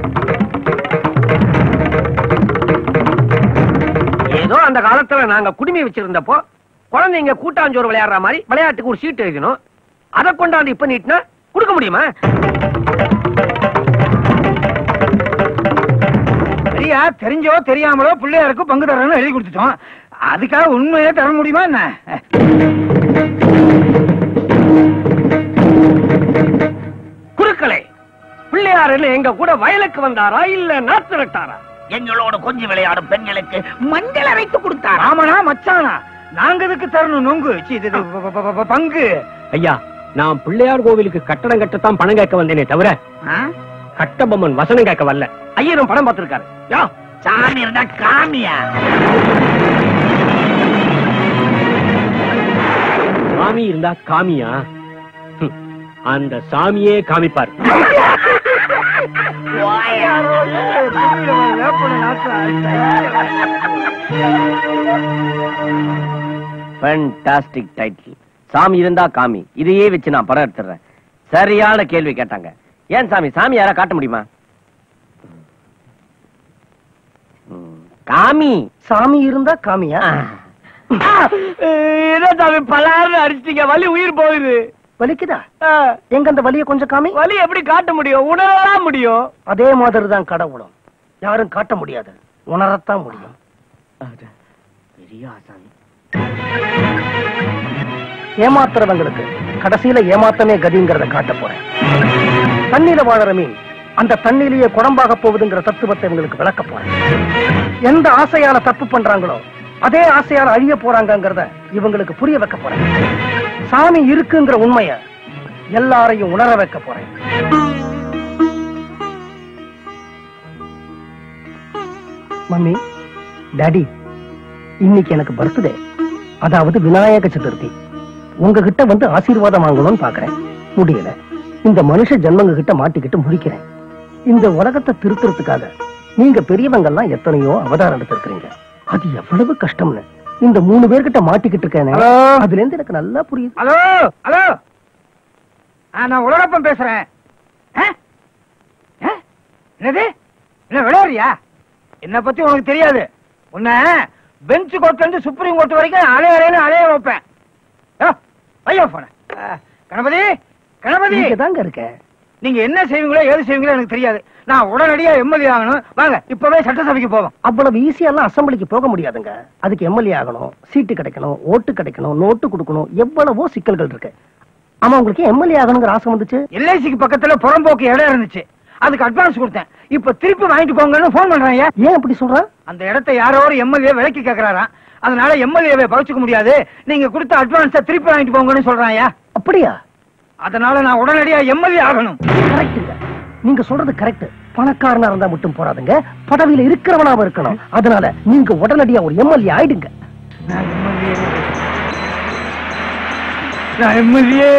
[SPEAKER 4] ஏதோ அந்த காலத்துல நாங்க குடிமை வச்சிருந்தப்போ குழந்தைங்க கூட்டாஞ்சோறு விளையாடுற மாதிரி விளையாட்டுக்கு ஒரு சீட் எழுதணும் அதை கொண்டாந்து இப்ப நீட்டினா கொடுக்க முடியுமா சரியா தெரிஞ்சோ தெரியாமலோ பிள்ளையாருக்கு பங்கு தரணும்னு எழுதி கொடுத்துட்டோம் அதுக்காக உண்மையே தர முடியுமா என்ன குருக்களே பிள்ளையாரில் எங்க கூட வயலுக்கு வந்தாரா இல்ல நாத்து நட்டாரா
[SPEAKER 3] எங்களோட கொஞ்சம் விளையாடும் பெண்களுக்கு மஞ்சள் அரைத்து கொடுத்தார்
[SPEAKER 4] ராமனா மச்சானா நாங்க இதுக்கு தரணும் நொங்கு சீ, இது, இது, ப- ப- ப- பங்கு
[SPEAKER 8] ஐயா நான் பிள்ளையார் கோவிலுக்கு கட்டடம் கட்டத்தான் பணம் கேட்க வந்தேனே தவிர கட்டபொம்மன் வசனம் கேட்க வரல
[SPEAKER 4] ஐயரும் படம் பார்த்திருக்காரு யா
[SPEAKER 3] சாமி இருந்தா காமியா
[SPEAKER 8] சாமி இருந்தா காமியா ஹம், அந்த சாமியே காமிப்பார்
[SPEAKER 7] ஃபேண்டாஸ்டிக் டைட்டில் சாமி இருந்தா காமி இதையே வச்சு நான் படம் எடுத்துறேன் சரியான கேள்வி கேட்டாங்க ஏன் சாமி சாமி யாரா காட்ட முடியுமா ம், காமி
[SPEAKER 1] சாமி இருந்தா காமியா
[SPEAKER 4] என்ன சாமி பலாறு அடிச்சிட்டீங்க வலி உயிர் போகுது
[SPEAKER 1] வலிக்குதா எங்க அந்த வலிய கொஞ்சம் காமி
[SPEAKER 4] வலி எப்படி காட்ட முடியும் உணரலாம் முடியும்
[SPEAKER 1] அதே மாதிரி தான் கடவுளும் யாரும் காட்ட முடியாது உணரத்தான் முடியும் ஏமாத்துறவங்களுக்கு கடைசியில ஏமாத்தமே கதிங்கிறத காட்ட போறேன் தண்ணியில வாழற மீன் அந்த தண்ணியிலேயே குழம்பாக போகுதுங்கிற தத்துவத்தை இவங்களுக்கு விளக்க போறேன் எந்த ஆசையால தப்பு பண்றாங்களோ அதே ஆசையால அழிய போறாங்கங்கிறத இவங்களுக்கு புரிய வைக்க போறேன் சாமி இருக்குங்கிற உண்மைய எல்லாரையும் உணர வைக்க போறேன் மம்மி டாடி இன்னைக்கு எனக்கு பர்த்டே அதாவது விநாயக சதுர்த்தி உங்ககிட்ட வந்து ஆசீர்வாதம் வாங்கணும்னு பாக்குறேன் முடியல இந்த மனுஷ ஜென்மங்க கிட்ட மாட்டிக்கிட்டு முடிக்கிறேன் இந்த உலகத்தை திருத்துறதுக்காக நீங்க பெரியவங்க எல்லாம் எத்தனையோ அவதாரம் எடுத்திருக்கிறீங்க அது எவ்வளவு கஷ்டம்னு இந்த மூணு பேர்கிட்ட மாட்டிக்கிட்டு இருக்கேனே அதுல இருந்து எனக்கு நல்லா புரியுது
[SPEAKER 4] ஹலோ ஹலோ ஆ, நான் உலகப்பன் பேசுறேன் ஆ? ஆ? என்னது என்ன விளையாடுறியா என்ன பத்தி உனக்கு தெரியாது உன்னை பெஞ்ச் கோர்ட்ல இருந்து சுப்ரீம் கோர்ட் வரைக்கும் அலைய அலையன்னு அலைய வைப்பேன் யோ, ஐயோ போன கணபதி கணபதி
[SPEAKER 1] நீங்க தாங்க இருக்கேன்
[SPEAKER 4] நீங்க என்ன செய்வீங்களோ ஏது செய்வீங்களோ எனக்கு தெரியாது நான் உடனடியா எம்எல்ஏ ஆகணும் வாங்க இப்பவே சட்டசபைக்கு போவோம்
[SPEAKER 1] அவ்வளவு ஈஸியெல்லாம் அசம்பிளிக்கு போக முடியாதுங்க அதுக்கு எம்எல்ஏ ஆகணும் சீட்டு கிடைக்கணும் ஓட்டு கிடைக்கணும் நோட்டு கொடுக்கணும் எவ்வளவோ சிக்கல்கள் இருக்கு ஆமா உங்களுக்கு எம்எல்ஏ ஆகணுங்கிற ஆசை வந்துச்சு
[SPEAKER 4] எல்ஐசிக்கு பக்கத்துல புறம்போக்கு இடம் இருந்துச்சு அதுக்கு அட்வான்ஸ் கொடுத்தேன் இப்ப திருப்பி வாங்கிட்டு போங்கன்னு போன் பண்றேன்
[SPEAKER 1] ஏன் அப்படி சொல்ற
[SPEAKER 4] அந்த இடத்தை யாரோ ஒரு எம்எல்ஏ விலைக்கு கேக்குறாராம் அதனால எம்எல்ஏவை பகிச்சுக்க முடியாது நீங்க கொடுத்த அட்வான்ஸ திருப்பி வாங்கிட்டு போங்கன்னு சொல்றாயா
[SPEAKER 1] அப்படியா
[SPEAKER 4] அதனால நான் உடனடியா எம்எல்ஏ ஆகணும்
[SPEAKER 1] கரெக்ட்டுங்க நீங்க சொல்றது கரெக்ட் பணக்காரனா இருந்தா மட்டும் போறாதுங்க பதவியில இருக்கிறவனாவும் இருக்கணும் அதனால நீங்க உடனடியா ஒரு எம்எல்ஏ ஆயிடுங்க
[SPEAKER 4] நான் எம்எல்ஏ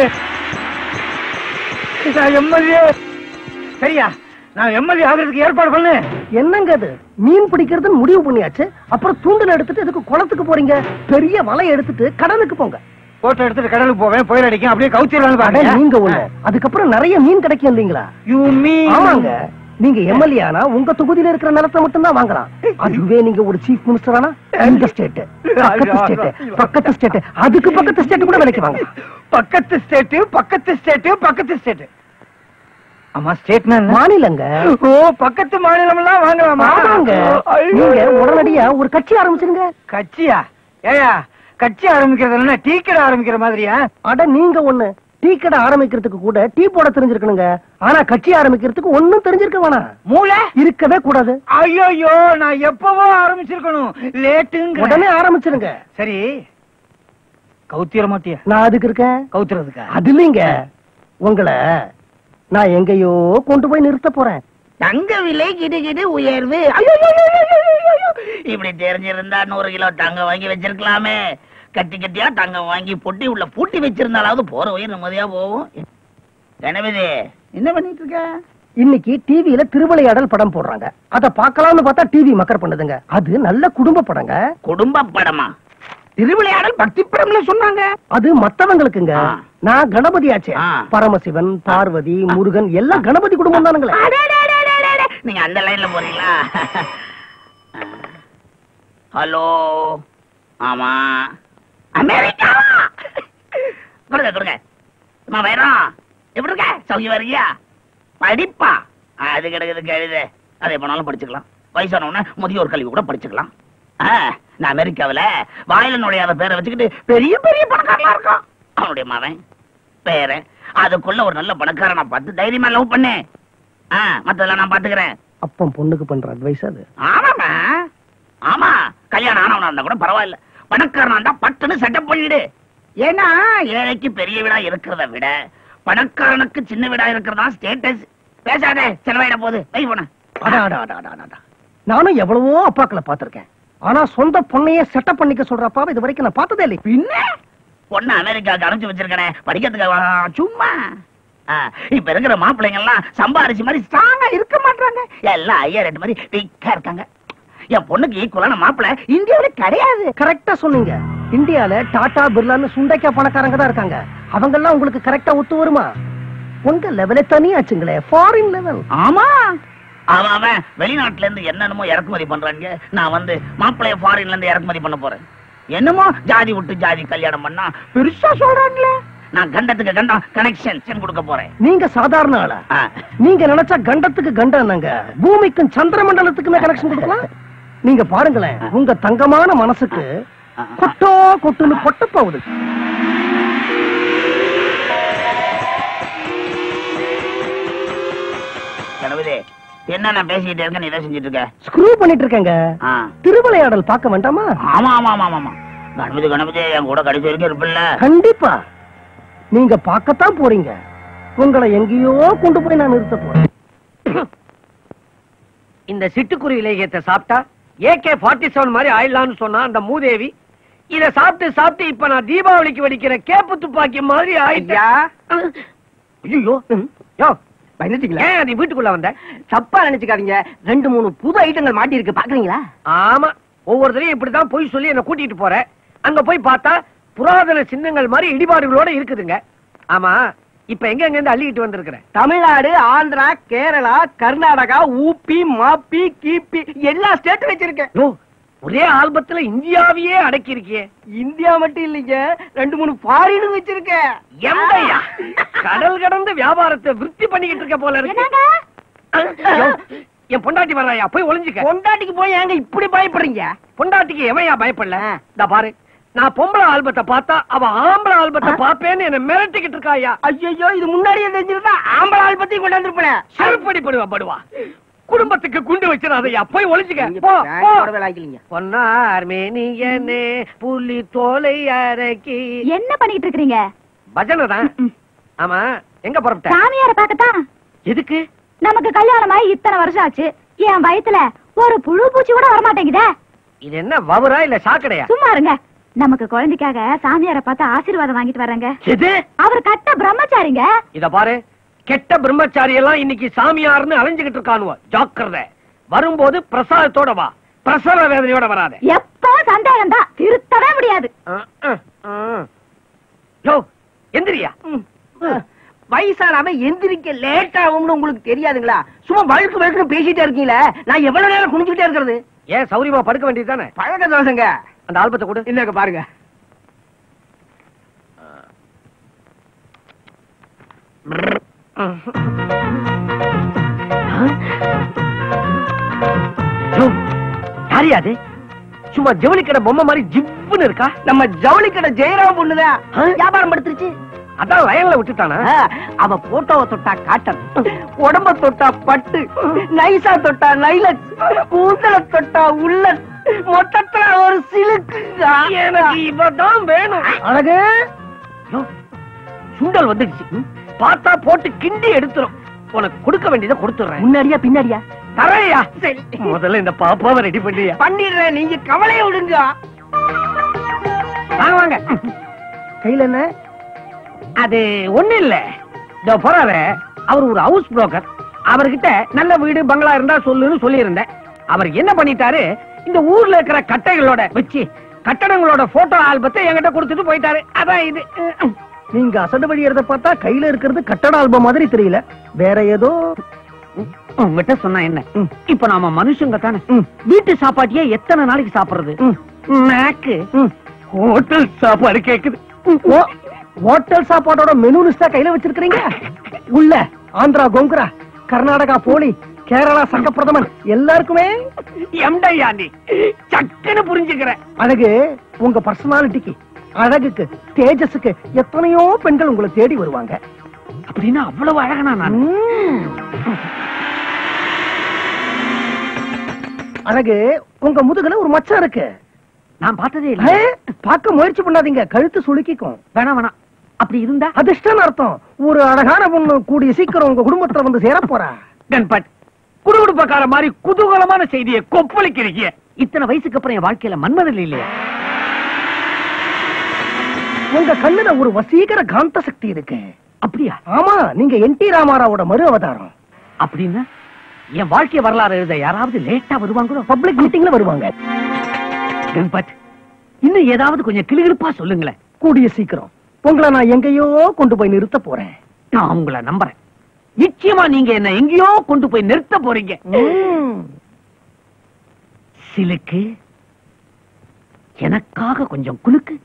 [SPEAKER 4] நான் எம்எல்ஏ சரியா நான் எம்எல்ஏ ஆகிறதுக்கு ஏற்பாடு பண்ணு
[SPEAKER 1] என்னங்க அது மீன் பிடிக்கிறதுன்னு முடிவு பண்ணியாச்சு அப்புறம் தூண்டல் எடுத்துட்டு எதுக்கு குளத்துக்கு போறீங்க பெரிய வலை எடுத்துட்டு கடலுக்கு போங்க
[SPEAKER 4] போட்டோ எடுத்துட்டு கடலுக்கு போவேன் புயல் அடிக்கும் அப்படியே கவுச்சிடலாம்னு
[SPEAKER 1] அட,
[SPEAKER 4] பாருங்க
[SPEAKER 1] நீங்க ஒண்ணு அதுக்கப்புறம் நிறைய மீன் கிடைக்கும் இல்லீங்களா
[SPEAKER 4] யூ மீ
[SPEAKER 1] ஆமாங்க நீங்க எம்எல்ஏ ஆனா உங்க தொகுதியில இருக்கிற நிலத்தை மட்டும் தான் வாங்கலாம் அதுவே நீங்க ஒரு சீஃப் மினிஸ்டர் ஆனா இந்த ஸ்டேட் பக்கத்து ஸ்டேட் பக்கத்து ஸ்டேட் அதுக்கு பக்கத்து ஸ்டேட் கூட விலைக்கு வாங்க
[SPEAKER 4] பக்கத்து ஸ்டேட் பக்கத்து ஸ்டேட் பக்கத்து ஸ்டேட் ஆமா ஸ்டேட்னா என்ன?
[SPEAKER 1] மாநிலங்க
[SPEAKER 4] ஓ பக்கத்து மாநிலம் எல்லாம் வாங்கலாமா
[SPEAKER 1] ஆமாங்க
[SPEAKER 4] ஐயோ.
[SPEAKER 1] நீங்க உடனடியா ஒரு கட்சி ஆரம்பிச்சிருங்க
[SPEAKER 4] கட்சியா ஏயா கட்சி ஆரம்பிக்கிறது என்ன டீ கடை ஆரம்பிக்கிற மாதிரியா
[SPEAKER 1] அட நீங்க ஒண்ணு டீ கடை ஆரம்பிக்கிறதுக்கு கூட டீ போட தெரிஞ்சிருக்கணுங்க ஆனா கட்சி ஆரம்பிக்கிறதுக்கு ஒண்ணும் தெரிஞ்சிருக்க வேணாம்
[SPEAKER 4] மூளை
[SPEAKER 1] இருக்கவே கூடாது
[SPEAKER 4] ஐயோ நான் எப்பவோ ஆரம்பிச்சிருக்கணும் லேட்டுங்க
[SPEAKER 1] உடனே ஆரம்பிச்சிருங்க
[SPEAKER 4] சரி கவுத்திர மாட்டியா
[SPEAKER 1] நான் அதுக்கு இருக்கேன்
[SPEAKER 4] கவுத்துறதுக்கா
[SPEAKER 1] அது இல்லைங்க உங்களை நான் எங்கேயோ கொண்டு போய் நிறுத்த போறேன்
[SPEAKER 3] தங்க விலை கிடுகிடு உயர்வு ஐயோ, ஐயோ, ஐயோ, ஐயோ, ஐயோ, ஐயோ. இப்படி தெரிஞ்சிருந்தா நூறு கிலோ தங்கம் வாங்கி வச்சிருக்கலாமே கட்டி கட்டியா தங்கம் வாங்கி பொட்டி உள்ள பூட்டி வச்சிருந்தாலாவது போற உயிர் நிம்மதியா போகும் கணபதி என்ன பண்ணிட்டு இருக்க
[SPEAKER 1] இன்னைக்கு டிவியில திருவிளையாடல் படம் போடுறாங்க அத பார்க்கலாம்னு பார்த்தா டிவி மக்கர் பண்ணுதுங்க அது நல்ல குடும்ப படங்க
[SPEAKER 3] குடும்ப படமா திருவிளையாடல் பக்தி படம்ல சொன்னாங்க
[SPEAKER 1] அது மத்தவங்களுக்குங்க
[SPEAKER 3] ஆ.
[SPEAKER 1] நான் கணபதி ஆச்சே
[SPEAKER 3] ஆ.
[SPEAKER 1] பரமசிவன் பார்வதி முருகன் எல்லாம் கணபதி குடும்பம் தானுங்களே
[SPEAKER 3] அடே, அடே, அடே, அடே, அடே, அடே. நீங்க அந்த லைன்ல போறீங்களா ஹலோ ஆமா அமெரிக்காவா கொடுங்க கொடுங்க அம்மா வைரம் எப்படி இருக்க சௌகரியமா இருக்கியா படிப்பா அது கிடக்குது கழுது அதை எப்பனாலும் படிச்சுக்கலாம் வயசானவன முதியோர் கல்வி கூட படிச்சுக்கலாம் ஆ, நான் அமெரிக்காவுல வாயில நுழையாத பேரை வச்சுக்கிட்டு பெரிய பெரிய பணக்காரனா இருக்கான் அவனுடைய மகன் பேரன் அதுக்குள்ள ஒரு நல்ல பணக்காரனை பார்த்து தைரியமா லவ் பண்ணு ஆ, மத்ததெல்லாம் நான் பாத்துக்கிறேன்
[SPEAKER 1] அப்பம் பொண்ணுக்கு பண்ற அட்வைஸ் அது
[SPEAKER 3] ஆமாமா ஆமா கல்யாணம் ஆனவனா இருந்தா கூட பரவாயில்ல பணக்காரனா இருந்தா பட்டுன்னு செட்டப் பண்ணிடு ஏன்னா ஏழைக்கு பெரிய வீடா இருக்கிறத விட பணக்காரனுக்கு சின்ன வீடா இருக்கிறதா ஸ்டேட்டஸ் பேசாதே செலவாயிட போகுது வை போன
[SPEAKER 1] அடா, அடா, அடா, அடா, அடா. நானும் எவ்வளவோ அப்பாக்களை பார்த்திருக்கேன் ஆனா சொந்த பொண்ணையே செட்டப் பண்ணிக்க சொல்ற அப்பாவை இது வரைக்கும் நான் பார்த்ததே இல்லை
[SPEAKER 3] பின்ன பொண்ணு அமெரிக்காவுக்கு அனுப்பிச்சு வச்சிருக்கனே படிக்கிறதுக்கு வா- சும்மா ஆ, இப்ப இருக்கிற மாப்பிள்ளைங்க எல்லாம் சம்பாரிச்சு மாதிரி ஸ்ட்ராங்கா இருக்க மாட்டாங்க எல்லாம் ஐயா ரெண்டு மாதிரி டிக்கா இருக்காங்க என் பொண்ணுக்கு ஈக்குவலான மாப்பிள்ளை இந்தியாவில கிடையாது
[SPEAKER 1] கரெக்டா சொன்னீங்க இந்தியால டாடா பிர்லான்னு சுண்டைக்கா பணக்காரங்க தான் இருக்காங்க அவங்க எல்லாம் உங்களுக்கு கரெக்டா ஒத்து வருமா உங்க லெவலே தனியாச்சுங்களே ஃபாரின் லெவல்
[SPEAKER 3] ஆமா அவன் அவன் வெளிநாட்டுல இருந்து என்னென்னமோ இறக்குமதி பண்றாங்க நான் வந்து மாப்பிள்ளைய ஃபாரின்ல இருந்து இறக்குமதி பண்ண போறேன் என்னமோ ஜாதி விட்டு ஜாதி கல்யாணம் பண்ணா பெருசா சொல்றாங்களே நான் கண்டத்துக்கு கண்டம் கனெக்ஷன் கொடுக்க போறேன்
[SPEAKER 1] நீங்க சாதாரண ஆளா
[SPEAKER 3] ஆ.
[SPEAKER 1] நீங்க நினைச்சா கண்டத்துக்கு கண்டம் என்னங்க பூமிக்கும் சந்திர மண்டலத்துக்குமே கனெக்ஷன் கொடுக்கலாம் நீங்க பாருங்களேன் உங்க தங்கமான மனசுக்கு கொட்டோ கொட்டுன்னு கொட்ட போகுது
[SPEAKER 3] கணவதே என்ன நான் பேசிக்கிட்டு இருக்கேன் நீ இதை செஞ்சுட்டு இருக்க
[SPEAKER 1] ஸ்க்ரூ பண்ணிட்டு இருக்கேங்க
[SPEAKER 3] ஆ.
[SPEAKER 1] திருவிளையாடல் பார்க்க வேண்டாமா
[SPEAKER 3] ஆமா ஆமா ஆமா ஆமா, ஆமா கணபதி கணபதி என் கூட கடைசி வரைக்கும் இருப்பில்ல
[SPEAKER 1] கண்டிப்பா நீங்க பார்க்கத்தான் போறீங்க உங்களை எங்கேயோ கொண்டு போய் நான் நிறுத்த போறேன்
[SPEAKER 4] இந்த சிட்டுக்குருவி லேகியத்தை சாப்பிட்டா ஏகே ஃபார்ட்டி செவன் மாதிரி ஆயிடலாம்னு சொன்னா அந்த மூதேவி இத சாப்பிட்டு சாப்பிட்டு இப்ப நான் தீபாவளிக்கு வெடிக்கிற கேப்பு துப்பாக்கி மாதிரி ஆயிட்டா ஐயோ யோ
[SPEAKER 1] பயந்துட்டீங்களா
[SPEAKER 4] ஏன் நீ வீட்டுக்குள்ள வந்த
[SPEAKER 1] தப்பா நினைச்சுக்காதீங்க ரெண்டு மூணு புது ஐட்டங்கள் மாட்டி இருக்கு பாக்குறீங்களா
[SPEAKER 4] ஆமா ஒவ்வொருத்தரையும் இப்படிதான் போய் சொல்லி என்ன கூட்டிட்டு போற அங்க போய் பார்த்தா புராதன சின்னங்கள் மாதிரி இடிபாடுகளோட இருக்குதுங்க ஆமா இப்ப எங்க எங்க இருந்து அள்ளிக்கிட்டு வந்திருக்கிற
[SPEAKER 1] தமிழ்நாடு ஆந்திரா கேரளா கர்நாடகா ஊப்பி மாப்பி கீப்பி எல்லா ஸ்டேட் வச்சிருக்கேன்
[SPEAKER 4] யோ ஒரே ஆல்பத்துல இந்தியாவையே அடக்கி இருக்கியே
[SPEAKER 1] இந்தியா மட்டும் இல்லைங்க ரெண்டு மூணு ஃபாரினும் வச்சிருக்கேன்
[SPEAKER 4] எந்தையா கடல் கடந்து வியாபாரத்தை விருத்தி பண்ணிக்கிட்டு இருக்க போல இருக்கு
[SPEAKER 9] என்னங்க
[SPEAKER 4] யோ, என் பொண்டாட்டி வர்றாயா போய் ஒளிஞ்சுக்க
[SPEAKER 1] பொண்டாட்டிக்கு போய் ஏங்க இப்படி பயப்படுறீங்க
[SPEAKER 4] பொண்டாட்டிக்கு எவையா பயப்படல இந்த பாரு நான் பொம்பளை ஆல்பத்தை பார்த்தா அவ ஆம்பளை ஆல்பத்தை பாப்பேன்னு என்ன மிரட்டிக்கிட்டு இருக்காயா
[SPEAKER 1] ஐயோ இது முன்னாடியே தெரிஞ்சிருந்தா ஆம்பளை ஆள் பத்தி கொண்டாந்துருப்பேன்
[SPEAKER 4] செருப்படி படுவா படுவா குடும்பத்துக்கு குண்டு வச்சிடாதயா போய் ஒளிஞ்சுக்க போ போ பொன்னார் மேனியனே புலி தோலை அரக்கி
[SPEAKER 9] என்ன பண்ணிட்டு இருக்கீங்க
[SPEAKER 4] பஜனை தான் ஆமா எங்க புறப்பட்ட
[SPEAKER 9] சாமியார பார்க்கத்தான்
[SPEAKER 4] எதுக்கு
[SPEAKER 9] நமக்கு கல்யாணம் ஆகி இத்தனை வருஷம் ஆச்சு என் வயித்துல ஒரு புழு பூச்சி கூட வரமாட்டேங்குதே
[SPEAKER 4] இது என்ன வவுரா இல்ல சாக்கடையா
[SPEAKER 9] சும்மா இருங்க நமக்கு குழந்தைக்காக சாமியார பார்த்து ஆசீர்வாதம் வாங்கிட்டு வர்றேங்க
[SPEAKER 4] எது
[SPEAKER 9] அவர் கட்ட பிரம்மச்சாரிங்க
[SPEAKER 4] இத பாரு கெட்ட பிரம்மச்சாரி எல்லாம் இன்னைக்கு சாமியார்னு அலைஞ்சுகிட்டு இருக்கானுவ ஜாக்கிரதை வரும்போது பிரசாதத்தோட வா பிரசவ வேதனையோட வராத
[SPEAKER 9] எப்போ சந்தேகம் தான் திருத்தவே முடியாது
[SPEAKER 4] யோ எந்திரியா
[SPEAKER 1] வயசானாம எந்திரிக்க லேட் ஆகும்னு உங்களுக்கு தெரியாதுங்களா சும்மா வழுக்கு வழுக்கு பேசிட்டே இருக்கீங்களே நான் எவ்வளவு நேரம் குனிஞ்சுக்கிட்டே இருக்கிறது
[SPEAKER 4] ஏன் சௌரியமா படுக்க வேண்டியதுதானே
[SPEAKER 1] பழக்க தோசைங்க
[SPEAKER 4] அந்த ஆல்பத்தை கொடு
[SPEAKER 1] இல்லங்க பாருங்க
[SPEAKER 4] யாரியா அது சும்மா ஜவுளி கடை பொம்மை மாதிரி ஜிவ்வுன்னு இருக்கா
[SPEAKER 1] நம்ம ஜவுளி கடை ஜெயராம் பொண்ணுதான் வியாபாரம் படுத்துருச்சு
[SPEAKER 4] அதான் வயல்ல விட்டுட்டானா
[SPEAKER 1] ஆ, அவ போட்டோவை தொட்டா காட்டன் உடம்ப தொட்டா பட்டு நைசா தொட்டா நைலக் கூந்தல தொட்டா உள்ள மொத்தத்துல ஒரு சிலுக்கு
[SPEAKER 4] எனக்கு இவதான் வேணும்
[SPEAKER 1] அழகு
[SPEAKER 4] யோ, சுண்டல் வந்துடுச்சு பார்த்தா போட்டு கிண்டி எடுத்துரும் உனக்கு கொடுக்க வேண்டியதை கொடுத்துறேன்
[SPEAKER 1] முன்னாடியா பின்னாடியா
[SPEAKER 4] தரையா முதல்ல இந்த பாப்பாவை ரெடி பண்ணியா
[SPEAKER 1] பண்ணிடுறேன் நீங்க கவலைய விடுங்க
[SPEAKER 4] வாங்க வாங்க
[SPEAKER 1] கையில என்ன
[SPEAKER 4] அது ஒண்ணு இல்ல இதோ போறாரு அவர் ஒரு ஹவுஸ் புரோக்கர் அவர்கிட்ட நல்ல வீடு பங்களா இருந்தா சொல்லுன்னு சொல்லியிருந்தேன் அவர் என்ன பண்ணிட்டாரு இந்த ஊர்ல இருக்கிற கட்டைகளோட வச்சு கட்டடங்களோட போட்டோ ஆல்பத்தை என்கிட்ட கொடுத்துட்டு போயிட்டாரு அதான் இது
[SPEAKER 1] நீங்க அசடு வழியறத பார்த்தா கையில இருக்கிறது கட்டட ஆல்பம் மாதிரி தெரியல வேற ஏதோ
[SPEAKER 4] உங்ககிட்ட சொன்னா என்ன
[SPEAKER 1] ம்.
[SPEAKER 4] இப்ப நாம மனுஷங்க தானே
[SPEAKER 1] ம்.
[SPEAKER 4] வீட்டு சாப்பாட்டியே எத்தனை நாளைக்கு சாப்பிடுறது
[SPEAKER 1] ம்.
[SPEAKER 4] நாக்கு
[SPEAKER 1] ம்.
[SPEAKER 4] ஹோட்டல் சாப்பாடு கேக்குது
[SPEAKER 1] ஓ, ஹோட்டல் சாப்பாடோட மெனு லிஸ்டா கையில வச்சிருக்கீங்க உள்ள ஆந்திரா கோங்குரா கர்நாடகா போலி கேரளா சங்க பிரதமன் எல்லாருக்குமே
[SPEAKER 4] எம்டையா நீ சக்குன்னு புரிஞ்சுக்கிறேன்
[SPEAKER 1] அழகு உங்க பர்சனாலிட்டிக்கு அழகுக்கு தேஜஸுக்கு எத்தனையோ பெண்கள் உங்களை தேடி வருவாங்க
[SPEAKER 4] அப்படின்னா அவ்வளவு அழகனா நான்
[SPEAKER 1] ம்ம். அழகு உங்க முதுகுல ஒரு மச்சம் இருக்கு
[SPEAKER 4] நான் பார்த்ததே இல்ல
[SPEAKER 1] ஏ, பார்க்க முயற்சி பண்ணாதீங்க கழுத்து சுளுக்கிக்கும்
[SPEAKER 4] வேணாம் வேணாம் அப்படி இருந்தா
[SPEAKER 1] அதிர்ஷ்டம் அர்த்தம் ஒரு அழகான பொண்ணு கூடிய சீக்கிரம் உங்க குடும்பத்துல வந்து சேர போறா
[SPEAKER 4] கண்பட் குடுகுடுப்பக்கார மாதிரி குதூகலமான செய்தியை கொப்பளிக்கிறீங்க இத்தனை வயசுக்கு அப்புறம் என் வாழ்க்கையில மன்மதல் இல்லையா
[SPEAKER 1] உங்க கண்ணுல ஒரு வசீகர காந்த சக்தி இருக்கு
[SPEAKER 4] அப்படியா
[SPEAKER 1] ஆமா நீங்க என் டி ராமாராவோட மறு அவதாரம்
[SPEAKER 4] அப்படின்னா என் வாழ்க்கை வரலாறு எழுத யாராவது லேட்டா வருவாங்களோ
[SPEAKER 1] பப்ளிக் மீட்டிங்ல வருவாங்க
[SPEAKER 4] கண்பட் இன்னும் ஏதாவது கொஞ்சம் கிளுகிழுப்பா சொல்லுங்களேன்
[SPEAKER 1] கூடிய சீக்கிரம் உங்களை நான் எங்கேயோ கொண்டு போய் நிறுத்த போறேன்
[SPEAKER 4] நான் உங்களை நம்புறேன் நிச்சயமா நீங்க என்ன எங்கேயோ கொண்டு போய் நிறுத்த போறீங்க
[SPEAKER 1] ம்.
[SPEAKER 4] சிலுக்கு எனக்காக கொஞ்சம் குலுக்கு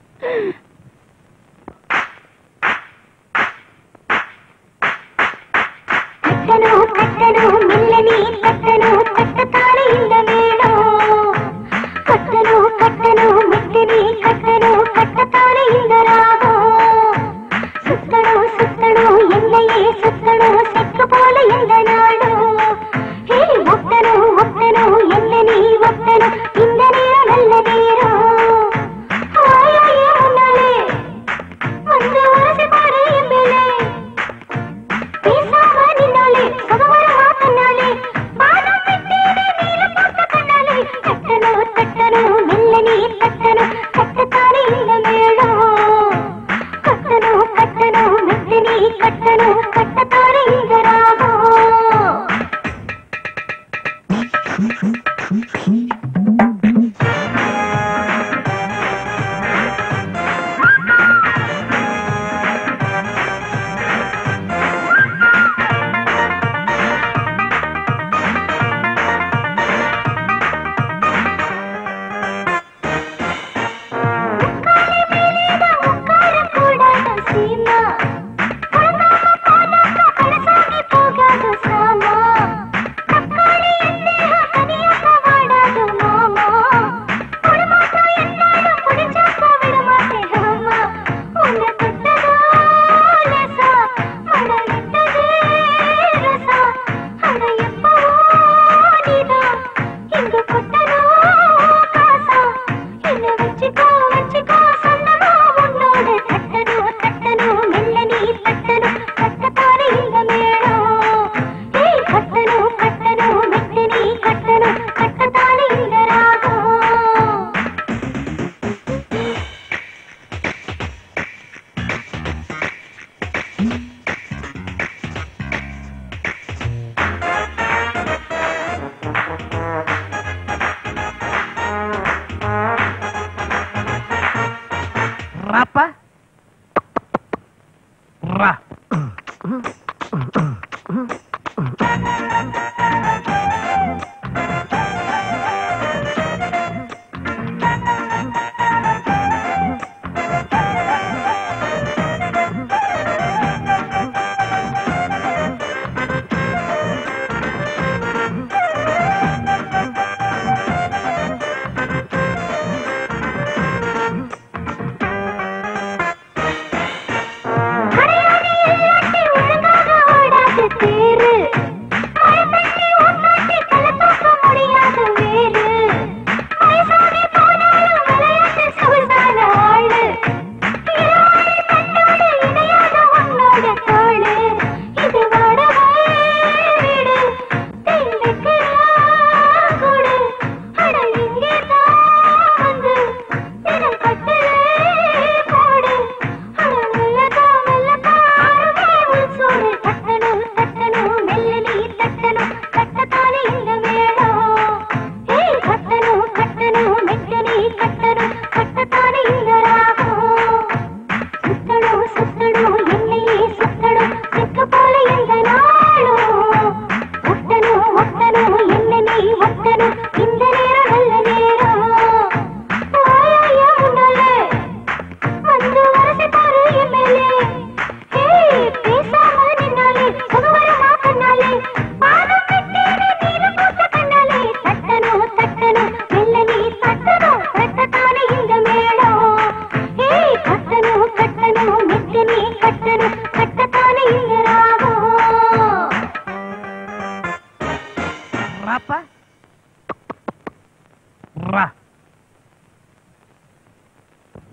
[SPEAKER 12] கட்டணு கட்டணு மெல்ல நீ கட்டணு கட்டத்தானே இந்த மேளம் கட்டணு கட்டணு மெல்ல நீ கட்டணு கட்டத்தானே இந்த ராகம் சுத்தணு சுத்தணு என்னையே சுத்தணு செக்கு போல இந்த நாளும் ஹே ஒட்டணு ஒட்டணு என்ன நீ ஒட்டணு இந்த நேரம் நல்ல நேரம் ஆயாயே முன்னாலே வந்து உரசி பாரு என் மேலே பேசாம நின்னாலே சுகவரமா கண்ணாலே வானம் விட்டேனே நீல போட்ட கண்ணாலே கட்டணும் கட்டணும் மெல்ல நீ கட்டணும் கட்டத்தானே இந்த மேளம் கட்டணும் கட்டணும் மெல்ல நீ கட்டணும் கட்டத்தானே இந்த ராகம் கூடாது சீமா பழங்காம போனாக்க பழசாகி போகாது சாமா தக்காளி எண்ணெய் கனியாக வாடாது மாமா குடும்பத்தா என்னாலும் முடிச்சாக்க விட மாட்டேன் ஆமா உன்னை தொட்டதோ லேசா மனம் விட்டதே ரசா அட எப்பவோ நீதான் இங்கு கொட்டனோ காசா என்ன வச்சுக்கோ வச்சுக்கோ சொன்னமா உன்னோட தட்டனோ தட்டனோ மெல்ல நீ தட்டனோ கட்டத்தானே இந்த மேளம் ஏய் கட்டனோ கட்டனோ மெல்ல நீ கட்டனோ கட்டத்தானே இந்த ராகம்
[SPEAKER 4] ராப்பா ரா
[SPEAKER 12] அடையாளி இல்லாட்டி ஒழுங்காக ஓடாது தேரு மழை பெய்ஞ்ச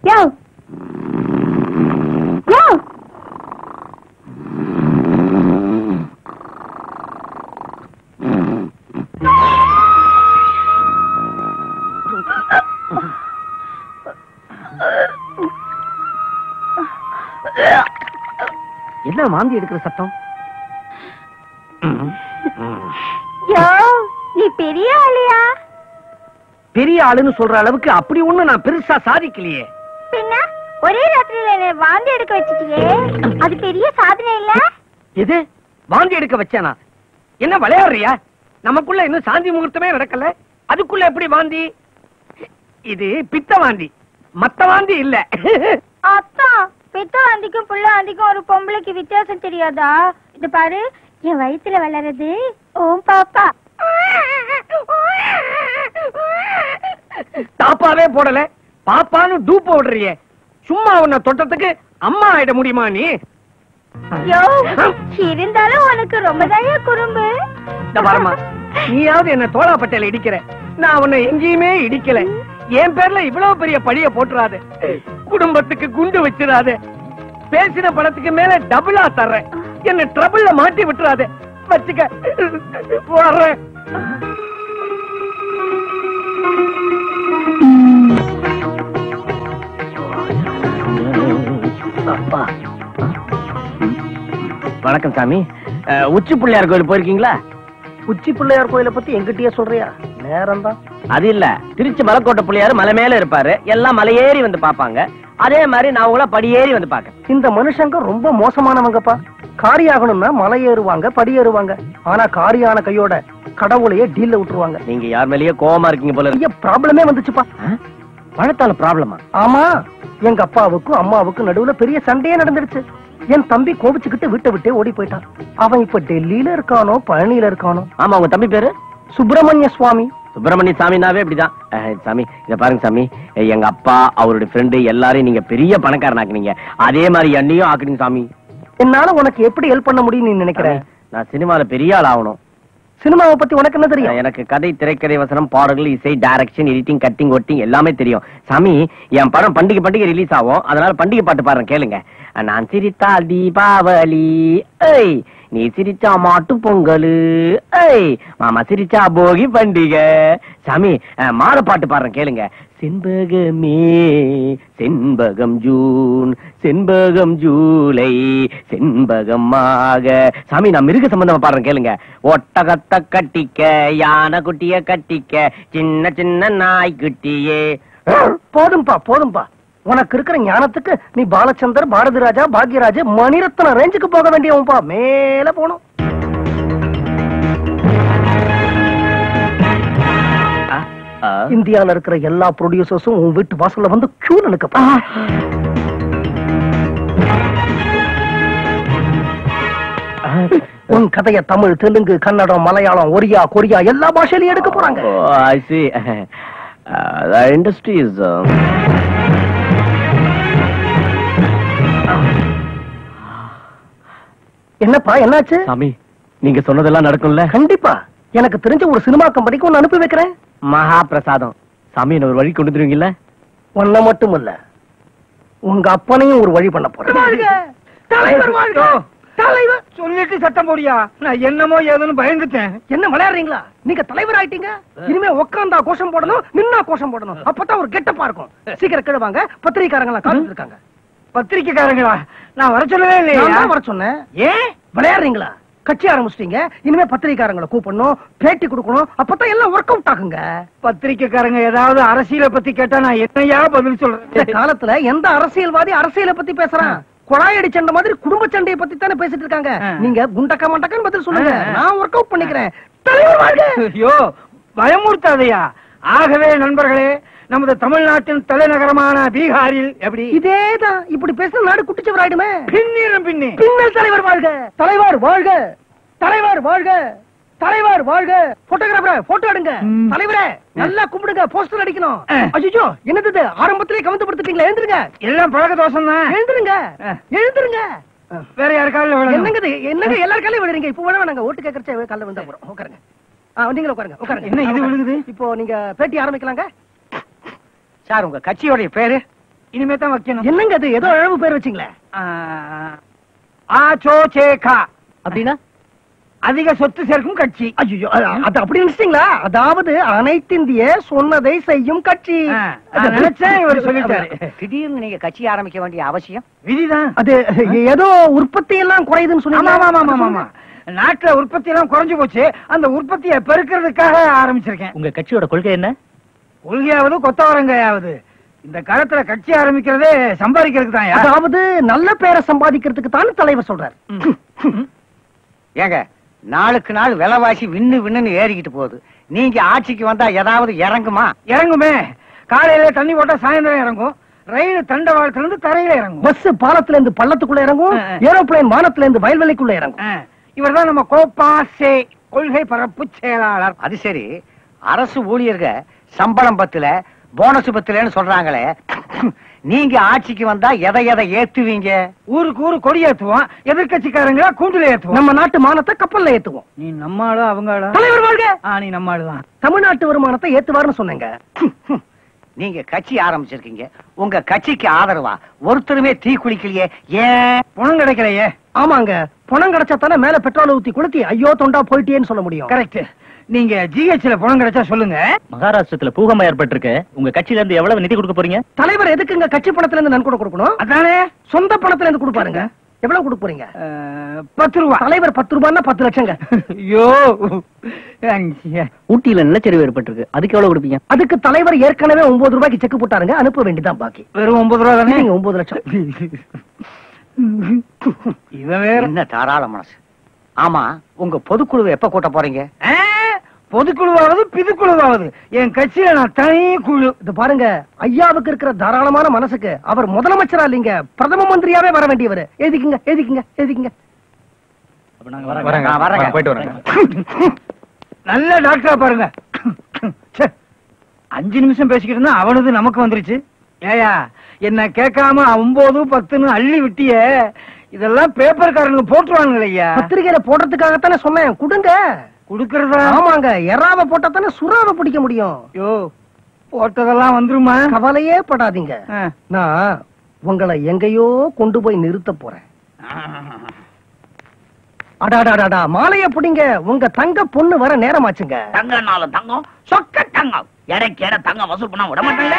[SPEAKER 9] யோ யோ
[SPEAKER 7] என்ன மாந்தி எடுக்கிற சத்தம்
[SPEAKER 9] யோ நீ பெரிய ஆளியா
[SPEAKER 7] பெரிய ஆளுன்னு சொல்ற அளவுக்கு அப்படி ஒண்ணு நான் பெருசா சாதிக்கலையே
[SPEAKER 9] பின்ன ஒரே ராத்திரியில என்னை வாந்தி எடுக்க வச்சிட்டியே அது பெரிய சாதனை இல்ல
[SPEAKER 7] எது வாந்தி எடுக்க வச்சேனா என்ன விளையாடுறியா நமக்குள்ள இன்னும் சாந்தி முகூர்த்தமே நடக்கல அதுக்குள்ள எப்படி வாந்தி இது பித்த வாந்தி மத்த வாந்தி இல்ல
[SPEAKER 9] அத்தா பித்த வாந்திக்கும் புள்ள வாந்திக்கும் ஒரு பொம்பளைக்கு வித்தியாசம் தெரியாதா இது பாரு என் வயித்துல வளருது ஓம் பாப்பா
[SPEAKER 7] தாப்பாவே போடல பாப்பான்னு டூப் போடுறியே சும்மா உன்னை தொட்டத்துக்கு அம்மா ஆயிட முடியுமா நீ
[SPEAKER 9] யோ இருந்தாலும் உனக்கு ரொம்ப தயா குறும்பு
[SPEAKER 7] இந்த வரமா நீயாவது என்ன தோளாப்பட்டையில இடிக்கிற நான் உன்னை எங்கேயுமே இடிக்கல என் பேர்ல இவ்வளவு பெரிய பழிய போட்டுறாத குடும்பத்துக்கு குண்டு வச்சிடாத பேசின பணத்துக்கு மேல டபுளா தர்றேன் என்ன ட்ரபிள்ல மாட்டி விட்டுறாத வச்சுக்க வர்றேன் அப்பா வணக்கம் சாமி அஹ், உச்சி பிள்ளையார் கோயில் போயிருக்கீங்களா
[SPEAKER 1] உச்சி பிள்ளையார் கோயிலை பத்தி எங்கிட்டயே சொல்றியா நேரம் தான்
[SPEAKER 7] அது இல்ல திருச்சி மலைக்கோட்டை பிள்ளையார் மலை மேல இருப்பாரு எல்லாம் மலையேறி வந்து பாப்பாங்க அதே மாதிரி நான் உங்கள படியேறி வந்து பாக்க
[SPEAKER 1] இந்த மனுஷங்க ரொம்ப மோசமானவங்கப்பா காரியாகணும்னா மலை ஏறுவாங்க படி ஏறுவாங்க ஆனா காரியான கையோட கடவுளையே டீல்ல விட்டுருவாங்க
[SPEAKER 7] நீங்க யார் மேலயே கோவமா இருக்கீங்க போல
[SPEAKER 1] பெரிய ப்ராப்ளமே வந்துச்சுப்பா
[SPEAKER 7] பணத்தால ப்ராப்ளமா
[SPEAKER 1] ஆமா எங்க அப்பாவுக்கும் அம்மாவுக்கும் நடுவுல பெரிய சண்டையே நடந்துடுச்சு என் தம்பி கோபிச்சுக்கிட்டு வீட்டை விட்டே ஓடி போயிட்டான் அவன் இப்ப டெல்லியில இருக்கானோ பழனியில இருக்கானோ
[SPEAKER 7] ஆமா உங்க தம்பி பேரு
[SPEAKER 1] சுப்பிரமணிய சுவாமி
[SPEAKER 7] சுப்பிரமணிய சாமினாவே இப்படிதான் அஹ், சாமி இத பாருங்க சாமி அஹ், எங்க அப்பா அவருடைய ஃப்ரெண்டு எல்லாரையும் நீங்க பெரிய பணக்காரன் ஆக்குனீங்க அதே மாதிரி என்னையும் ஆக்குனீங்க சாமி
[SPEAKER 1] என்னால உனக்கு எப்படி ஹெல்ப் பண்ண முடியும் நீ நினைக்கிற
[SPEAKER 7] நான் சினிமால பெரிய ஆள் ஆகணும்
[SPEAKER 1] சினிமாவை பத்தி உனக்கு என்ன தெரியும்
[SPEAKER 7] எனக்கு கதை திரைக்கதை வசனம் பாடல்கள் இசை டைரக்ஷன் எடிட்டிங் கட்டிங் ஒட்டிங் எல்லாமே தெரியும் சாமி என் படம் பண்டிகை பண்டிகை ரிலீஸ் ஆகும் அதனால பண்டிகை பாட்டு பாடுறேன் கேளுங்க நான் சிரித்தால் தீபாவளி ஏய் நீ சிரிச்சா மாட்டு பொங்கல் ஏய் மாமா சிரிச்சா போகி பண்டிகை சாமி அஹ், மாட பாட்டு பாடுறேன் கேளுங்க செண்பகமே செண்பகம் ஜூன் செண்பகம் ஜூலை செண்பகமாக சாமி நான் மிருக சம்பந்தமா பாடுறேன் கேளுங்க ஒட்டகத்தை கட்டிக்க யானை குட்டிய கட்டிக்க சின்ன சின்ன நாய் குட்டியே
[SPEAKER 1] போதும்பா போதும்பா உனக்கு இருக்கிற ஞானத்துக்கு நீ பாலச்சந்தர் பாரதி ராஜா பாக்யராஜ் மணிரத்ன ரேஞ்சுக்கு போக வேண்டியவன்பா மேல போகணும் இந்தியால இருக்கிற எல்லா ப்ரொடியூசர்ஸும் உன் வீட்டு வாசல்ல வந்து கியூ நினைக்கப்பா உன் கதைய தமிழ் தெலுங்கு கன்னடம் மலையாளம் ஒரியா கொரியா எல்லா பாஷையிலயும் எடுக்க போறாங்க
[SPEAKER 7] ஐ சி இண்டஸ்ட்ரி இஸ்
[SPEAKER 1] என்னப்பா என்னாச்சு
[SPEAKER 7] சாமி நீங்க சொன்னதெல்லாம் நடக்கும்ல
[SPEAKER 1] கண்டிப்பா எனக்கு தெரிஞ்ச ஒரு சினிமா கம்பெனிக்கு ஒன்னு அனுப்பி வைக்கிறேன்
[SPEAKER 7] மகா பிரசாதம் சாமி என்ன ஒரு வழி கொண்டு வந்துருவீங்களா
[SPEAKER 1] உன்ன மட்டும் இல்ல உங்க அப்பனையும் ஒரு வழி பண்ண போறேன்
[SPEAKER 4] தலைவர் வாழ்க தலைவர் சொல்லிட்டு சத்தம் போடியா நான் என்னமோ ஏதோன்னு பயந்துட்டேன்
[SPEAKER 1] என்ன விளையாடுறீங்களா நீங்க தலைவர் ஆயிட்டீங்க இனிமே உட்கார்ந்தா கோஷம் போடணும் நின்னா கோஷம் போடணும் அப்பதான் ஒரு கெட்டப்பா இருக்கும் சீக்கிரம் கீழே வாங்க பத்திரிக்காரங்க எல்லாம் காத்துட்டு இருக்காங்க
[SPEAKER 4] பத்திரிக்கைக்காரங்களா நான் வர சொல்லவே
[SPEAKER 1] நான்
[SPEAKER 4] இல்லையா
[SPEAKER 1] தான் வர சொன்னேன்
[SPEAKER 4] ஏன்
[SPEAKER 1] விளையாடுறீங்களா கட்சி ஆரம்பிச்சிட்டீங்க இனிமே பத்திரிக்காரங்களை கூப்பிடணும் பேட்டி கொடுக்கணும் அப்பதான் எல்லாம் ஒர்க் அவுட் ஆகுங்க
[SPEAKER 4] பத்திரிக்கைக்காரங்க ஏதாவது அரசியலை பத்தி கேட்டா நான் என்னையா பதில்
[SPEAKER 1] இந்த
[SPEAKER 4] சொல்றேன்
[SPEAKER 1] காலத்துல எந்த அரசியல்வாதி அரசியலை பத்தி பேசுறான் குழாயடி சண்டை மாதிரி குடும்ப சண்டையை பத்தி தானே பேசிட்டு இருக்காங்க
[SPEAKER 4] ஆ.
[SPEAKER 1] நீங்க குண்டக்க மண்டக்கன்னு பதில் சொல்லுங்க
[SPEAKER 4] ஆ.
[SPEAKER 1] நான் ஒர்க் அவுட் பண்ணிக்கிறேன் தலைவர் வாழ்க
[SPEAKER 4] ஐயோ பயமுறுத்தாதையா ஆகவே நண்பர்களே நமது தமிழ்நாட்டின் தலைநகரமான பீகாரில் எப்படி
[SPEAKER 1] இதேதான் இப்படி பேசின நாடு குட்டிச்சவர் ஆயிடுமே
[SPEAKER 4] பின்னிரும் பின்னி
[SPEAKER 1] பின்னல் தலைவர் வாழ்க தலைவர் வாழ்க தலைவர் வாழ்க தலைவர் வாழ்க போட்டோகிராஃபர் போட்டோ எடுங்க
[SPEAKER 4] ம்.
[SPEAKER 1] தலைவரே நல்லா கும்பிடுங்க போஸ்டர் அடிக்கணும்
[SPEAKER 4] ஆ.
[SPEAKER 1] அஜிஜோ என்னது இது? ஆரம்பத்திலே கவுந்து படுத்துட்டீங்களா எழுந்துருங்க
[SPEAKER 4] எல்லாம் பழக்க தோஷம் தான்
[SPEAKER 1] எழுந்துருங்க
[SPEAKER 4] ஆ.
[SPEAKER 1] எழுந்துருங்க
[SPEAKER 4] வேற யாருக்காவது விழணும்.
[SPEAKER 1] என்னங்க இது? என்னங்க எல்லாரும் காலையும் விடுறீங்க இப்போ வேணா நாங்க ஓட்டு கேட்கறச்சே காலைல விழுந்தா போறோம் உட்காருங்க ஆ, நீங்களும் உட்காருங்க உட்காருங்க
[SPEAKER 4] என்ன இது விழுகுது?
[SPEAKER 1] இப்போ நீங்க பேட்டி ஆரம்பிக்கலாங்க
[SPEAKER 4] சார் உங்க கட்சியோடைய பேரு இனிமே தான் வைக்கணும்
[SPEAKER 1] என்னங்க அது ஏதோ அழகு பேர் வச்சீங்களே
[SPEAKER 4] ஆ சோ சேகா
[SPEAKER 8] அப்படின்னா
[SPEAKER 4] அதிக சொத்து சேர்க்கும் கட்சி
[SPEAKER 1] ஐயோ அது அப்படி நினைச்சிட்டீங்களா அதாவது அனைத்திந்திய சொன்னதை செய்யும் கட்சி
[SPEAKER 4] ஆ, நான் நினைச்சேன் இவர் சொல்லிட்டாரு
[SPEAKER 6] திடீர்னு நீங்க கட்சி ஆரம்பிக்க வேண்டிய அவசியம்
[SPEAKER 4] விதிதான்
[SPEAKER 1] அது ஏதோ உற்பத்தி எல்லாம் குறையுதுன்னு
[SPEAKER 4] ஆமா
[SPEAKER 1] சொன்னீங்க
[SPEAKER 4] ஆமா ஆமா ஆமா நாட்டுல உற்பத்தி எல்லாம் குறைஞ்சு போச்சு அந்த உற்பத்தியை பெருக்கிறதுக்காக ஆரம்பிச்சிருக்கேன்
[SPEAKER 8] உங்க கட்சியோட கொள்கை என்ன
[SPEAKER 4] கொள்கையாவது கொத்தவரங்கையாவது இந்த காலத்துல கட்சி ஆரம்பிக்கிறதே சம்பாதிக்கிறதுக்கு தான்
[SPEAKER 1] அதாவது நல்ல பேரை சம்பாதிக்கிறதுக்கு தான் தலைவர் சொல்றாரு
[SPEAKER 6] ஏங்க நாளுக்கு நாள் விலைவாசி விண்ணு விண்ணுன்னு ஏறிக்கிட்டு போகுது நீங்க ஆட்சிக்கு வந்தா ஏதாவது இறங்குமா
[SPEAKER 4] இறங்குமே காலையில தண்ணி போட்டா சாயந்தரம் இறங்கும் ரயில் தண்டவாளத்துல இருந்து தரையில இறங்கும்
[SPEAKER 1] பஸ் பாலத்துல இருந்து பள்ளத்துக்குள்ள இறங்கும்
[SPEAKER 4] ஆ, ஆ.
[SPEAKER 1] ஏரோப்ளேன் வானத்துல இருந்து வயல்வெளிக்குள்ள இறங்கும்
[SPEAKER 4] இவர் தான் நம்ம கோப்பாசே கொள்கை பரப்பு செயலாளர்
[SPEAKER 6] அது சரி அரசு ஊழியர்க சம்பளம் பத்துல போனஸ் பத்துலன்னு சொல்றாங்களே நீங்க ஆட்சிக்கு வந்தா எதை எதை ஏத்துவீங்க
[SPEAKER 4] ஊருக்கு ஊரு கொடி ஏத்துவோம் எதிர்கட்சிக்காரங்க கூண்டுல ஏத்துவோம்
[SPEAKER 1] நம்ம நாட்டு மானத்தை கப்பல்ல ஏத்துவோம்
[SPEAKER 4] நீ நம்ம ஆளா அவங்க ஆளா
[SPEAKER 1] தலைவர் வாழ்க
[SPEAKER 4] ஆ நீ நம்ம ஆளுதான்
[SPEAKER 1] தமிழ்நாட்டு வருமானத்தை ஏத்துவாருன்னு சொன்னேங்க
[SPEAKER 6] நீங்க கட்சி ஆரம்பிச்சிருக்கீங்க உங்க கட்சிக்கு ஆதரவா ஒருத்தருமே தீ குளிக்கலையே ஏன்
[SPEAKER 4] பணம் கிடைக்கலையே
[SPEAKER 1] ஆமாங்க பணம் கிடைச்சா தானே மேல பெட்ரோல் ஊத்தி கொளுத்தி ஐயோ தொண்டா போயிட்டேன்னு சொல்ல முடியும்
[SPEAKER 4] கரெக்ட் நீங்க ஜிஹெச்ல பணம் கிடைச்சா சொல்லுங்க
[SPEAKER 8] மகாராஷ்டிரத்துல பூகம்பம் ஏற்பட்டிருக்கு உங்க கட்சியில இருந்து எவ்வளவு நிதி கொடுக்க போறீங்க
[SPEAKER 1] தலைவர் எதுக்குங்க கட்சி பணத்துல இருந்து நன்கொடை கொடுக்கணும்
[SPEAKER 4] அதானே
[SPEAKER 1] சொந்த பணத்துல இருந்து கொடுப்பாருங்க எவ்வளவு கொடுக்க போறீங்க
[SPEAKER 4] அஹ், பத்து ரூபா
[SPEAKER 1] தலைவர் பத்து ரூபான்னா பத்து லட்சங்க
[SPEAKER 4] ஐயோ
[SPEAKER 8] ஊட்டியில நிலச்சரிவு ஏற்பட்டிருக்கு அதுக்கு எவ்வளவு கொடுப்பீங்க
[SPEAKER 1] அதுக்கு தலைவர் ஏற்கனவே ஒன்பது ரூபாய்க்கு செக் போட்டாருங்க அனுப்ப வேண்டியதான் பாக்கி
[SPEAKER 4] வெறும் ஒன்பது ரூபா தானே
[SPEAKER 1] நீங்க ஒன்பது லட்சம்
[SPEAKER 4] இவன் வேற
[SPEAKER 6] என்ன தாராள மனசு ஆமா உங்க பொதுக்குழுவை எப்ப கூட்ட போறீங்க
[SPEAKER 4] ஆ, பொதுக்குழுவாவது பிதுக்குழுவாவது என் கட்சியில நான் தனி குழு
[SPEAKER 1] இது பாருங்க ஐயாவுக்கு இருக்கிற தாராளமான மனசுக்கு அவர் முதலமைச்சரா இல்லீங்க பிரதம மந்திரியாவே வர வேண்டியவர் எழுதிக்குங்க எழுதிக்குங்க எழுதிக்குங்க
[SPEAKER 6] நான் வரேங்க.
[SPEAKER 5] போயிட்டு வரேங்க
[SPEAKER 4] நல்ல டாக்டரா பாருங்க ச்சே, அஞ்சு நிமிஷம் பேசிக்கிட்டு இருந்தா அவனது நமக்கு வந்துருச்சு ஏயா என்ன கேட்காம ஒன்பது பத்துன்னு அள்ளி விட்டியே இதெல்லாம் பேப்பர்காரங்க போட்டுருவானுங்க ஐயா
[SPEAKER 1] பத்திரிகையில போடுறதுக்காகத்தானே சொன்னேன் கொடுங்க
[SPEAKER 4] குடுக்கறதா
[SPEAKER 1] ஆமாங்க எறாவை போட்டா தானே சுறாவை பிடிக்க முடியும்
[SPEAKER 4] யோ போட்டதெல்லாம் வந்துருமா
[SPEAKER 1] கவலையே படாதீங்க
[SPEAKER 4] ஆ.
[SPEAKER 1] நான் உங்களை எங்கேயோ கொண்டு போய் நிறுத்த போறேன் அடாடாடாடா மாலைய பிடிங்க உங்க தங்க பொண்ணு வர நேரமாச்சுங்க
[SPEAKER 3] தங்கனாலும் தங்கம் சொக்க தங்கம் எடைக்கு எடை தங்கம் வசூல் பண்ண விட மாட்டேன்ல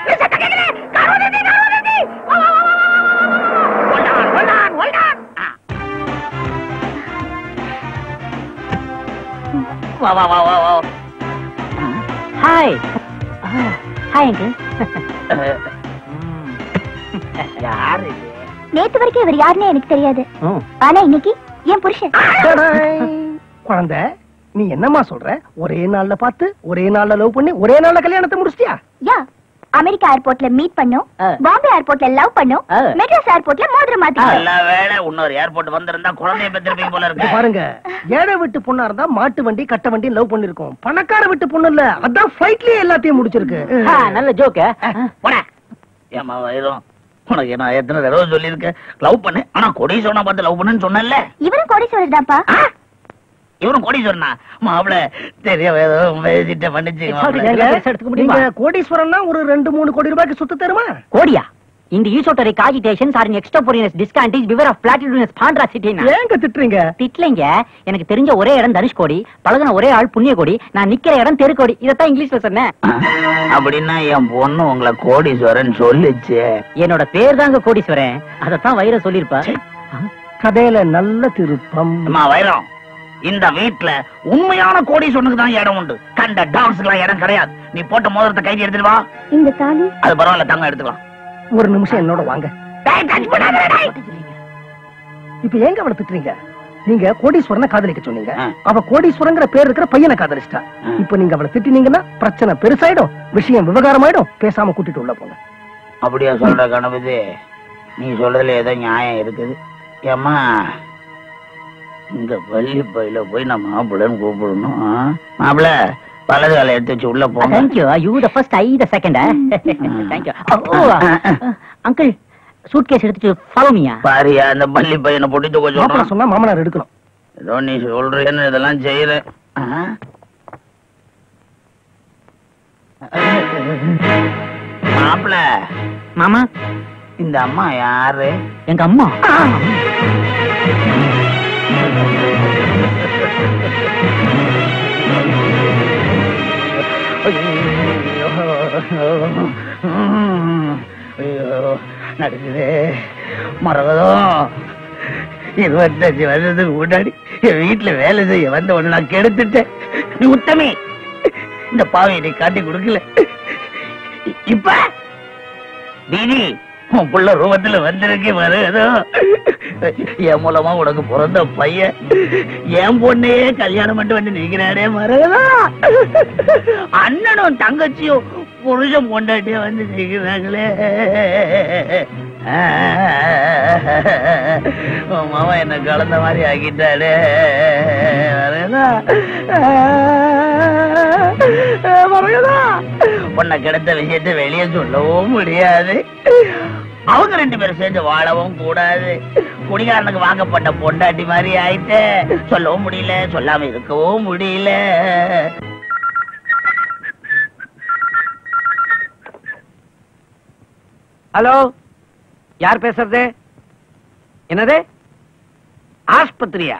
[SPEAKER 3] வா வா வா வா வா
[SPEAKER 6] ஹாய் ஹாய் அங்கிள்
[SPEAKER 3] யாரு இது?
[SPEAKER 12] நேத்து வரைக்கும் இவர் யாருன்னு எனக்கு தெரியாது ஆனா இன்னைக்கு என் புருஷன்
[SPEAKER 1] டடாய். குழந்தை நீ என்னம்மா சொல்ற ஒரே நாள்ல பார்த்து ஒரே நாள்ல லவ் பண்ணி ஒரே நாள்ல கல்யாணத்தை முடிச்சிட்டியா
[SPEAKER 12] யா அமெரிக்கா ஏர்போர்ட்ல மீட் பண்ணோம்
[SPEAKER 6] ஆ.
[SPEAKER 12] பாம்பே ஏர்போர்ட்ல லவ் பண்ணோம்
[SPEAKER 6] ஆ.
[SPEAKER 12] மெட்ராஸ் ஏர்போர்ட்ல மோதிரம் மாத்திட்டோம்
[SPEAKER 3] நல்ல வேளை இன்னொரு ஏர்போர்ட் வந்திருந்தா குழந்தைய பெற்றிருப்பீங்க போல
[SPEAKER 1] இது
[SPEAKER 3] இருக்கு
[SPEAKER 1] பாருங்க ஏழை வீட்டு பொண்ணா இருந்தா மாட்டு வண்டி கட்ட வண்டி லவ் பண்ணிருக்கோம் பணக்கார வீட்டு பொண்ணு இல்ல அதான் ஃபிளைட்லயே எல்லாத்தையும் முடிச்சிருக்கு
[SPEAKER 6] நல்ல ஜோக்கு
[SPEAKER 3] போடா ஏமா வயிறும் உனக்கு நான் எத்தனை தடவை சொல்லியிருக்கேன் லவ் பண்ணு ஆனா கொடீஸ்வரனை பார்த்து லவ் பண்ணுன்னு சொன்னேன்ல
[SPEAKER 12] இவரும் கோடீஸ்வரர் தான்ப்பா
[SPEAKER 3] இவரும் கோடீஸ்வரனா மாப்பிள தெரியாம ஏதோ பேசிட்ட பண்ணிச்சு
[SPEAKER 6] எடுத்துக்க முடியுமா
[SPEAKER 1] நீங்க கோடீஸ்வரன்னா ஒரு ரெண்டு மூணு கோடி ரூபாய்க்கு சுத்து தருமா
[SPEAKER 6] கோடியா இந்த esoteric agitations are in extraporious discontage fever of platinous Bandra city
[SPEAKER 1] ஏங்க திட்டுறீங்க
[SPEAKER 6] திட்லைங்க எனக்கு தெரிஞ்ச ஒரே இடம் தனுஷ்கோடி பழகுன ஒரே ஆள் புண்ணியகோடி நான் நிக்கிற இடம் தெருக்கோடி இதத்தான் இங்கிலீஷ்ல சொன்னேன்
[SPEAKER 3] அப்படின்னா என் பொண்ணு உங்களை கோடீஸ்வரன் சொல்லுச்சு
[SPEAKER 6] என்னோட பேர் தாங்க கோடீஸ்வரன் அதத்தான் வைர சொல்லிருப்பா
[SPEAKER 1] கதையில நல்ல திருப்பம்
[SPEAKER 3] அம்மா வைரம் இந்த வீட்ல உண்மையான கோடீஸ்வரனுக்கு தான் இடம் உண்டு கண்ட டான்ஸ்க்கு இடம் கிடையாது நீ போட்ட மோதிரத்தை கைதி எடுத்துட்டு வா
[SPEAKER 12] இந்த தாலி
[SPEAKER 3] அது பரவாயில்ல தங்க எடுத்துக்கலாம்
[SPEAKER 1] ஒரு நிமிஷம் என்னோட வாங்க
[SPEAKER 3] டேய், touch பண்ணாதடா, டேய்.
[SPEAKER 1] இப்ப ஏங்க அவளை திட்டுறீங்க நீங்க கோடீஸ்வரனை காதலிக்க சொன்னீங்க
[SPEAKER 3] ஆ.
[SPEAKER 1] அவ கோடீஸ்வரங்கிற பேர் இருக்கிற பையனை காதலிச்சிட்டா
[SPEAKER 3] ஆ.
[SPEAKER 1] இப்ப நீங்க அவளை திட்டினீங்கன்னா பிரச்சனை பெருசாயிடும் விஷயம் விவகாரமாயிடும் பேசாம கூட்டிட்டு உள்ள போங்க
[SPEAKER 3] அப்படியா சொல்ற கணபதி நீ சொல்றதுல ஏதோ நியாயம் இருக்குது ஏம்மா இந்த பள்ளி பையில போய் நம்ம மாப்பிள்ளன்னு கூப்பிடணும் ஆ? மாப்பிள்ள வலது காலை எடுத்து வச்சு உள்ள போங்க
[SPEAKER 6] thank you you the first I the second thank you uncle suitcase எடுத்துட்டு ஃபாலோ மீயா
[SPEAKER 3] பாரியா அந்த பள்ளி பையனை போட்டு
[SPEAKER 1] மாப்பிள்ள
[SPEAKER 3] கொஞ்சம்
[SPEAKER 1] சொன்னா மாமனார் எடுக்கணும்
[SPEAKER 3] ஏதோ நீ சொல்றேன்னு இதெல்லாம் செய்யற மாப்பிள மாமா இந்த அம்மா யாரு
[SPEAKER 2] எங்க அம்மா
[SPEAKER 3] ஐயோ நடக்குது மரகதம் இருபத்தஞ்சு வருஷத்துக்கு முன்னாடி என் வீட்டுல வேலை செய்ய வந்த உடனே நான் கெடுத்துட்டேன் நீ உத்தமி இந்த பாவையை நீ காட்டி கொடுக்கல இப்ப தீதி உன் புள்ள ரூபத்துல வந்திருக்கு மரகதோ என் மூலமா உனக்கு பிறந்த பையன் என் பொண்ணையே கல்யாணம் பண்ணிட்டு வந்து நிக்கிறானே மரகதா அண்ணனும் தங்கச்சியும் புருஷன் பொண்டாட்டியா வந்து நிக்கிறாங்களே உன் மாமா என்ன கலந்த மாதிரி ஆக்கிட்டாடே மரகதா மரகதா உன்னை கிடைத்த விஷயத்தை வெளியே சொல்லவும் முடியாது அவங்க ரெண்டு பேரும் சேர்ந்து வாழவும் கூடாது குடிகாரனுக்கு வாங்கப்பட்ட பொண்டாட்டி மாதிரி ஆயிட்டு சொல்லவும் முடியல சொல்லாம இருக்கவும் முடியல
[SPEAKER 7] ஹலோ யார் பேசுறது என்னது ஆஸ்பத்திரியா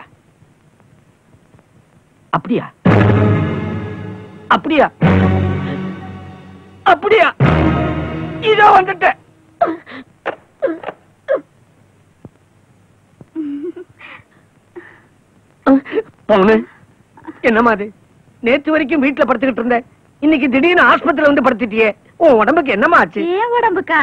[SPEAKER 7] அப்படியா அப்படியா அப்படியா இதோ வந்துட்டேன் பொண்ணு என்னம்மா அது நேத்து வரைக்கும் வீட்டுல படுத்துக்கிட்டு இருந்தேன் இன்னைக்கு திடீர்னு ஆஸ்பத்திரியில வந்து படுத்துட்டியே உன் உடம்புக்கு என்னம்மா ஆச்சு
[SPEAKER 9] ஏன் உடம்புக்கா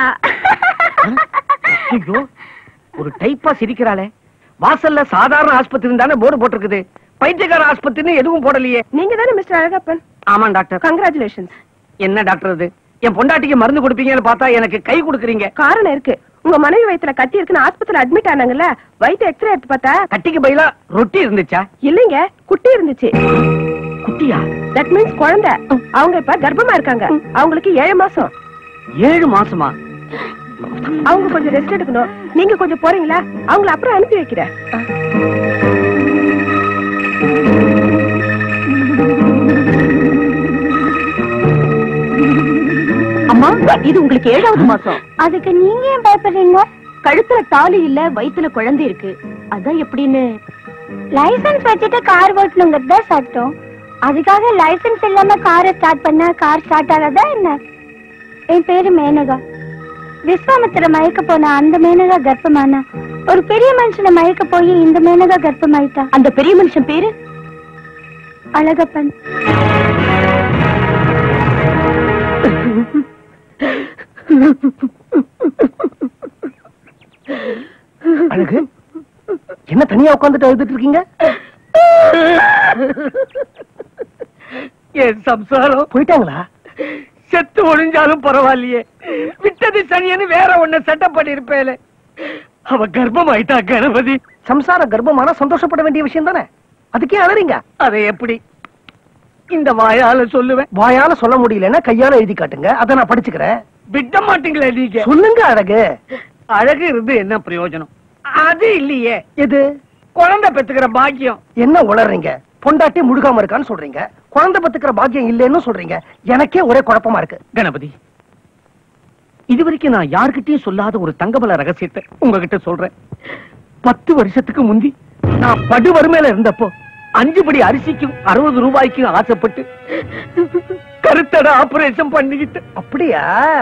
[SPEAKER 7] ஐயோ ஒரு டைப்பா சிரிக்கிறாளே வாசல்ல சாதாரண ஆஸ்பத்திரி தானே போர்டு போட்டிருக்குது பைத்தியக்கார ஆஸ்பத்திரின்னு எதுவும் போடலையே
[SPEAKER 13] நீங்க தானே மிஸ்டர் அழகப்பன்
[SPEAKER 7] ஆமா டாக்டர்
[SPEAKER 13] கங்க்ராச்சுலேஷன்ஸ்
[SPEAKER 7] என்ன டாக்டர் இது என் பொண்டாட்டிக்கு மருந்து கொடுப்பீங்கன்னு பார்த்தா எனக்கு கை கொடுக்குறீங்க
[SPEAKER 13] காரணம் இருக்கு உங்க மனைவி வயித்துல கட்டி இருக்குன்னு ஆஸ்பத்திரி அட்மிட் ஆனாங்கல்ல வயிற்று எக்ஸ்ரே எடுத்து பார்த்தா
[SPEAKER 7] கட்டிக்கு பைலா ரொட்டி இருந்துச்சா
[SPEAKER 13] இல்லைங்க குட்டி இருந்துச்சு
[SPEAKER 7] குட்டியா
[SPEAKER 13] தட் மீன்ஸ் குழந்தை அவங்க இப்ப கர்ப்பமா இருக்காங்க அவங்களுக்கு ஏழு மாசம்
[SPEAKER 7] ஏழு மாசமா
[SPEAKER 13] அவங்க கொஞ்சம் ரெஸ்ட் எடுக்கணும் நீங்க கொஞ்சம் போறீங்களா அவங்கள அப்புறம் அனுப்பி வைக்கிறேன்
[SPEAKER 9] அம்மா இது உங்களுக்கு ஏழாவது மாசம்
[SPEAKER 12] அதுக்கு நீங்க ஏன் பயப்படுறீங்க
[SPEAKER 9] கழுத்துல தாலி இல்ல வயித்துல குழந்தை இருக்கு அதான் எப்படின்னு
[SPEAKER 12] லைசென்ஸ் வச்சுட்டு கார் ஓட்டணுங்கிறது தான் சட்டம் அதுக்காக லைசென்ஸ் இல்லாம காரை ஸ்டார்ட் பண்ணா கார் ஸ்டார்ட் ஆகாதா என்ன என் பேரு மேனகா விஸ்வாமித்திர மயக்க போன அந்த மேனகா கர்ப்பமானா ஒரு பெரிய மனுஷனை மயக்க போய் இந்த மேனகா கர்ப்பமாயிட்டா
[SPEAKER 9] அந்த பெரிய மனுஷன் பேரு
[SPEAKER 12] அழகப்பன்
[SPEAKER 1] அழகு என்ன தனியா உட்காந்துட்டு அழுதுட்டு இருக்கீங்க
[SPEAKER 7] என் சம்சாரம்
[SPEAKER 1] போயிட்டாங்களா
[SPEAKER 7] செத்து ஒழிஞ்சாலும் பரவாயில்லையே விட்டது சனியன்னு வேற ஒண்ணு செட்டப் பண்ணி இருப்பேல அவ கர்ப்பம் ஆயிட்டா கணபதி
[SPEAKER 1] சம்சார கர்ப்பமான சந்தோஷப்பட வேண்டிய விஷயம் தானே அதுக்கே அழறீங்க
[SPEAKER 7] அதை எப்படி இந்த வாயால சொல்லுவேன்
[SPEAKER 1] வாயால சொல்ல முடியலன்னா கையால எழுதி காட்டுங்க அதை நான் படிச்சுக்கிறேன்
[SPEAKER 7] விட மாட்டீங்களே நீங்க
[SPEAKER 1] சொல்லுங்க அழகு
[SPEAKER 7] அழகு இருந்து என்ன பிரயோஜனம் அது இல்லையே
[SPEAKER 1] எது
[SPEAKER 7] குழந்தை பெத்துக்கிற பாக்கியம்
[SPEAKER 1] என்ன உளறீங்க பொண்டாட்டி முழுகாம இருக்கான்னு சொல்றீங்க குழந்தை பத்துக்கிற பாக்கியம் இல்லைன்னு சொல்றீங்க எனக்கே ஒரே குழப்பமா இருக்கு
[SPEAKER 7] கணபதி இதுவரைக்கும் நான் யார்கிட்டயும் சொல்லாத ஒரு தங்கமல ரகசியத்தை உங்ககிட்ட சொல்றேன் பத்து வருஷத்துக்கு முந்தி நான் படு வறுமையில இருந்தப்போ அஞ்சு படி அரிசிக்கும் அறுபது ரூபாய்க்கும் ஆசைப்பட்டு கருத்தட ஆபரேஷன் பண்ணிக்கிட்டு
[SPEAKER 1] அப்படியா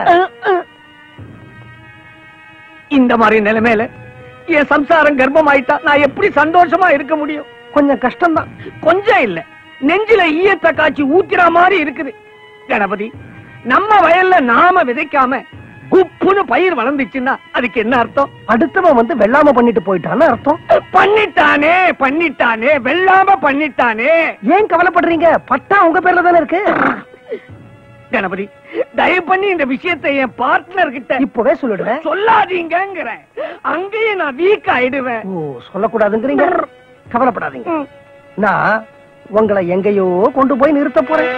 [SPEAKER 7] இந்த மாதிரி நிலைமையில என் சம்சாரம் கர்ப்பம் ஆயிட்டா நான் எப்படி சந்தோஷமா இருக்க முடியும்
[SPEAKER 1] கொஞ்சம் கஷ்டம்தான்
[SPEAKER 7] கொஞ்சம் இல்ல நெஞ்சில ஈயத்தை காய்ச்சி ஊத்திர மாதிரி இருக்குது கணபதி நம்ம வயல்ல நாம விதைக்காம குப்புன்னு பயிர் வளர்ந்துச்சுன்னா அதுக்கு என்ன அர்த்தம்
[SPEAKER 1] அடுத்தவன் வந்து வெள்ளாம பண்ணிட்டு போயிட்டான்னு அர்த்தம்
[SPEAKER 7] பண்ணிட்டானே பண்ணிட்டானே வெள்ளாம பண்ணிட்டானே
[SPEAKER 1] ஏன் கவலைப்படுறீங்க பட்டா உங்க பேர்ல தானே இருக்கு
[SPEAKER 7] கணபதி தயவு பண்ணி இந்த விஷயத்தை என் பார்ட்னர் கிட்ட
[SPEAKER 1] இப்பவே சொல்லிடுவேன்
[SPEAKER 7] சொல்லாதீங்கிறேன் அங்கேயே நான் வீக் ஆயிடுவேன்
[SPEAKER 1] ஓ சொல்லக்கூடாதுங்கிறீங்க கவலைப்படாதீங்க நான் உங்களை எங்கேயோ கொண்டு போய் நிறுத்த போறேன்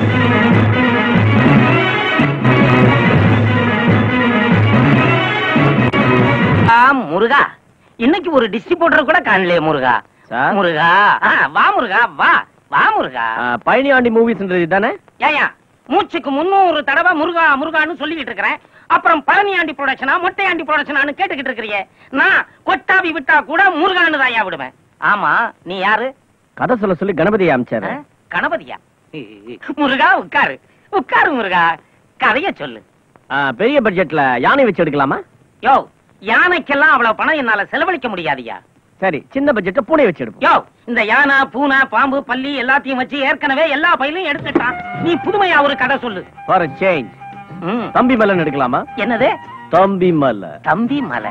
[SPEAKER 3] ஆ, முருகா இன்னைக்கு ஒரு டிஸ்ட்ரிபியூட்டர் கூட காணலையே முருகா முருகா ஆ, வா முருகா வா வா முருகா
[SPEAKER 8] பழனியாண்டி மூவிஸ்ன்றது தானே
[SPEAKER 3] ஏயா மூச்சுக்கு முன்னூறு தடவை முருகா முருகான்னு சொல்லிக்கிட்டு இருக்கிறேன்
[SPEAKER 7] அப்புறம் பழனியாண்டி ப்ரொடக்ஷனா மொட்டையாண்டி ப்ரொடக்ஷனான்னு கேட்டுக்கிட்டு இருக்கிறியே நான் கொட்டாவி விட்டா கூட முருகானு தான் விடுவேன் ஆமா நீ யாரு
[SPEAKER 8] கதை சொல்ல சொல்லி கணபதி அமைச்சாரு
[SPEAKER 7] ஆ? கணபதியா முருகா உட்காரு உட்காரு முருகா கதைய சொல்லு
[SPEAKER 8] ஆ, பெரிய பட்ஜெட்ல யானை வச்சு எடுக்கலாமா
[SPEAKER 7] யோ யானைக்கெல்லாம் அவ்வளவு பணம் என்னால செலவழிக்க முடியாதுயா
[SPEAKER 8] சரி சின்ன பட்ஜெட்ல பூனை வச்சு எடுப்போம்
[SPEAKER 7] யோ இந்த யானை பூனை பாம்பு பல்லி எல்லாத்தையும் வச்சு ஏற்கனவே எல்லா பயிலும் எடுத்துட்டான் நீ புதுமையா ஒரு கதை சொல்லு
[SPEAKER 8] ஃபார் சேஞ்ச்
[SPEAKER 7] ம்.
[SPEAKER 8] தம்பி மலன் எடுக்கலாமா
[SPEAKER 7] என்னது
[SPEAKER 8] தம்பி மலை
[SPEAKER 7] தம்பி மலை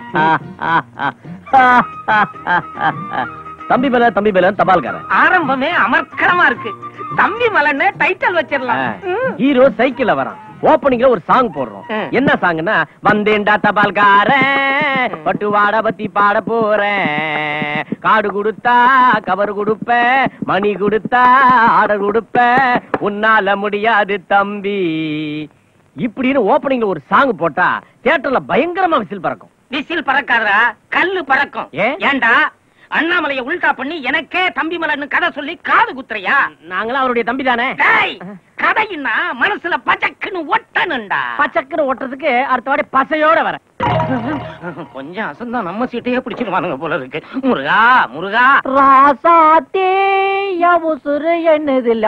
[SPEAKER 8] தம்பி மலை தம்பி மலை தபால்காரன்
[SPEAKER 7] ஆரம்பமே அமர்க்கலமா இருக்கு தம்பி மலைன்னு டைட்டில் வச்சிடலாம் ம்.
[SPEAKER 8] ஹீரோ சைக்கிள்ல வரான் ஓப்பனிங்ல ஒரு சாங் போடுறோம்
[SPEAKER 7] ம்.
[SPEAKER 8] என்ன சாங்னா வந்தேன்டா தபால்காரன் பட்டு வாட பத்தி பாட போறேன் காடு கொடுத்தா கவர் கொடுப்ப மணி கொடுத்தா ஆர்டர் கொடுப்ப உன்னால முடியாது தம்பி இப்படின்னு ஓப்பனிங்ல ஒரு சாங் போட்டா தியேட்டர்ல பயங்கரமா விசில் பறக்கும்
[SPEAKER 7] விசில் பறக்காதடா கல்லு பறக்கும்
[SPEAKER 8] ஏன்?
[SPEAKER 7] ஏன்டா அண்ணாமலைய உல்டா பண்ணி எனக்கே தம்பி மலைன்னு கதை சொல்லி காது குத்துறியா
[SPEAKER 8] நாங்களும் அவருடைய தம்பி தானே
[SPEAKER 7] டேய் கதையின்னா மனசுல பச்சக்குன்னு ஒட்டணும்டா
[SPEAKER 8] பச்சக்குன்னு ஓட்டுறதுக்கு அடுத்த வாடி பசையோட வரேன்
[SPEAKER 7] கொஞ்சம் அசந்தா நம்ம சீட்டையே பிடிச்சிருவானுங்க போல இருக்கு முருகா முருகா
[SPEAKER 8] ராசாத்தே உசுறு என்னதில்ல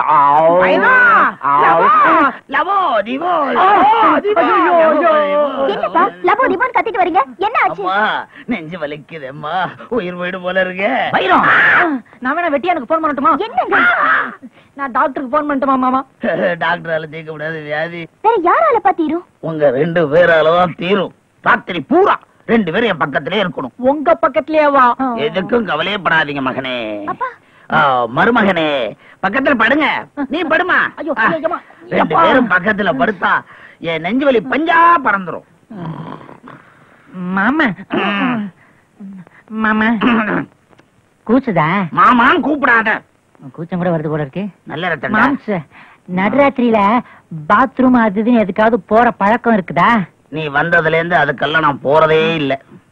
[SPEAKER 3] லவோ திவோ
[SPEAKER 9] என்னப்பா லபோ டிபோன்னு கத்திட்டு வரீங்க என்ன ஆச்சு
[SPEAKER 3] அம்மா நெஞ்சு வலிக்குது அம்மா உயிர் போயிடு போல இருக்கு
[SPEAKER 2] வைரம் நான் வேணா வெட்டியானுக்கு போன் பண்ணட்டுமா
[SPEAKER 9] என்னங்க
[SPEAKER 2] நான் டாக்டருக்கு போன் பண்ணட்டுமா மாமா
[SPEAKER 3] டாக்டரால தீர்க்க முடியாது வியாதி
[SPEAKER 9] வேற யாரால பாத்தீரும்
[SPEAKER 3] உங்க ரெண்டு பேரால தான் தீரும் ராத்திரி பூரா ரெண்டு பேரும் என் பக்கத்திலே இருக்கணும்
[SPEAKER 2] உங்க பக்கத்துலயே வா
[SPEAKER 3] எதுக்கும் கவலையே படாதீங்க மகனே
[SPEAKER 9] அப்பா
[SPEAKER 3] ஆ, மருமகனே பக்கத்துல படுங்க நீ படுமா
[SPEAKER 2] ஐயோ,
[SPEAKER 3] ஆ,
[SPEAKER 2] ஐயோ, அம்மா.
[SPEAKER 3] ரெண்டு
[SPEAKER 2] அப்பா.
[SPEAKER 3] பேரும் பக்கத்துல படுத்தா என் நெஞ்சு வலி பஞ்சா பறந்துரும்
[SPEAKER 2] மாமா மாமா கூச்சுதா
[SPEAKER 3] மாமான்னு கூப்பிடாத
[SPEAKER 2] கூச்சம் கூட வருது போல இருக்கு
[SPEAKER 3] நல்ல ரத்தம்
[SPEAKER 2] மாம்ஸ் நடுராத்திரியில பாத்ரூம் அது இதுன்னு எதுக்காவது போற பழக்கம் இருக்குதா
[SPEAKER 3] நீ வந்ததுல இருந்து அதுக்கெல்லாம் நான் போறதே இல்ல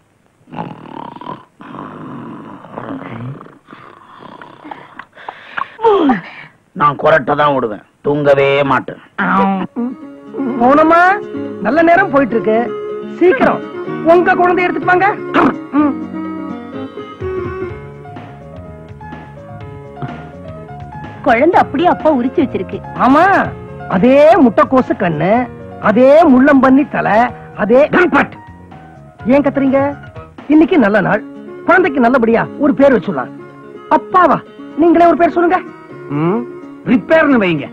[SPEAKER 3] நான் குரட்டை தான் விடுவேன் தூங்கவே மாட்டேன்
[SPEAKER 1] போனோமா நல்ல நேரம் போயிட்டு இருக்கு சீக்கிரம் உங்க குழந்தை எடுத்துட்டு வாங்க ம்.
[SPEAKER 9] குழந்தை அப்படியே அப்பா உரிச்சு வச்சிருக்கு
[SPEAKER 1] ஆமா அதே முட்டைக்கோசு கண்ணு அதே முள்ளம்பன்னி தலை அதே பட் ஏன் கத்துறீங்க இன்னைக்கு நல்ல நாள் குழந்தைக்கு நல்லபடியா ஒரு பேர் வச்சுடலாம் அப்பாவா நீங்களே ஒரு பேர் சொல்லுங்க
[SPEAKER 4] ரிப்பேர்னு வைங்க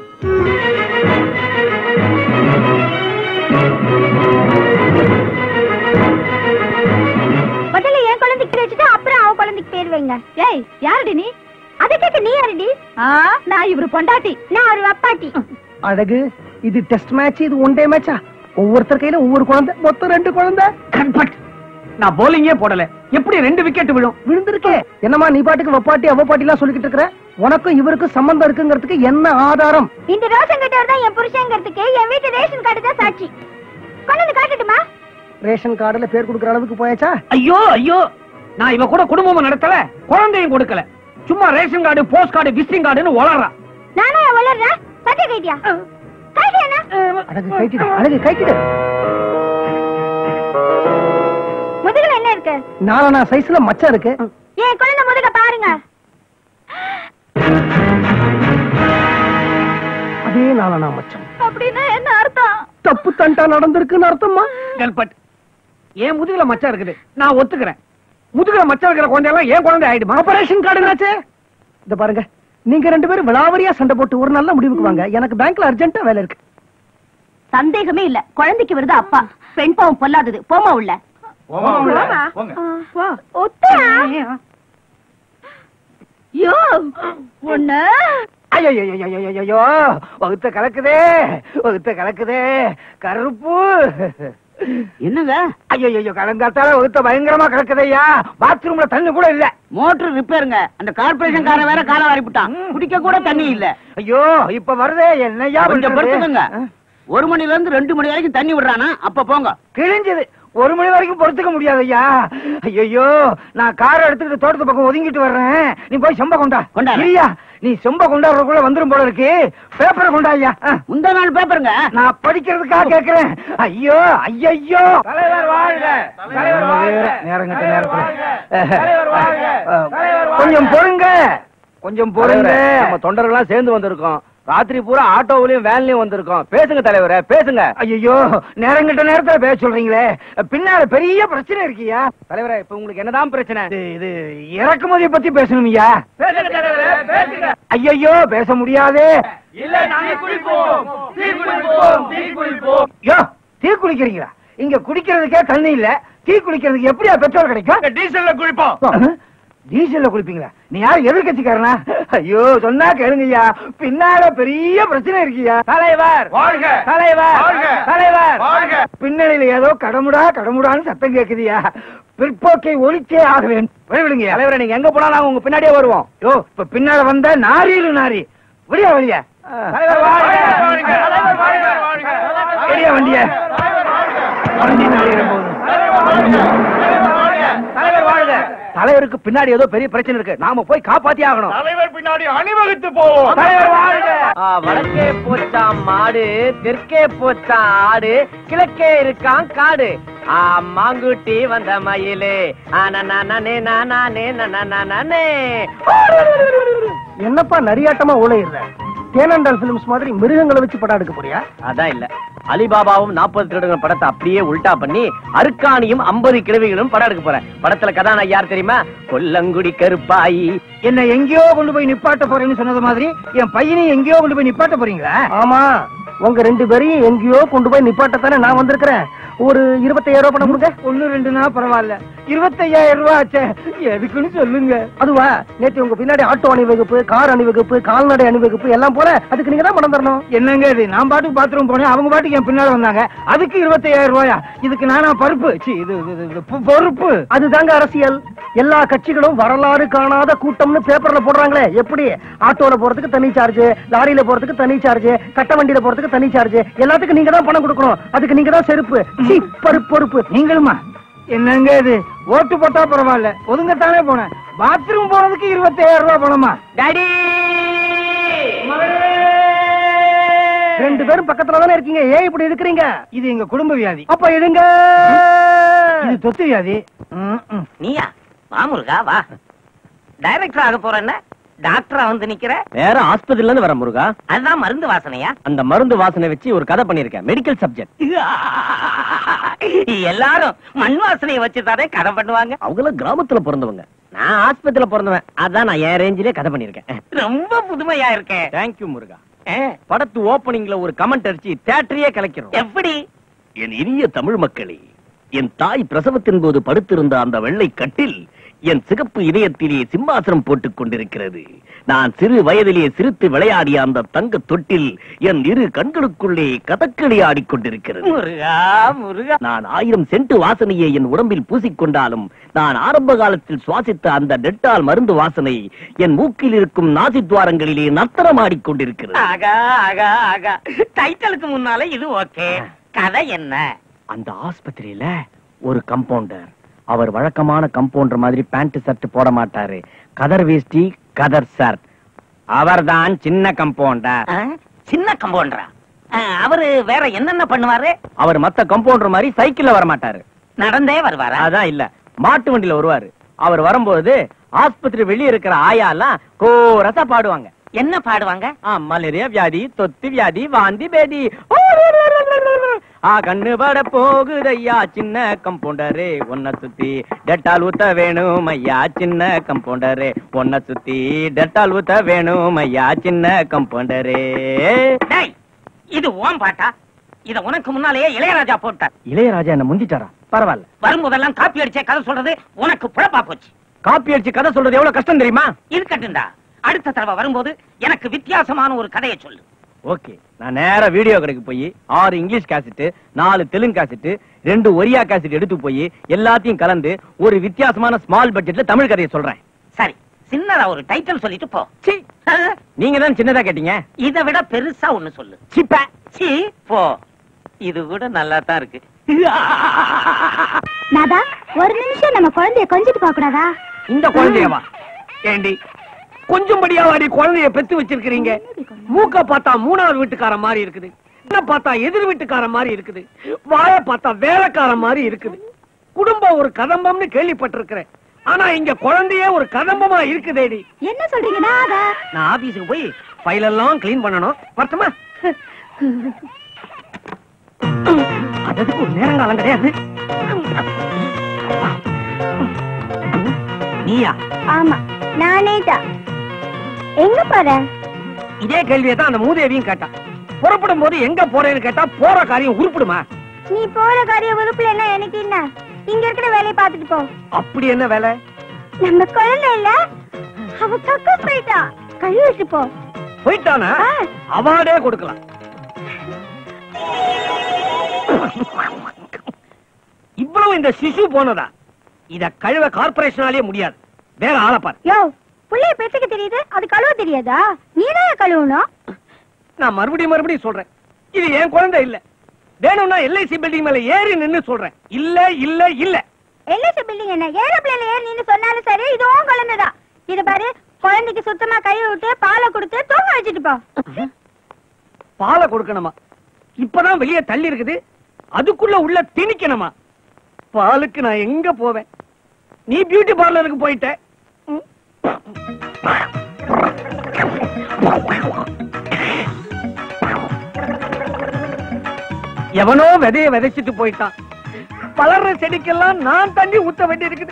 [SPEAKER 9] முதல்ல என் குழந்தைக்கு பேர் வச்சுட்டு அப்புறம் அவன் குழந்தைக்கு பேர் வைங்க ஏய் யாருடி நீ அதை கேட்க நீ யாருடி நான் இவரு பொண்டாட்டி நான் ஒரு அப்பாட்டி
[SPEAKER 1] அழகு இது டெஸ்ட் மேட்ச் இது ஒன் டே மேட்சா ஒவ்வொருத்தர் கையில ஒவ்வொரு குழந்தை மொத்தம் ரெண்டு குழந்தை
[SPEAKER 4] கண்பட் நான் போலிங்கே போடல எப்படி ரெண்டு விக்கெட் விழும்
[SPEAKER 1] விழுந்திருக்கே என்னம்மா நீ பாட்டுக்கு வப்பாட்டி அவப்பாட்டி எல்லாம் சொல்லிக்கிட்டு இருக்கிற உனக்கும் இவருக்கும் சம்பந்தம் இருக்குங்கிறதுக்கு என்ன ஆதாரம்
[SPEAKER 9] இந்த ரோஷன் கட்டவர் தான் என் புருஷங்கிறதுக்கு என் வீட்டு ரேஷன் கார்டு தான் சாட்சி கொண்டு வந்து காட்டட்டுமா
[SPEAKER 1] ரேஷன் கார்டுல பேர் கொடுக்கற அளவுக்கு போயாச்சா
[SPEAKER 4] ஐயோ ஐயோ நான் இவ கூட குடும்பமும் நடத்தல குழந்தையும் கொடுக்கல சும்மா ration card post card visiting கார்டுன்னு வளர்றா
[SPEAKER 9] நானும் வளர்றேன் சத்திய கைட்டியா கைட்டியாண்ணா
[SPEAKER 1] அழகு கைட்டிடு அழகு கைட்டிடு
[SPEAKER 9] முதுகுல என்ன இருக்கு
[SPEAKER 1] நாலனா சைஸ்ல மச்சம் இருக்கு
[SPEAKER 9] என் குழந்தை முதுக பாருங்க
[SPEAKER 1] அதே நாலனா மச்சம்
[SPEAKER 9] அப்படின்னா என்ன அர்த்தம்
[SPEAKER 1] தப்பு தண்டா நடந்திருக்குன்னு அர்த்தமா
[SPEAKER 4] கல்பட் என் முதுகுல மச்சம் இருக்குது நான் ஒத்துக்கிறேன் முதுகுல மச்சம் இருக்கிற குழந்தை எல்லாம் என் குழந்தை ஆயிடுமா
[SPEAKER 1] ஆபரேஷன் கார்டு என்னாச்சு இந்த பாருங்க நீங்க ரெண்டு பேரும் விளாவரியா சண்டை போட்டு ஒரு நல்ல முடிவுக்கு வாங்க எனக்கு பேங்க்ல அர்ஜென்ட்டா வேலை இருக்கு
[SPEAKER 9] சந்தேகமே இல்ல குழந்தைக்கு வருது அப்பா பெண் பாவம் பொல்லாதது போமா உள்ள யோ ஒண்ணு
[SPEAKER 1] ஐயோ ஐயோ வகுத்த கலக்குதே வகுத்த கலக்குதே கருப்பு
[SPEAKER 3] என்னங்க
[SPEAKER 1] ஐயோ ஐயோ கலங்காத்தால வகுத்த பயங்கரமா கலக்குதையா பாத்ரூம்ல தண்ணி கூட இல்ல
[SPEAKER 3] மோட்டர் ரிப்பேருங்க அந்த கார்பரேஷன் காரன் வேற கால வாரிப்புட்டான் குடிக்க கூட தண்ணி இல்ல
[SPEAKER 1] ஐயோ இப்ப வருதே என்னையா
[SPEAKER 3] கொஞ்சம்
[SPEAKER 1] பண்றது?
[SPEAKER 3] படுத்துக்கங்க ஒரு மணில இருந்து ரெண்டு மணி வரைக்கும் தண்ணி விடுறானா அப்ப போங்க
[SPEAKER 1] கிழிஞ்சது
[SPEAKER 6] ஒரு மணி வரைக்கும் பொறுத்துக்க முடியாது ஐயா ஐயோ நான் காரை எடுத்துக்கிட்டு தோட்டத்து பக்கம் ஒதுங்கிட்டு வர்றேன் நீ போய் செம்ப கொண்டா
[SPEAKER 2] கொண்டா.
[SPEAKER 6] இல்லையா நீ செம்ப கொண்டாடுறதுக்குள்ள வந்துரும் போல இருக்கு பேப்பரை கொண்டா ஐயா ஆ.
[SPEAKER 2] முந்தா நாள் பேப்பருங்க
[SPEAKER 6] நான் படிக்கிறதுக்காக கேக்குறேன் ஐயோ ஐயோ
[SPEAKER 7] தலைவர் வாழ்க தலைவர் வாழ்க
[SPEAKER 6] நேரம் கட்ட நேரத்துல
[SPEAKER 7] தலைவர் வாழ்க தலைவர் வாழ்க.
[SPEAKER 6] கொஞ்சம் பொறுங்க கொஞ்சம் பொறுங்க
[SPEAKER 7] நம்ம தொண்டர்கள்லாம் சேர்ந்து வந்திருக்கோம் ராத்திரி பூரா ஆட்டோவிலயும் வேன்லயும் வந்திருக்கோம் பேசுங்க தலைவரே பேசுங்க
[SPEAKER 6] ஐயோ நேரம் கட்ட நேரத்துல பேச சொல்றீங்களே பின்னால பெரிய பிரச்சனை இருக்கியா
[SPEAKER 7] தலைவரே இப்ப உங்களுக்கு என்னதான் பிரச்சனை
[SPEAKER 6] இது இது இறக்குமதியை பத்தி பேசணும் ஐயா
[SPEAKER 7] பேசுங்க தலைவரே பேசுங்க
[SPEAKER 6] ஐயோ பேச முடியாதே
[SPEAKER 7] இல்ல நாங்க குளிப்போம் தீ குளிப்போம் தீ குளிப்போம்
[SPEAKER 6] யோ டீ குடிக்கிறீங்களா இங்க குடிக்கிறதுக்கே தண்ணி இல்ல டீ குடிக்கிறதுக்கு எப்படியா பெட்ரோல் கிடைக்கும்
[SPEAKER 7] டீசல்ல குளிப்போம்
[SPEAKER 6] டீசல்ல குளிப்பீங்களா நீ யார் எதிர்கட்சிக்காரனா ஐயோ சொன்னா கேளுங்கய்யா பின்னால பெரிய பிரச்சனை இருக்கியா
[SPEAKER 7] தலைவர் வாழ்க
[SPEAKER 6] தலைவர்
[SPEAKER 7] வாழ்க
[SPEAKER 6] தலைவர்
[SPEAKER 7] வாழ்க
[SPEAKER 6] பின்னணியில ஏதோ கடமுடா கடமுடான்னு சத்தம் கேக்குதியா பிற்போக்கை ஒழிச்சே ஆக வேண்டும் விடுங்க
[SPEAKER 7] தலைவரே நீங்க எங்க போனாலும் நாங்க உங்க பின்னாடியே வருவோம்
[SPEAKER 6] யோ இப்ப பின்னால வந்த நாரியில நாரி விடியா வெளிய
[SPEAKER 7] தலைவர் வாழ்க தலைவர் வாழ்க வாழ்க
[SPEAKER 6] வெளிய வண்டிய வண்டி நாரியில போகுது
[SPEAKER 7] தலைவர் வாழ்க தலைவருக்கு பின்னாடி ஏதோ பெரிய பிரச்சனை இருக்கு நாம போய் காப்பாத்தி ஆகணும்
[SPEAKER 10] தலைவர் பின்னாடி அணிவகுத்து போவோம்
[SPEAKER 7] தலைவர் வாழ்க
[SPEAKER 14] வடக்கே போச்சாம் மாடு தெற்கே போச்சாம் ஆடு கிழக்கே இருக்கான் காடு ஆ மாங்குட்டி வந்த மயிலே ஆனே நானே நானே
[SPEAKER 1] என்னப்பா நரியாட்டமா ஊழையிடுற தேனண்டால் பிலிம்ஸ் மாதிரி மிருகங்களை வச்சு படம் எடுக்க போறியா
[SPEAKER 14] அதான் இல்ல அலிபாபாவும் நாற்பது திருடங்கள் படத்தை அப்படியே உல்டா பண்ணி அருக்காணியும் ஐம்பது கிழவிகளும் படம் எடுக்க போறேன் படத்துல கதாநாயகி யார் தெரியுமா கொல்லங்குடி கருப்பாயி
[SPEAKER 6] என்ன எங்கேயோ கொண்டு போய் நிப்பாட்ட போறேன்னு சொன்னது மாதிரி என் பையனையும் எங்கேயோ கொண்டு போய் நிப்பாட்ட போறீங்களா
[SPEAKER 1] ஆமா உங்க ரெண்டு பேரையும் எங்கேயோ கொண்டு போய் நிப்பாட்டத்தானே நான் வந்திருக்கிறேன் ஒரு இருபத்தையாயிரம் ரூபாய் பணம் கொடுங்க
[SPEAKER 6] ஒண்ணு ரெண்டுனா பரவாயில்ல இருபத்தையாயிரம் ரூபாய் ஆச்சே எதுக்குன்னு சொல்லுங்க
[SPEAKER 1] அதுவா நேத்து உங்க பின்னாடி ஆட்டோ அணிவகுப்பு கார் அணிவகுப்பு கால்நடை அணிவகுப்பு எல்லாம் போல அதுக்கு நீங்க தான் பணம் தரணும்
[SPEAKER 6] என்னங்க இது நான் பாட்டுக்கு பாத்ரூம் போனேன் அவங்க பாட்டுக்கு என் பின்னால வந்தாங்க அதுக்கு இருபத்தையாயிரம் ரூபாயா இதுக்கு நானா பருப்பு சீ, இது இது- இது பொ- பொறுப்பு
[SPEAKER 1] அதுதாங்க அரசியல் எல்லா கட்சிகளும் வரலாறு காணாத கூட்டம்னு பேப்பர்ல போடுறாங்களே எப்படி ஆட்டோல போறதுக்கு தனி சார்ஜ் லாரியில போறதுக்கு தனி சார்ஜ் கட்ட வண்டியில போறதுக்கு தனி சார்ஜ் எல்லாத்துக்கும் நீங்க தான் பணம் கொடுக்கணும் அதுக்கு நீங்க தான் செருப்பு சீ, பருப்பு பொறுப்பு
[SPEAKER 6] நீங்களுமா என்னங்க இது ஓட்டு போட்டா பரவாயில்ல ஒதுங்கத்தானே போனேன் பாத்ரூம் போனதுக்கு இருபத்தாயிரம் ரூபாய் பணமா
[SPEAKER 14] டாடி
[SPEAKER 1] ரெண்டு பேரும் பக்கத்துல தானே இருக்கீங்க ஏன் இப்படி இருக்கிறீங்க
[SPEAKER 6] இது எங்க குடும்ப வியாதி
[SPEAKER 1] அப்ப எடுங்க
[SPEAKER 6] இது தொத்து வியாதி ம், ம்.
[SPEAKER 2] நீயா வா முருகா வா டைரக்டர் ஆக போறேன்ன டாக்டரா வந்து நிக்கிற
[SPEAKER 14] வேற ஆஸ்பத்திரில இருந்து வர முருகா
[SPEAKER 2] அதுதான் மருந்து வாசனையா
[SPEAKER 14] அந்த மருந்து வாசனை வச்சு ஒரு கதை பண்ணிருக்கேன் மெடிக்கல் சப்ஜெக்ட்
[SPEAKER 2] எல்லாரும் மண் வாசனையை வச்சுதானே கதை பண்ணுவாங்க
[SPEAKER 14] அவங்கள கிராமத்துல பிறந்தவங்க நான் ஆஸ்பத்திரியில பிறந்தவன் அதான் நான் என் ரேஞ்சிலே கதை பண்ணிருக்கேன்
[SPEAKER 2] ரொம்ப புதுமையா இருக்கேன்
[SPEAKER 14] தேங்க்யூ முருகா படத்து ஓப்பனிங்ல ஒரு கமெண்ட் அடிச்சு தியேட்டரையே கலைக்கிறோம்
[SPEAKER 2] எப்படி
[SPEAKER 15] என் இனிய தமிழ் மக்களே என் தாய் பிரசவத்தின் போது படுத்திருந்த அந்த வெள்ளை கட்டில் என் சிகப்பு இதயத்திலே சிம்மாசனம் போட்டுக் கொண்டிருக்கிறது நான் சிறு வயதிலே சிரித்து விளையாடிய அந்த தங்க தொட்டில் என் இரு கண்களுக்குள்ளே கதக்களி ஆடிக்கொண்டிருக்கிறது
[SPEAKER 2] முருகா முருகா
[SPEAKER 15] நான் ஆயிரம் சென்ட் வாசனையை என் உடம்பில் பூசிக்கொண்டாலும் நான் ஆரம்ப காலத்தில் சுவாசித்த அந்த டெட்டால் மருந்து வாசனை என் மூக்கில் இருக்கும் நாசித்வாரங்களிலே நர்த்தனமாடிக் கொண்டிருக்கிறது
[SPEAKER 2] ஆகா ஆகா ஆகா டைட்டிலுக்கு முன்னால இது ஓகே கதை என்ன
[SPEAKER 14] அந்த ஆஸ்பத்திரியில ஒரு கம்பவுண்டர் அவர் வழக்கமான கம்பவுண்டர் மாதிரி பேண்ட் ஷர்ட் போட மாட்டாரு கதர் வேஷ்டி கதர் ஷர்ட் அவர்தான் சின்ன கம்பவுண்டர்
[SPEAKER 2] ஆ? சின்ன கம்பவுண்டரா ஆ, அவரு வேற என்னென்ன பண்ணுவாரு
[SPEAKER 14] அவர் மத்த கம்பவுண்டர் மாதிரி சைக்கிள்ல வர மாட்டாரு
[SPEAKER 2] நடந்தே வருவாரா
[SPEAKER 14] அதான் இல்ல மாட்டு வண்டியில வருவாரு அவர் வரும்போது ஆஸ்பத்திரி வெளியே இருக்கிற ஆயா எல்லாம் கோரசா பாடுவாங்க
[SPEAKER 2] என்ன பாடுவாங்க
[SPEAKER 14] ஆ, மலேரியா வியாதி தொத்து வியாதி வாந்தி பேதி ஆ கண்ணு பட போகுதையா சின்ன கம்பவுண்டரே உன்னை சுத்தி டெட்டால் ஊத்த வேணும் ஐயா சின்ன கம்பவுண்டரே உன்னை சுத்தி டெட்டால் ஊத்த வேணும் ஐயா சின்ன கம்பவுண்டரே
[SPEAKER 2] டேய் இது ஓம் பாட்டா இத உனக்கு முன்னாலேயே இளையராஜா போட்டார்
[SPEAKER 14] இளையராஜா என்ன முந்திட்டாரா பரவாயில்ல
[SPEAKER 2] வரும்போதெல்லாம் காப்பி அடிச்சே கதை சொல்றது உனக்கு புழப்பா போச்சு
[SPEAKER 14] காப்பி அடிச்சு கதை சொல்றது எவ்வளவு கஷ்டம் தெரியுமா
[SPEAKER 2] இருக்கட்டும்டா அடுத்த தடவை வரும்போது எனக்கு வித்தியாசமான ஒரு கதையை சொல்லு
[SPEAKER 14] ஓகே நான் நேரா வீடியோ கடைக்கு போய் ஆறு இங்கிலீஷ் கேசட் நாலு தெலுங்கு கேசட் ரெண்டு ஒரியா கேசட் எடுத்து போய் எல்லாத்தையும் கலந்து ஒரு வித்தியாசமான ஸ்மால் பட்ஜெட்ல தமிழ் கதையை சொல்றேன்
[SPEAKER 2] சரி சின்னதா ஒரு டைட்டில் சொல்லிட்டு போ
[SPEAKER 14] சீ, நீங்க தான் சின்னதா கேட்டீங்க
[SPEAKER 2] இதை விட பெருசா ஒண்ணு சொல்லு
[SPEAKER 14] சிப்ப
[SPEAKER 2] சீ போ இது கூட நல்லா தான் இருக்கு
[SPEAKER 9] ஒரு நிமிஷம் நம்ம குழந்தைய கொஞ்சிட்டு போக கூடாதா
[SPEAKER 4] இந்த குழந்தையவா ஏண்டி கொஞ்சம் படியாவாடி குழந்தைய பெத்து வச்சிருக்கிறீங்க மூக்க பார்த்தா மூணாவது வீட்டுக்கார மாதிரி இருக்குது என்ன பார்த்தா எதிர் வீட்டுக்கார மாதிரி இருக்குது வாய பார்த்தா வேலைக்கார மாதிரி இருக்குது குடும்பம் ஒரு கதம்பம்னு கேள்விப்பட்டிருக்கிறேன் ஆனா இங்க குழந்தையே ஒரு கதம்பமா இருக்குதேடி
[SPEAKER 9] என்ன சொல்றீங்கன்னா அத
[SPEAKER 4] நான் ஆபீஸுக்கு போய் ஃபைல் எல்லாம் கிளீன் பண்ணணும் வரட்டுமா அதுக்கு ஒரு நேரங்காலம் கிடையாது நீயா
[SPEAKER 9] ஆமா நானே தான் எங்க போற
[SPEAKER 4] இதே கேள்வியை தான் அந்த மூதேவியும் கேட்டா புறப்படும் போது எங்க போறேன்னு கேட்டா போற காரியம் உருப்பிடுமா
[SPEAKER 9] நீ போற காரிய உறுப்புல என்ன எனக்கு என்ன இங்க இருக்கிற வேலையை பார்த்துட்டு போ
[SPEAKER 4] அப்படி என்ன வேலை
[SPEAKER 9] நம்ம குழந்தை இல்ல அவ கக்க போயிட்டா கழுவிட்டு போ
[SPEAKER 4] போயிட்டானா அவார்டே கொடுக்கலாம் இவ்வளவு இந்த சிசு போனதா இத கழுவ கார்பரேஷனாலே முடியாது வேற ஆளை பாரு
[SPEAKER 9] யோ புள்ளைய பெத்துக்க தெரியுது அது கழுவ தெரியாதா நீதான் கழுவணும்
[SPEAKER 4] நான் மறுபடியும் மறுபடியும் சொல்றேன் இது என் குழந்தை இல்ல வேணும்னா எல்ஐசி பில்டிங் மேல ஏறி நின்னு சொல்றேன் இல்ல இல்ல இல்ல
[SPEAKER 9] எல்ஐசி பில்டிங் என்ன ஏரோப்ளேன்ல ஏறி நின்னு சொன்னாலும் சரி இது உன் குழந்தைதான் இது பாரு குழந்தைக்கு சுத்தமா கழுவி விட்டு பாலை கொடுத்து தூங்க வச்சுட்டு போ
[SPEAKER 4] பாலை கொடுக்கணுமா இப்பதான் வெளியே தள்ளி இருக்குது அதுக்குள்ள உள்ள திணிக்கணுமா பாலுக்கு நான் எங்க போவேன் நீ பியூட்டி பார்லருக்கு போயிட்ட ம். எவனோ விதைய விதைச்சிட்டு போயிட்டான் வளர்ற செடிக்கெல்லாம் நான் தண்ணி ஊத்த வேண்டி இருக்குது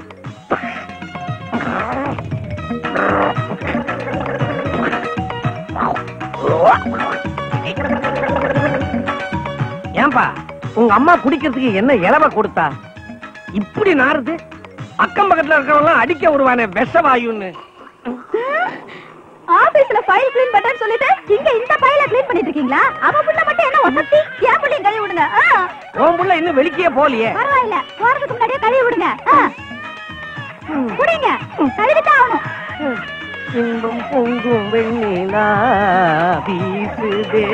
[SPEAKER 4] ஏன்பா உங்க அம்மா குடிக்கிறதுக்கு என்ன இலவ கொடுத்தா இப்படி நாறுது அக்கம் பக்கத்துல இருக்கிறவங்க அடிக்க விடுவானே விஷவாயுன்னு
[SPEAKER 9] ஆபீஸ்ல ஃபைல் க்ளீன் பண்றேன்னு சொல்லிட்டு இங்க இந்த ஃபைல க்ளீன் பண்ணிட்டு இருக்கீங்களா அவ புள்ள மட்டும் என்ன ஒசத்தி என் புள்ளையும் கழுவி விடுங்க ஆ.
[SPEAKER 4] உன் புள்ள இன்னும் வெளிக்கே போலியே
[SPEAKER 9] பரவாயில்ல போறதுக்கு முன்னாடியே கழுவி விடுங்க ஆ. குடிங்க கழுவிதான் ஆகணும்
[SPEAKER 4] இன்பம் பொங்கும் வெண்ணிலா வீசுதே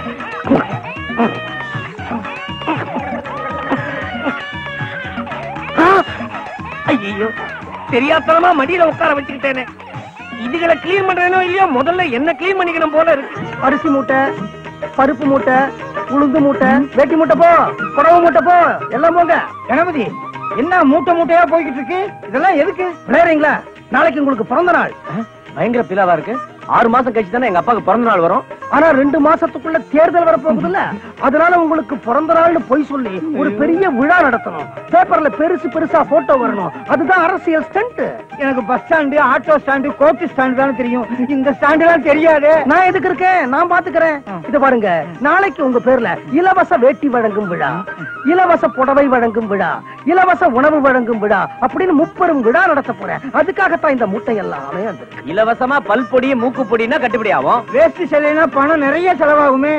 [SPEAKER 4] ஐயோ தெரியாத்தனமா மடியில உட்கார வச்சுக்கிட்டேனே இதுகளை கிளீன் பண்றேனோ இல்லையோ முதல்ல என்ன கிளீன் பண்ணிக்கணும் போல இருக்கு
[SPEAKER 1] அரிசி மூட்டை பருப்பு மூட்டை உளுந்து மூட்டை வேட்டி மூட்டை போ புடவை மூட்டை போ எல்லாம் போங்க
[SPEAKER 6] கணபதி என்ன மூட்டை மூட்டையா போய்கிட்டு இருக்கு இதெல்லாம் எதுக்கு
[SPEAKER 1] விளையாடுறீங்களா நாளைக்கு உங்களுக்கு பிறந்த நாள்
[SPEAKER 7] பயங்கர பிலாவா இருக்கு ஆறு மாசம் கழிச்சு தானே எங்க அப்பாவுக்கு பிறந்த நாள் வரும்
[SPEAKER 1] ஆனா ரெண்டு மாசத்துக்குள்ள தேர்தல் வரப்போகுதுல்ல அதனால உங்களுக்கு பிறந்த நாள்னு பொய் சொல்லி ஒரு பெரிய விழா நடத்தணும் பேப்பர்ல பெருசு பெருசா போட்டோ வரணும் அதுதான் அரசியல் ஸ்டண்ட்
[SPEAKER 6] எனக்கு bus stand auto stand coach stand தான் தெரியும் இந்த ஸ்டாண்டு எல்லாம் தெரியாது
[SPEAKER 1] நான் எதுக்கு இருக்கேன் நான் பாத்துக்கிறேன் இது பாருங்க நாளைக்கு உங்க பேர்ல இலவச வேட்டி வழங்கும் விழா இலவச புடவை வழங்கும் விழா இலவச உணவு வழங்கும் விழா அப்படின்னு முப்பெரும் விழா நடத்த போறேன் அதுக்காகத்தான் இந்த மூட்டை எல்லாமே வந்திருக்கு
[SPEAKER 7] இலவசமா பல் பொடி மூக்கு பொடினா கட்டுப்படி ஆகும்
[SPEAKER 6] வேஸ்ட் செல்லைனா பணம் நிறைய செலவாகுமே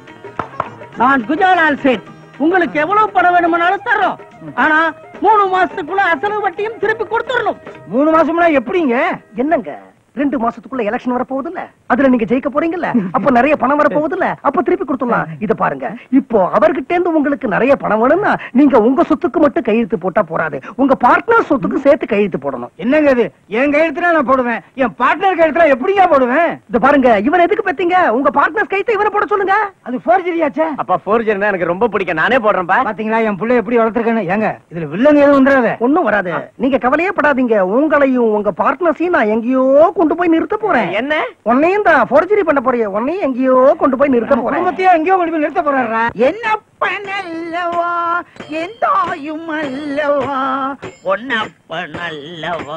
[SPEAKER 3] நான் குஜாலால் சேட் உங்களுக்கு எவ்வளவு பணம் வேணுமானாலும் தர்றோம் ஆனா மூணு மாசத்துக்குள்ள அசಲು வட்டியும் திருப்பி கொடுத்துடணும்
[SPEAKER 6] மூணு மாசம்னா எப்படிங்க
[SPEAKER 1] என்னங்க ரெண்டு மாசத்துக்குள்ள எலெக்ஷன் வரப்போகுது இல்ல அதுல நீங்க ஜெயிக்க போறீங்கல்ல அப்ப நிறைய பணம் வரப்போகுது இல்ல அப்ப திருப்பி கொடுத்துடலாம் இத பாருங்க இப்போ அவர்கிட்ட இருந்து உங்களுக்கு நிறைய பணம் வேணும்னா நீங்க உங்க சொத்துக்கு மட்டும் கையெழுத்து போட்டா போறாது உங்க பார்ட்னர் சொத்துக்கு சேர்த்து கையெழுத்து போடணும்
[SPEAKER 6] என்னங்க இது என் கையெழுத்துல நான் போடுவேன் என் பார்ட்னர் கையெழுத்துல எப்படிங்க போடுவேன்
[SPEAKER 1] இத பாருங்க இவன் எதுக்கு பெத்தீங்க உங்க பார்ட்னர் கையெழுத்து இவனை போட சொல்லுங்க
[SPEAKER 6] அது ஃபோர்ஜரியாச்சே
[SPEAKER 7] அப்பா ஃபோர்ஜர்னா எனக்கு ரொம்ப பிடிக்கும் நானே போடுறேன்ப்பா
[SPEAKER 6] பாத்தீங்களா என் பிள்ளை எப்படி வளர்த்துருக்கேன்னு ஏங்க இதுல வில்லங்க எதுவும் வந்துடாத
[SPEAKER 1] ஒண்ணும் வராது நீங்க கவலையே படாதீங்க உங்களையும் உங்க பார்ட்னர்ஸையும் நான் எங்கேயோ கொண்டு போய் நிறுத்த போறேன்
[SPEAKER 7] என்ன
[SPEAKER 1] உன்னையும் தான் ஃபோர்ஜரி பண்ண போறீங்க உன்னையும் எங்கேயோ கொண்டு போய் நிறுத்த போறேன்
[SPEAKER 6] குடும்பத்தையும் எங்கேயோ கொண்டு போய் நிறுத்த போறாரா
[SPEAKER 3] என்னப்பன் அல்லவா என் தாயும் அல்லவா பொன்னப்பன் அல்லவா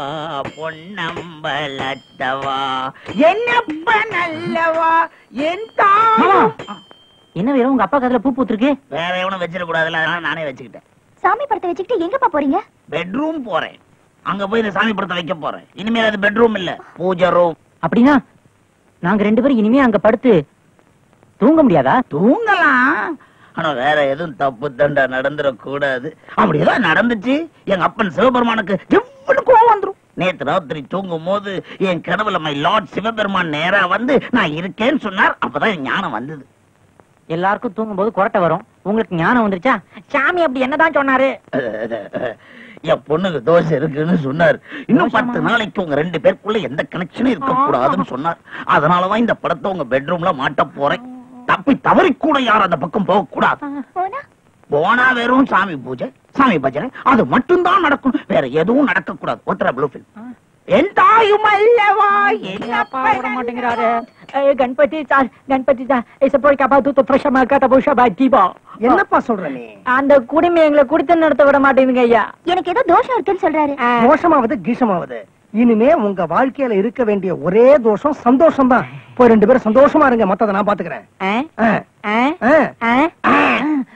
[SPEAKER 3] பொன்னம்பலத்தவா என்னப்பன் அல்லவா என் தாயும்
[SPEAKER 2] என்ன வேணும் உங்க அப்பா கதுல பூ பூத்துருக்கு
[SPEAKER 3] வேற எவனும் வச்சிட கூடாதுல அதனால நானே வச்சுக்கிட்டேன்
[SPEAKER 9] சாமி படத்தை வச்சுக்கிட்டு எங்கப்பா போறீங்க
[SPEAKER 3] பெட்ரூம் போறேன் அங்க போய் இந்த சாமி படத்தை வைக்க போறேன் இனிமேல் அது பெட்ரூம் இல்ல பூஜை ரூம்
[SPEAKER 2] அப்படின்னா நாங்க ரெண்டு பேரும் இனிமே அங்க படுத்து தூங்க முடியாதா
[SPEAKER 3] தூங்கலாம் ஆனா வேற எதுவும் தப்பு தண்டா நடந்துட கூடாது அப்படி ஏதாவது நடந்துச்சு எங்க அப்பன் சிவபெருமானுக்கு எவ்வளவு கோவம் வந்துரும் நேத்து ராத்திரி தூங்கும் போது என் கனவுல மை லார்ட் சிவபெருமான் நேரா வந்து நான் இருக்கேன்னு சொன்னார் அப்பதான் என் ஞானம் வந்தது
[SPEAKER 2] எல்லாருக்கும் தூங்கும் போது கொரட்டை வரும்
[SPEAKER 16] உங்களுக்கு ஞானம் வந்துருச்சா சாமி அப்படி என்னதான் சொன்னாரு
[SPEAKER 3] என் பொண்ணுக்கு தோசை இருக்குன்னு சொன்னார் இன்னும் பத்து நாளைக்கு உங்க ரெண்டு பேருக்குள்ள எந்த கனெக்ஷனும் இருக்க கூடாதுன்னு சொன்னார் அதனாலதான் இந்த படத்தை உங்க பெட்ரூம்ல மாட்ட போறேன் தப்பி தவறி கூட யாரும் அந்த பக்கம் போக கூடாது போனா வெறும் சாமி பூஜை சாமி பஜனை அது மட்டும்தான் நடக்கும் வேற எதுவும் நடக்க கூடாது ஒத்தர ப்ளூ ஃபில்ம் என் தாயும் அல்லவா என்
[SPEAKER 16] அப்பா விட மாட்டேங்கிறாரு ஏய், கணபதி சார் கணபதி சார் இசை போய் காப்பா தூத்து ஃப்ரெஷ்ஷா கட்ட புஷா பா தீபா
[SPEAKER 1] என்னப்பா சொல்ற நீ
[SPEAKER 16] அந்த குடிமை எங்களை குடித்து நடத்த விட மாட்டேங்குங்க ஐயா
[SPEAKER 9] எனக்கு ஏதோ தோஷம் இருக்குன்னு சொல்றாரு
[SPEAKER 1] தோஷமாவது கீஷமாவது இனிமே உங்க வாழ்க்கையில இருக்க வேண்டிய ஒரே தோஷம் சந்தோஷம் தான் போய் ரெண்டு பேரும் சந்தோஷமா இருங்க மத்தத நான் பாத்துக்கிறேன்
[SPEAKER 16] ஆ?
[SPEAKER 1] ஆ.
[SPEAKER 16] ஆ?
[SPEAKER 1] ஆ.
[SPEAKER 16] ஆ?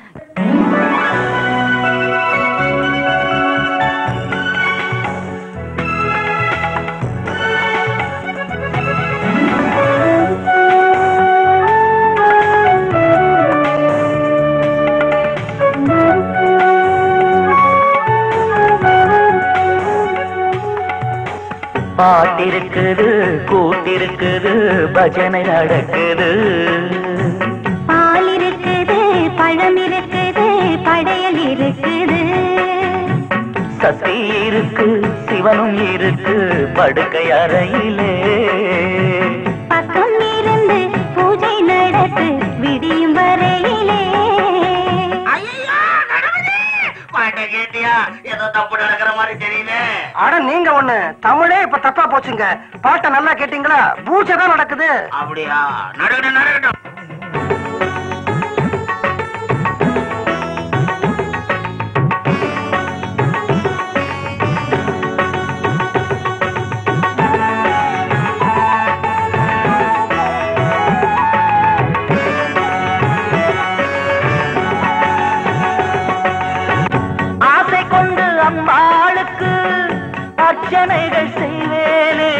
[SPEAKER 11] பாட்டிருக்குது கூட்டிருக்குது பஜனை நடக்குது
[SPEAKER 12] பால் இருக்குது பழம் இருக்குது படையல் இருக்குது
[SPEAKER 11] சக்தி இருக்கு சிவனும் இருக்கு படுக்கை அறையிலே
[SPEAKER 12] பக்கம் இருந்து பூஜை நடத்து விடியும் வரையிலே
[SPEAKER 3] பாட்டை கேட்டியா ஏதோ தப்பு நடக்கிற மாதிரி தெரியுது
[SPEAKER 1] அட நீங்க ஒண்ணு தமிழே இப்ப தப்பா போச்சுங்க பாட்டை நல்லா கேட்டீங்களா பூஜை தான் நடக்குது
[SPEAKER 3] அப்படியா நடக்கட்டும் நடக்கட்டும்
[SPEAKER 11] ஆசை கொண்டு அம்பாளுக்கு அர்ச்சனைகள் செய்வேனே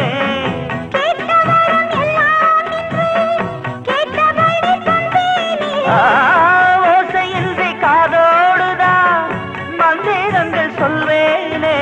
[SPEAKER 11] ஆ, ஓசையின்றி காதோடுதான் மந்திரங்கள் சொல்வேனே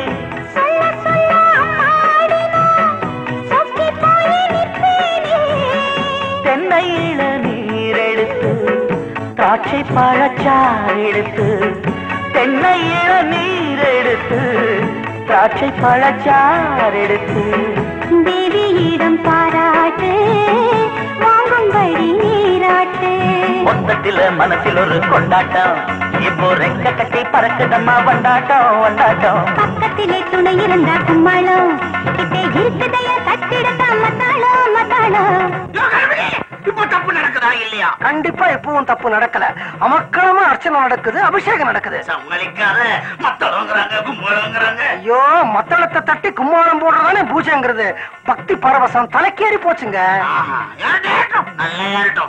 [SPEAKER 11] தென்னையில நீர் எடுத்து திராட்சை பழச்சாறு எடுத்து தென்னையில நீர் எடுத்து திராட்சை பழச்சாறு எடுத்து
[SPEAKER 12] தேவியிடம் பாராட்டு வாங்கும்படி நீராட்டு
[SPEAKER 11] மொத்தத்தில மனசில் ஒரு கொண்டாட்டம் இப்போ ரெக்க கட்டி பறக்குதம்மா வண்டாட்டம் வண்டாட்டம்
[SPEAKER 12] பக்கத்திலே துணை இருந்தா கும்மாளம் கிட்டே இருக்குதையா தட்டிடத்தா மத்தாளம் மத்தாளம்
[SPEAKER 3] இப்ப தப்பு நடக்குதா இல்லையா
[SPEAKER 1] கண்டிப்பா எப்பவும் தப்பு நடக்கல அமக்களமா அர்ச்சனை நடக்குது அபிஷேகம் நடக்குது
[SPEAKER 3] சமாளிக்காத மத்தவங்கிறாங்க கும்பலங்கிறாங்க
[SPEAKER 1] ஐயோ மத்தளத்தை தட்டி கும்மாளம் போடுறதானே பூஜைங்கிறது பக்தி பரவசம் தலைக்கேறி போச்சுங்க
[SPEAKER 3] நல்லா ஏறட்டும்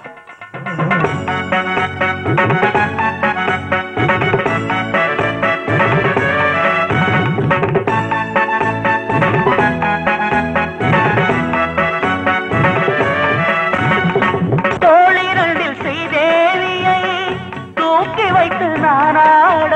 [SPEAKER 11] தோளிரண்டில் செய்தேவியை தூக்கி வைத்து நானாட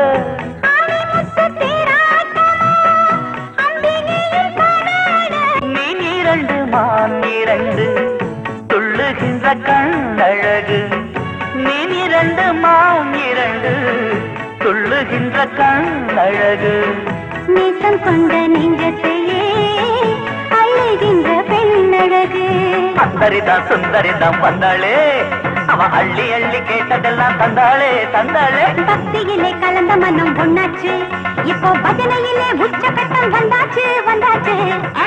[SPEAKER 11] நீ இரண்டு மான் இரண்டு துள்ளுகின்ற கண்ணழகு நீ இரண்டு மான் இரண்டு துள்ளுகின்ற கண்ணழகு
[SPEAKER 12] நேசம் கொண்ட நெஞ்சத்தையே அழுகின்ற பெண்ணழகு
[SPEAKER 11] சுந்தரிதான் சுந்தரிதான் வந்தாளே அவ அள்ளி அள்ளி கேட்டதெல்லாம் தந்தாளே தந்தாளே
[SPEAKER 12] பக்தியிலே கலந்த மனம் ஒண்ணாச்சு இப்போ பஜனையிலே உச்சகட்டம் வந்தாச்சு வந்தாச்சு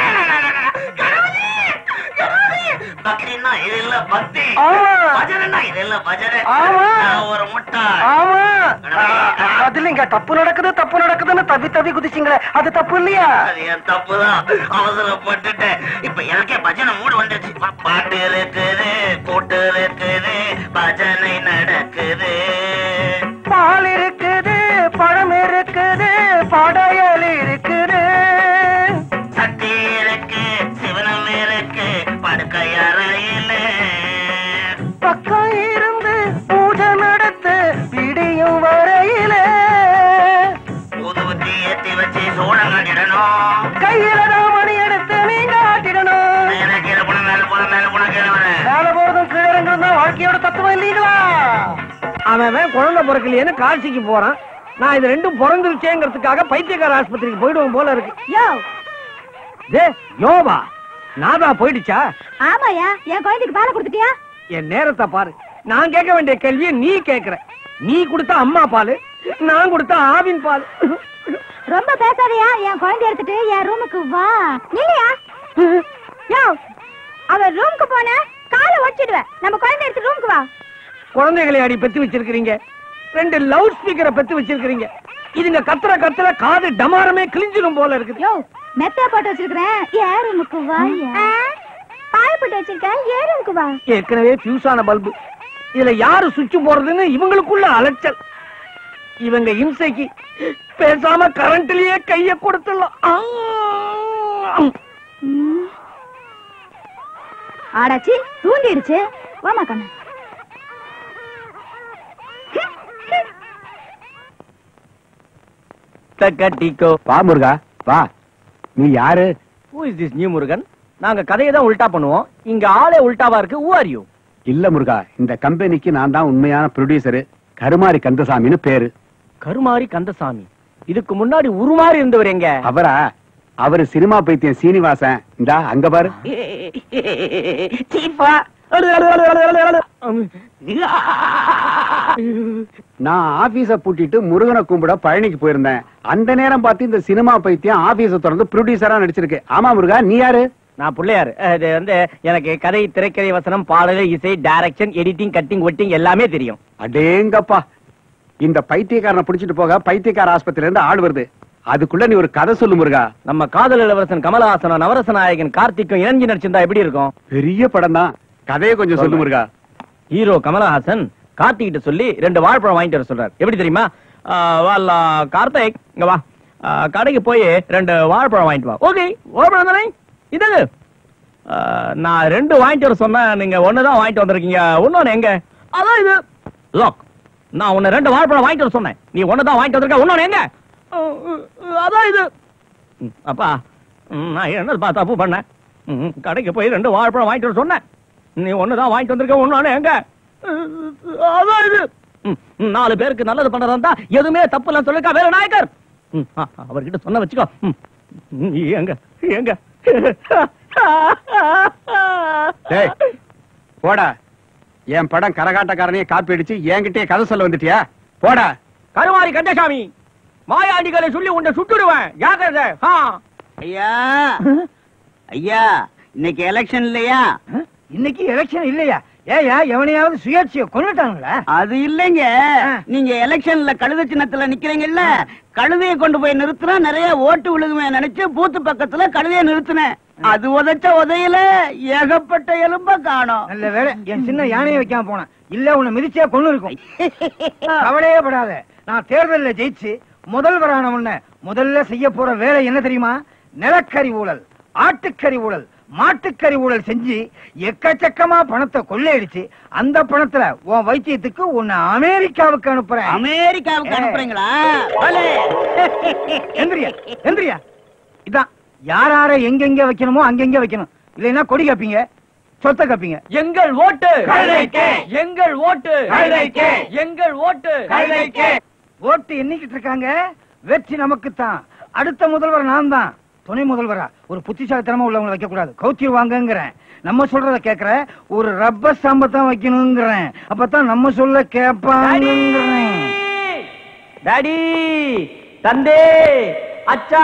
[SPEAKER 3] பக்தின்னா இது இல்ல பக்தி பஜனைன்னா இது இல்ல பஜனை
[SPEAKER 1] ஆமா.
[SPEAKER 3] நான் ஒரு முட்டாள்
[SPEAKER 1] ஆமா அதுலங்க தப்பு நடக்குது தப்பு நடக்குதுன்னு தவி தவி குதிச்சிங்களே அது தப்பு இல்லையா
[SPEAKER 3] அது என் தப்புதான் அவசரப்பட்டுட்டேன் இப்ப எனக்கே பஜனை மூடு வந்துச்சு பாட்டு இருக்குது கூட்டு இருக்குது பஜனை நடக்குது
[SPEAKER 1] பால் இருக்குது பழம் இருக்குது படையல் இருக்குது
[SPEAKER 3] சக்தி இருக்கு சிவனம் இருக்கு படுக்கை அறையில
[SPEAKER 1] பக்கம் இருந்து பூஜை நடத்து விடியும் வரையிலே
[SPEAKER 3] புது புத்தி ஏத்தி வச்சு சோழம் கட்டிடணும்
[SPEAKER 1] கையில தான் மணி எடுத்து நீங்க ஆட்டிடணும்
[SPEAKER 3] மேல கீழே போன மேல போன மேல போன கீழே வர
[SPEAKER 1] மேல போறதும் கீழே இறங்குறதும் தான் வாழ்க்கையோட தத்துவம் இல்லீங்களா
[SPEAKER 4] அவன் அவன் குழந்தை பிறக்கலையேன்னு காட்சிக்கு போறான் நான் இது ரெண்டும் பிறந்துருச்சேங்கிறதுக்காக பைத்தியக்கார ஆஸ்பத்திரிக்கு போயிடுவோம் போல இருக்கு
[SPEAKER 9] யோ
[SPEAKER 4] டே யோவா நாதா போயிடுச்சா
[SPEAKER 9] ஆமாயா என் குழந்தைக்கு பாலை கொடுத்துட்டியா
[SPEAKER 4] என் நேரத்தை பாரு நான் கேட்க வேண்டிய கேள்வியை நீ கேக்குற நீ கொடுத்த அம்மா பால் நான் கொடுத்த ஆவின் பால்
[SPEAKER 9] ரொம்ப பேசாதயா என் குழந்தை எடுத்துட்டு என் ரூமுக்கு வா இல்லையா யோ அவ ரூமுக்கு போன காலை ஒடிச்சிடுவேன் நம்ம குழந்தை எடுத்து ரூமுக்கு வா
[SPEAKER 4] குழந்தைகளை அடி பெத்து வச்சிருக்கிறீங்க ரெண்டு லவுட் ஸ்பீக்கரை பெத்து வச்சிருக்கிறீங்க இதுங்க கத்துற கத்துற காது டமாரமே கிழிஞ்சிடும் போல இருக்குது
[SPEAKER 9] யோ மெத்த போட்டு வச்சிருக்கிறேன் என் ரூமுக்கு வா பாய போட்டு வச்சிருக்கேன் என் ரூமுக்கு வா
[SPEAKER 4] ஏற்கனவே ஃபியூஸ் ஆன பல்பு இதுல யாரு சுவிட்ச் போடுறதுன்னு இவங்களுக்குள்ள அலைச்சல் இவங்க இம்சைக்கு பேசாம கரண்ட்லயே கைய கொடுத்துடலாம் ஆ!
[SPEAKER 9] ஆடாச்சி தூங்கிடுச்சு வாமா கண்ணு
[SPEAKER 14] கட்டிக்கோ
[SPEAKER 5] வா முருகா வா நீ யாரு
[SPEAKER 14] who is this new Murugan நாங்க கதையை தான் உல்டா பண்ணுவோம் இங்க ஆளே உல்டாவா இருக்கு ஹூ ஆர் யூ
[SPEAKER 5] இல்ல முருகா இந்த கம்பெனிக்கு நான் தான் உண்மையான ப்ரொடியூசர் கருமாரி கந்தசாமின்னு பேரு
[SPEAKER 14] கருமாரி கந்தசாமி இதுக்கு முன்னாடி உருமாறி இருந்தவர் எங்க
[SPEAKER 5] அவரா அவரு சினிமா பைத்தியம் சீனிவாசன் இந்தா அங்க பாரு
[SPEAKER 14] சீப்பா
[SPEAKER 5] நான் ஆபீஸ பூட்டிட்டு முருகனை கும்பிட பழனிக்கு போயிருந்தேன் அந்த நேரம் பார்த்து இந்த சினிமா பைத்தியம் ஆபீஸ திறந்து ப்ரொடியூசரா நடிச்சிருக்கு ஆமா முருகா நீ யாரு
[SPEAKER 14] நான் பிள்ளையாரு அஹ், இது வந்து எனக்கு கதை திரைக்கதை வசனம் பாடல் இசை டைரக்ஷன் எடிட்டிங் கட்டிங் ஒட்டிங் எல்லாமே தெரியும்
[SPEAKER 5] அடேங்கப்பா இந்த பைத்தியக்காரனை புடிச்சிட்டு போக பைத்தியக்கார ஆஸ்பத்திரியில இருந்து ஆள் வருது அதுக்குள்ள நீ ஒரு கதை சொல்லு முருகா
[SPEAKER 14] நம்ம காதல் இளவரசன் கமலஹாசனும் நவரச நாயகன் கார்த்திக்கும் இணைஞ்சு நடிச்சிருந்தா எப்படி இருக்கும்
[SPEAKER 5] பெரிய படம் தான் கதையை கொஞ்சம் சொல்லு முருகா
[SPEAKER 14] ஹீரோ கமலஹாசன் கார்த்திக் கிட்ட சொல்லி ரெண்டு வாழைப்பழம் வாங்கிட்டு வர சொல்றாரு எப்படி தெரியுமா ஆஹ் வாலா கார்த்திக் இங்க வா ஆஹ் கடைக்கு போய் ரெண்டு வாழைப்பழம் வாங்கிட்டு வா ஓகே வாழைப்பழம் தானே இது ஆஹ் நான் ரெண்டு வாங்கிட்டு வர சொன்னேன் நீங்க ஒண்ணுதான் வாங்கிட்டு வந்திருக்கீங்க இன்னொன்னு எங்க அதான் இது லாக் நான் உன்னை ரெண்டு வாழைப்பழம் வாங்கிட்டு வர சொன்னேன் நீ ஒண்ணுதான் வாங்கிட்டு வந்திருக்க இன்னொன்னு எங்க அஹ் அஹ் அதான் இது ம், அப்பா ம், நான் என்ன தப்பு பண்ணேன் ம், கடைக்கு போய் ரெண்டு வாழைப்பழம் வாங்கிட்டு வர சொன்னேன் நீ ஒண்ணுதான் வாங்கிட்டு வந்திருக்க ஒண்ணு எங்க அஹ் அதான் இது ம், ம், நாலு பேருக்கு நல்லது பண்றதா இருந்தா எதுவுமே தப்பு இல்லைன்னு சொல்லிருக்கா வேற நாயக்கர் ம், ஆ, அவர்கிட்ட சொன்ன வச்சுக்கோ ம், ம், எங்க எங்க
[SPEAKER 5] டேய் போடா என் படம் கரகாட்டக்காரனையே காப்பி அடிச்சு என்கிட்டயே கதை சொல்ல வந்துட்டியா போடா
[SPEAKER 14] கருமாரி கந்தசாமி மாயாண்டிகளை சொல்லி உன்னை சுட்டுடுவேன் ஜாக்கிரதை ஆ.
[SPEAKER 3] ஐயா ஐயா இன்னைக்கு எலெக்ஷன் இல்லையா
[SPEAKER 6] இன்னைக்கு எலெக்ஷன் இல்லையா ஏயா எவனையாவது சுயேட்சைய கொண்டுட்டாங்களா
[SPEAKER 3] அது இல்லைங்க நீங்க எலெக்ஷன்ல கழுத சின்னத்துல நிக்கிறீங்கல்ல கழுதையை கொண்டு போய் நிறுத்தினா நிறைய ஓட்டு விழுகுமே நினைச்சு பூத்து பக்கத்துல கழுதையை நிறுத்தினேன் அது உதைச்ச உதையில ஏகப்பட்ட எலும்ப காணோம்
[SPEAKER 6] நல்ல வேலை என் சின்ன யானையை வைக்காம போனேன் இல்ல உன்னை மிதிச்சே கொண்டு இருக்கும் கவலையே படாத நான் தேர்தல்ல ஜெயிச்சு முதல்வரான உன்னை முதல்ல செய்ய போற வேலை என்ன தெரியுமா நிலக்கரி ஊழல் ஆட்டுக்கறி ஊழல் மாட்டுக்கறி ஊழல் செஞ்சு எக்கச்சக்கமா பணத்தை கொள்ளையடிச்சு அந்த பணத்துல உன் வைத்தியத்துக்கு உன்னை அமெரிக்காவுக்கு அனுப்புறேன்
[SPEAKER 3] அமெரிக்காவுக்கு அனுப்புறீங்களா பலே.
[SPEAKER 6] எந்திரியா எந்திரியா இதான் யார் யார எங்கெங்க வைக்கணுமோ அங்கெங்க வைக்கணும் இல்லைன்னா கொடி காப்பீங்க சொத்தை காப்பீங்க
[SPEAKER 14] எங்கள் ஓட்டு
[SPEAKER 6] கைலைக்கே.
[SPEAKER 14] எங்கள் ஓட்டு
[SPEAKER 6] கைலைக்கே.
[SPEAKER 14] எங்கள் ஓட்டு
[SPEAKER 6] ஓட்டு எண்ணிக்கிட்டு இருக்காங்க வெற்றி நமக்குத்தான் அடுத்த முதல்வர் நான் தான் துணை முதல்வரா ஒரு புத்திசாலித்தனமா உள்ளவங்களை வைக்க கூடாது கௌத்திருவாங்கங்கிறேன் நம்ம சொல்றத கேக்குற ஒரு ரப்பர் ஸ்டாம்பத்தான் வைக்கணுங்கிறேன் அப்பதான் நம்ம சொல்ல கேட்பாங்கிறேன்
[SPEAKER 14] டாடி தந்தே அச்சா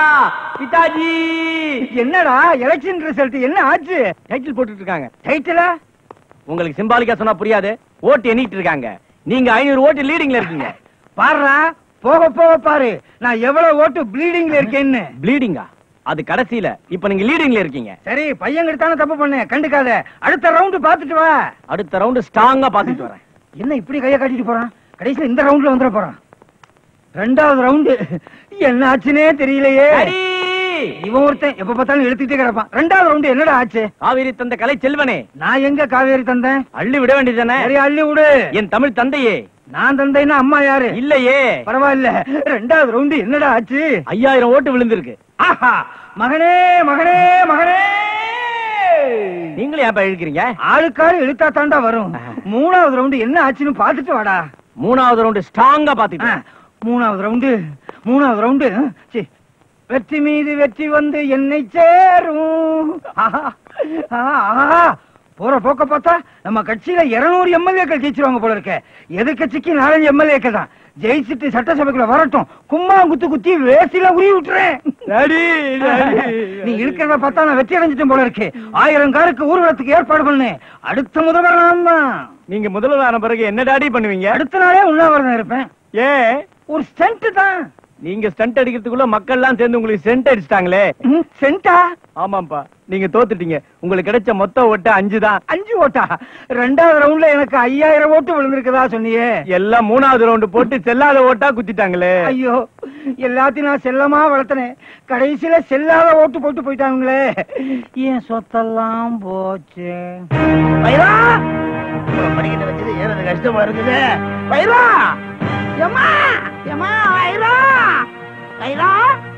[SPEAKER 14] பிதாஜி
[SPEAKER 6] என்னடா எலெக்ஷன் ரிசல்ட் என்ன ஆச்சு
[SPEAKER 14] டைட்டில் போட்டுட்டு இருக்காங்க
[SPEAKER 6] டைட்டிலா
[SPEAKER 14] உங்களுக்கு சிம்பாலிக்கா சொன்னா புரியாது ஓட்டு எண்ணிட்டு இருக்காங்க நீங்க ஐநூறு ஓட்டு லீடிங்ல இருக்கீங்க
[SPEAKER 6] பாருடா போக போக பாரு நான் எவ்வளவு ஓட்டு ப்ளீடிங்ல இருக்கேன்னு
[SPEAKER 14] ப்ளீடிங்கா அது கடைசியில இப்ப நீங்க லீடிங்ல இருக்கீங்க
[SPEAKER 6] சரி பையன் தானே தப்பு பண்ணேன் கண்டுக்காத அடுத்த ரவுண்ட் பாத்துட்டு வா
[SPEAKER 14] அடுத்த ரவுண்ட் ஸ்ட்ராங்கா பாத்துட்டு வரேன்
[SPEAKER 6] என்ன இப்படி கைய காட்டிட்டு போறான் கடைசியில இந்த ரவுண்ட்ல வந்துட போறான் ரெண்டாவது ரவுண்டு என்ன ஆச்சுனே தெரியலையே இவன் ஒருத்தன் எப்ப பார்த்தாலும் எழுத்துட்டே கிடப்பான் ரெண்டாவது ரவுண்டு என்னடா ஆச்சு
[SPEAKER 14] காவிரி தந்த கலை செல்வனே
[SPEAKER 6] நான் எங்க காவேரி தந்தேன்
[SPEAKER 14] அள்ளி விட வேண்டியதானே
[SPEAKER 6] சரி அள்ளி விடு
[SPEAKER 14] என் தமிழ் தந்தையே
[SPEAKER 6] நான் தந்தேன்னா அம்மா யாரு
[SPEAKER 14] இல்லையே
[SPEAKER 6] பரவாயில்ல ரெண்டாவது ரவுண்டு என்னடா ஆச்சு
[SPEAKER 14] ஐயாயிரம் ஓட்டு விழுந்திருக்கு
[SPEAKER 6] ஆஹா மகனே மகனே மகனே
[SPEAKER 14] நீங்களும் ஏன் இழுக்கிறீங்க
[SPEAKER 6] ஆளுக்காரு இழுத்தா தாண்டா வரும் மூணாவது ரவுண்டு என்ன ஆச்சுன்னு பாத்துட்டு வாடா
[SPEAKER 14] மூணாவது ரவுண்டு ஸ்ட்ராங்கா பாத்துட்டு
[SPEAKER 6] மூணாவது ரவுண்டு மூணாவது ரவுண்டு சீ, வெற்றி மீது வெற்றி வந்து என்னை சேரும் ஆஹா, ஆஹா, ஆஹா. போற போக்க பார்த்தா நம்ம கட்சியில 200 எம்எல்ஏக்கள் ஜெயிச்சிருவாங்க போல இருக்க எதிர்கட்சிக்கு நாலஞ்சு எம்எல்ஏக்கள் தான் ஜெயிச்சுட்டு சட்டசபைக்குள்ள வரட்டும் கும்மா குத்து குத்தி வேசில உருவி விட்டுறேன் நீ இருக்கிறத பார்த்தா நான் வெற்றி அடைஞ்சிட்டேன் போல இருக்கு ஆயிரம் காருக்கு ஊர்வலத்துக்கு ஏற்பாடு பண்ணு அடுத்த முதல்வர் நான் தான்
[SPEAKER 14] நீங்க முதல்வர் ஆன பிறகு என்ன டாடி பண்ணுவீங்க
[SPEAKER 6] அடுத்த நாளே உண்ணாவிரதம் இருப்பேன்
[SPEAKER 14] ஏ
[SPEAKER 6] ஒரு ஸ்டண்ட் தான்
[SPEAKER 14] நீங்க ஸ்டண்ட் அடிக்கிறதுக்குள்ள மக்கள் எல்லாம் சேர்ந்து உங்களுக்கு சென்ட் அடிச்சிட்டாங்களே
[SPEAKER 6] சென்டா
[SPEAKER 14] ஆமாப்பா நீங்க தோத்துட்டீங்க உங்களுக்கு கிடைச்ச மொத்த ஓட்டு அஞ்சு தான்
[SPEAKER 6] அஞ்சு ஓட்டா ரெண்டாவது ரவுண்ட்ல எனக்கு ஐயாயிரம் ஓட்டு விழுந்திருக்கதா சொன்னியே
[SPEAKER 14] எல்லாம் மூணாவது ரவுண்டு போட்டு செல்லாத ஓட்டா குத்திட்டாங்களே
[SPEAKER 6] ஐயோ எல்லாத்தையும் நான் செல்லமா வளர்த்தனேன் கடைசியில செல்லாத ஓட்டு போட்டு போயிட்டாங்களே என் சொத்தெல்லாம் போச்சு
[SPEAKER 3] பைரா படிக்கிட்ட வச்சது ஏறது கஷ்டமா இருக்குது பைரா எம்மா எம்மா பைரா பைரா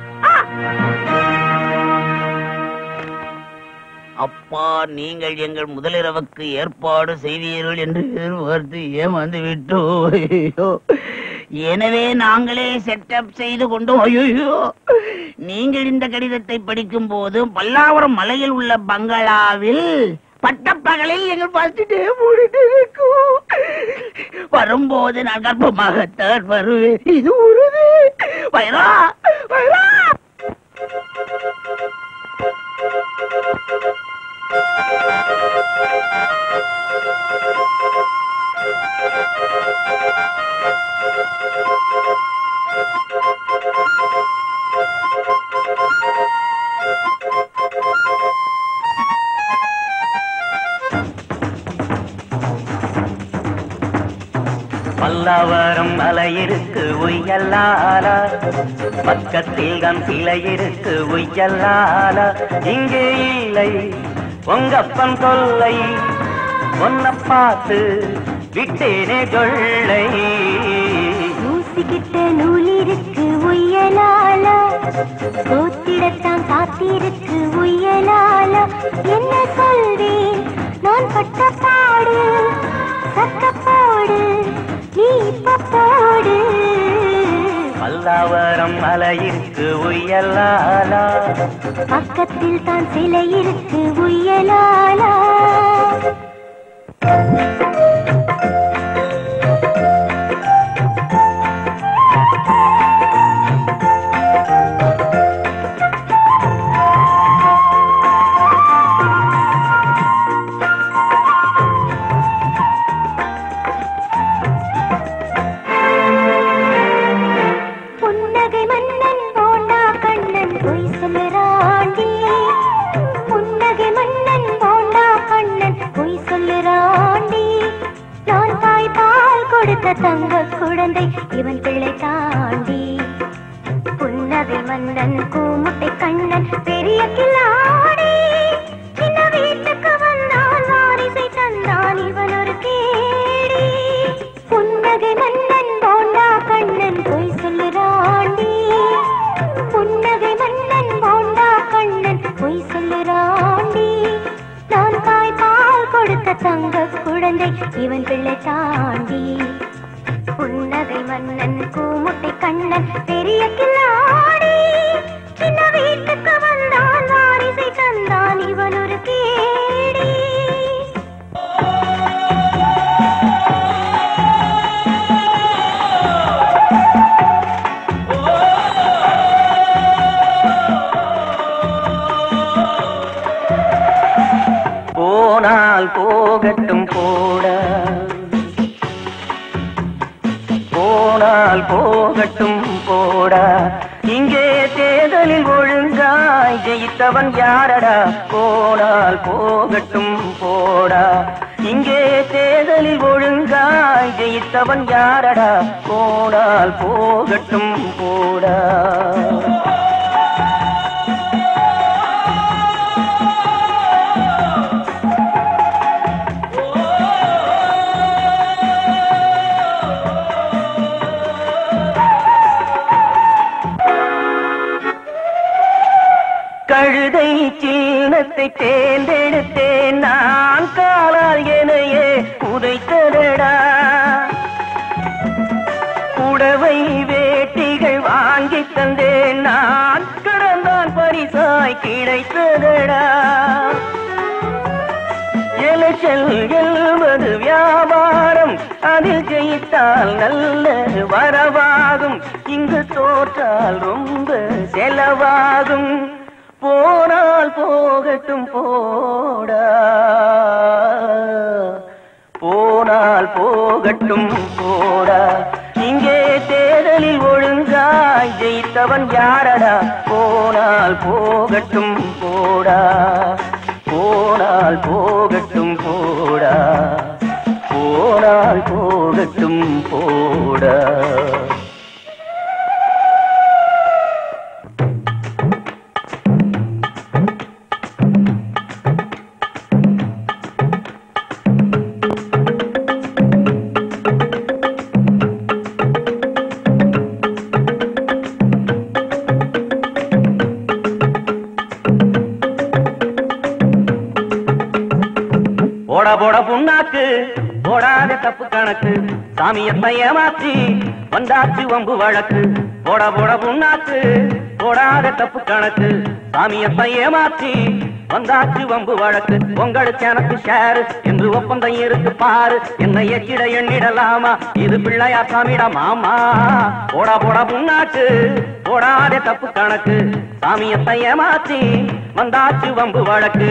[SPEAKER 3] அப்பா நீங்கள் எங்கள் முதலிரவுக்கு ஏற்பாடு செய்வீர்கள் என்று எதிர்பார்த்து ஏமாந்து விட்டோம் ஐயோ எனவே நாங்களே செட்டப் செய்து கொண்டோம் ஐயோ நீங்கள் இந்த கடிதத்தை படிக்கும் போது பல்லாவரம் மலையில் உள்ள பங்களாவில் பட்டப்பகலில் எங்கள் பஸ்டே மூடிட்டு இருக்கும் வரும்போது நான் கர்ப்பமாகத்தான் வருவேன் இது உறுதி வைரா வைரா
[SPEAKER 11] பல்லாவரம் மலை இருக்கு உய்யல்லாலா பக்கத்தில் தான் சிலை இருக்கு உய்யல்லாலா இங்கே இல்லை உங்கப்பன் தொல்லை ஒன்ன பார்த்து விட்டேனே கொள்ளை
[SPEAKER 12] ஊசிக்கிட்ட நூல் இருக்கு உய்யலாலா கோத்திடத்தான் காத்திருக்கு உய்யலாலா என்ன சொல்வேன் நான் பட்ட பாடு சத்த போடு நீ இப்ப போடு
[SPEAKER 11] பல்லாவரம் மலை இருக்கு உய்யல்லாலா
[SPEAKER 12] பக்கத்தில் தான் சிலை இருக்கு உய்யலாலா புன்னகை மன்னன் போண்டா கண்ணன் பொய் சொல்லுறாண்டி புன்னகை மன்னன் போண்டா கண்ணன் பொய் சொல்லுறாண்டி நான் தாய் பால் கொடுத்த தங்க குழந்தை இவன் பிள்ளை தாண்டி புன்னகை மன்னன் கூமுட்டை கண்ணன் பெரிய கில்லாடி சின்ன வீட்டுக்கு வந்தான் வாரிசை தந்தான் இவன் ஒரு கேடி புன்னகை மன்னன் போண்டா கண்ணன் பொய் சொல்லுறாண்டி புன்னகை மன்னன் போண்டா கண்ணன் பொய் சொல்லுறாண்டி நான் தாய் பால் கொடுத்த தங்க குழந்தை இவன் பிள்ளை தாண்டி புன்னகை மன்னன் கூமுட்டை கண்ணன் பெரிய கில்லாடி சின்ன வீட்டுக்கு வந்தான் வாரிசை தந்தான் இவன் ஒரு கேடி
[SPEAKER 11] போனால் போகட்டும் போட போனால் போகட்டும் போடா இங்கே தேர்தலில் ஒழுங்காய் ஜெயித்தவன் யாரடா போனால் போகட்டும் போடா இங்கே தேர்தலில் ஒழுங்காய் ஜெயித்தவன் யாரடா போனால் போகட்டும் போடா
[SPEAKER 10] கழுதை சின்னத்தை தேர்ந்தெடுத்தேன் நான் காலால் எனையே உதைத்ததடா புடவை வேட்டிகள் வாங்கி தந்தேன் நான் கடந்தான் பரிசாய் கிடைத்ததடா எலச்சல் என்பது வியாபாரம் அதில் ஜெயித்தால் நல்ல வரவாகும் இங்கு தோற்றால் ரொம்ப செலவாகும் போனால் போகட்டும் போடா போனால் போகட்டும் போடா இங்கே தேர்தலில் ஒழுங்காய் ஜெயித்தவன் யாரடா போனால் போகட்டும் போடா போனால் போகட்டும் போடா போனால் போகட்டும் போடா போட போட புண்ணாக்கு போடாத தப்பு கணக்கு சாமியத்தை ஏமாற்றி வந்தாச்சு வம்பு வழக்கு போட போட புண்ணாக்கு போடாத தப்பு கணக்கு சாமியத்தை ஏமாற்றி வந்தாச்சு வம்பு வழக்கு உங்களுக்கு எனக்கு ஷேர் என்று ஒப்பந்தம் இருக்கு பாரு என்னை எச்சிட எண்ணிடலாமா இது பிள்ளையா சாமிடா மாமா போடா போடா புண்ணாக்கு போடாத தப்பு கணக்கு சாமியத்தை ஏமாற்றி வந்தாச்சு வம்பு வழக்கு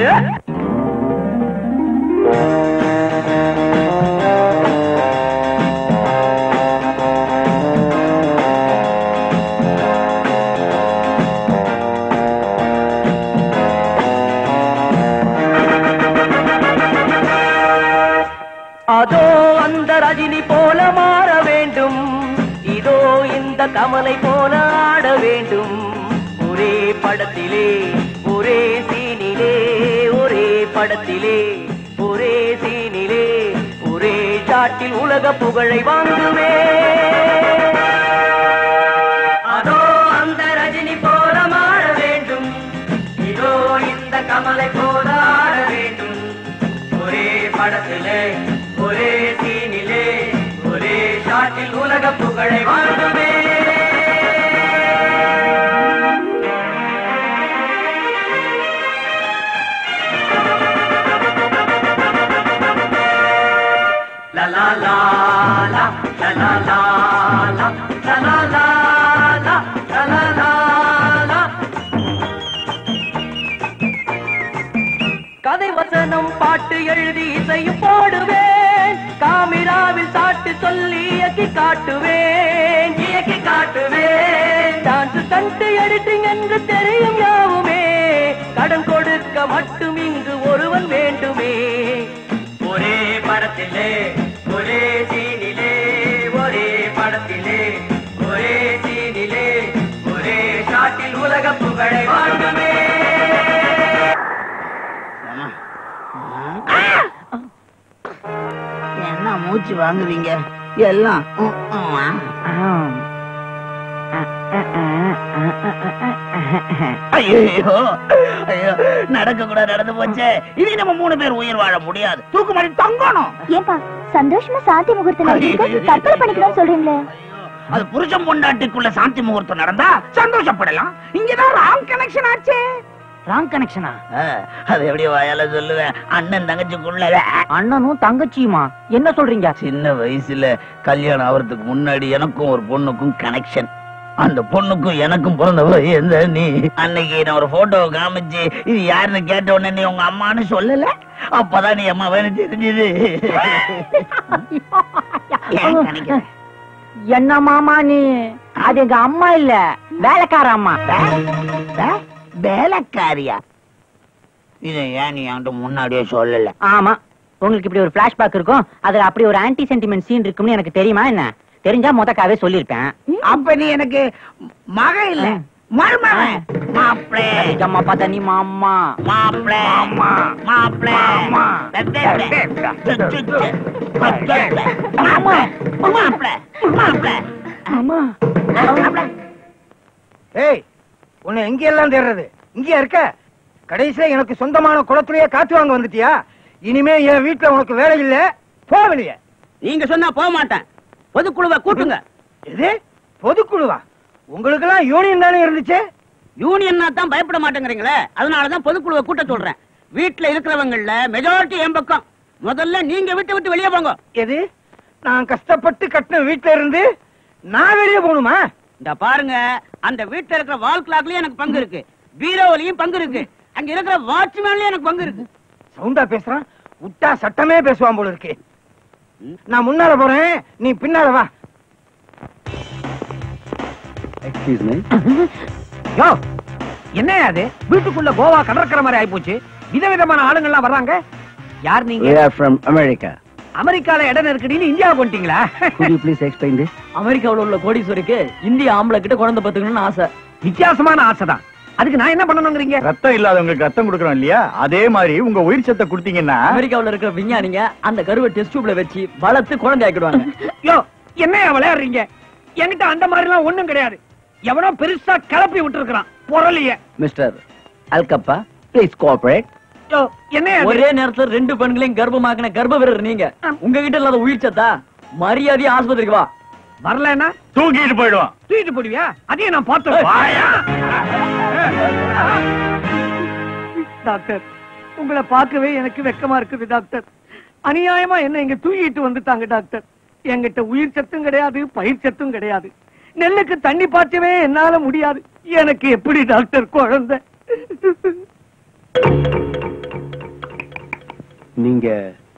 [SPEAKER 10] அதோ அந்த ரஜினி போல மாற வேண்டும் இதோ இந்த கமலை போல ஆட வேண்டும் ஒரே படத்திலே ஒரே சீனிலே ஒரே படத்திலே ஒரே சீனிலே ஒரே சாட்டில் உலக புகழை வாங்குவே அதோ அந்த ரஜினி போல மாற வேண்டும் இதோ இந்த கமலை போல ஆட வேண்டும் ஒரே படத்திலே ஒரே சீனிலே ஒரே ஷாட்டில் உலக புகழை வாழ்ந்துமே La la la la la la la la la la la la la la la la கதை வசனம் பாட்டு எழுதி இசையும் போடுவேன் காமிராவில் சாட்டு சொல்லி இயக்கி காட்டுவேன் இயக்கி காட்டுவேன் டான்ஸ் தண்டு எடிட்டிங் என்று தெரியும் யாவுமே கடன் கொடுக்க மட்டும் இங்கு ஒருவன் வேண்டுமே ஒரே படத்திலே ஒரே சீனிலே ஒரே படத்திலே ஒரே சீனிலே ஒரே ஷாட்டில் உலக புகழை வாழ்ந்துமே
[SPEAKER 3] என்ன மூச்சு வாங்குவீங்க எல்லாம் உம், உம், ஆ. ஐயோ ஐயோ நடக்க கூட நடந்து போச்சே இனி நம்ம மூணு பேர் உயிர் வாழ முடியாது தூக்கு மாடி தங்கணும்
[SPEAKER 12] ஏன்பா சந்தோஷமா சாந்தி முகூர்த்தம் நடந்துருக்கு தற்கொலை பண்ணிக்கணும்னு சொல்றீங்களே
[SPEAKER 3] அது புருஷன் பொண்டாட்டிக்குள்ள சாந்தி முகூர்த்தம் நடந்தா சந்தோஷப்படலாம் இங்கதான் ராங் கனெக்ஷன் ஆச்சே
[SPEAKER 16] ராங் கனெக்ஷனா
[SPEAKER 3] அது எப்படி வாயால சொல்லுவேன் அண்ணன் தங்கச்சிக்குள்ள
[SPEAKER 16] அண்ணனும் தங்கச்சியுமா என்ன சொல்றீங்க
[SPEAKER 3] சின்ன வயசுல கல்யாணம் ஆவறதுக்கு முன்னாடி எனக்கும் ஒரு பொண்ணுக்கும் கனெக்ஷன் அந்த பொண்ணுக்கும் எனக்கும் பிறந்தவ எந்த நீ அன்னைக்கு நான் ஒரு போட்டோவை காமிச்சு இது யாருன்னு கேட்ட உடனே நீ உங்க அம்மான்னு சொல்லல அப்பதான் நீ அம்மா வேணும் தெரிஞ்சது ஏன் கணக்கிற?
[SPEAKER 16] என்ன மாமா நீ அது எங்க அம்மா இல்ல வேலைக்கார அம்மா
[SPEAKER 3] வே- வேலைக்காரியா இதை ஏன் நீ என்கிட்ட முன்னாடியே சொல்லல
[SPEAKER 16] ஆமா உங்களுக்கு இப்படி ஒரு பிளாஷ்பேக் இருக்கும் அதுல அப்படி ஒரு ஆன்டி சென்டிமெண்ட் சீன் இருக்கும்னு எனக்கு தெரியுமா என்ன தெரிஞ்சா முதக்காவே சொல்லிருப்பேன்
[SPEAKER 3] அப்ப நீ எனக்கு மக இல்ல மருமகன் மாப்பிளே
[SPEAKER 16] அம்மா பார்த்தா நீ மாமா
[SPEAKER 3] மாப்பிளே மாப்பிளே மாப்பிளே மாப்பிளே
[SPEAKER 16] அம்மா
[SPEAKER 6] ஏய் உன்னை எங்க எல்லாம் தேடுறது இங்கேயா இருக்க கடைசியில எனக்கு சொந்தமான குளத்திலேயே காத்து வாங்க வந்துட்டியா இனிமே என் வீட்டுல உனக்கு வேலை இல்ல போ வெளியே
[SPEAKER 14] நீங்க சொன்னா போக மாட்டேன் பொதுக்குழுவை கூட்டுங்க
[SPEAKER 6] எது பொதுக்குழுவா உங்களுக்கெல்லாம் யூனியன் தானே இருந்துச்சு
[SPEAKER 14] யூனியன்னா தான் பயப்பட மாட்டேங்கிறீங்களே அதனாலதான் பொதுக்குழுவை கூட்ட சொல்றேன் வீட்டுல இருக்கிறவங்கல மெஜாரிட்டி என் பக்கம் முதல்ல நீங்க விட்டு விட்டு வெளியே போங்க
[SPEAKER 6] எது நான் கஷ்டப்பட்டு கட்டின வீட்டுல இருந்து நான் வெளியே போகணுமா
[SPEAKER 14] இந்த பாருங்க அந்த வீட்டுல இருக்கிற வால் கிளாக்லயும் எனக்கு பங்கு இருக்கு பீரோவிலையும் பங்கு இருக்கு அங்க இருக்கிற வாட்ச்மேன்லயும் எனக்கு பங்கு இருக்கு
[SPEAKER 6] சவுண்டா பேசுறான் விட்டா சட்டமே பேசுவான் போல இருக்கு நான் முன்னால போறேன் நீ பின்னால வா
[SPEAKER 5] எக்ஸ்கியூஸ் மீ
[SPEAKER 4] யோ என்ன அது வீட்டுக்குள்ள கோவா கடற்கரை மாதிரி ஆயிப்போச்சு விதவிதமான ஆளுங்கள்லாம் வர்றாங்க யார் நீங்க
[SPEAKER 5] ஃப்ரம் அமெரிக்கா
[SPEAKER 4] அமெரிக்கால இடம் நெருக்கடின்னு இந்தியா கொண்டீங்களா
[SPEAKER 5] could you please explain this
[SPEAKER 17] அமெரிக்காவுல உள்ள கோடீஸ்வரிக்கு இந்திய ஆம்பளை கிட்ட குழந்தை பத்துக்கணும்னு ஆசை
[SPEAKER 4] வித்தியாசமான ஆசைதான் அதுக்கு நான் என்ன பண்ணணுங்கிறீங்க
[SPEAKER 18] ரத்தம் இல்லாதவங்களுக்கு ரத்தம் கொடுக்கறோம் இல்லையா அதே மாதிரி உங்க உயிர் சத்தை கொடுத்தீங்கன்னா
[SPEAKER 17] அமெரிக்காவுல இருக்கிற விஞ்ஞானிங்க அந்த கருவை டெஸ்ட் டியூப்ல வச்சு வளர்த்து குழந்தை ஆக்கிடுவாங்க
[SPEAKER 4] யோ என்ன விளையாடுறீங்க என்கிட்ட அந்த மாதிரி எல்லாம் ஒண்ணும் கிடையாது எவனோ பெருசா கிளப்பி விட்டுருக்கான் பொருளிய
[SPEAKER 5] மிஸ்டர் அல்கப்பா ப்ளீஸ் கோஆபரேட்
[SPEAKER 4] யோ என்ன
[SPEAKER 17] ஒரே நேரத்துல ரெண்டு பெண்களையும் கர்ப்பமாக்கின கர்ப்ப வீரர் நீங்க உங்ககிட்ட இல்லாத உயிர் சத்தா மரியாதையா ஆஸ்பத்திரிக்கு வா
[SPEAKER 4] வரலன்னா
[SPEAKER 18] தூக்கிட்டு போயிடுவான்
[SPEAKER 4] தூக்கிட்டு போடுவியா அதையும் நான் பார்த்து வாயா டாக்டர் உங்களை பார்க்கவே எனக்கு வெக்கமா இருக்குது டாக்டர் அநியாயமா என்ன இங்க தூக்கிட்டு வந்துட்டாங்க டாக்டர் என்கிட்ட உயிர் சத்தும் கிடையாது பயிர் சத்தும் கிடையாது நெல்லுக்கு தண்ணி பாய்ச்சவே என்னால முடியாது எனக்கு எப்படி டாக்டர் குழந்தை
[SPEAKER 5] நீங்க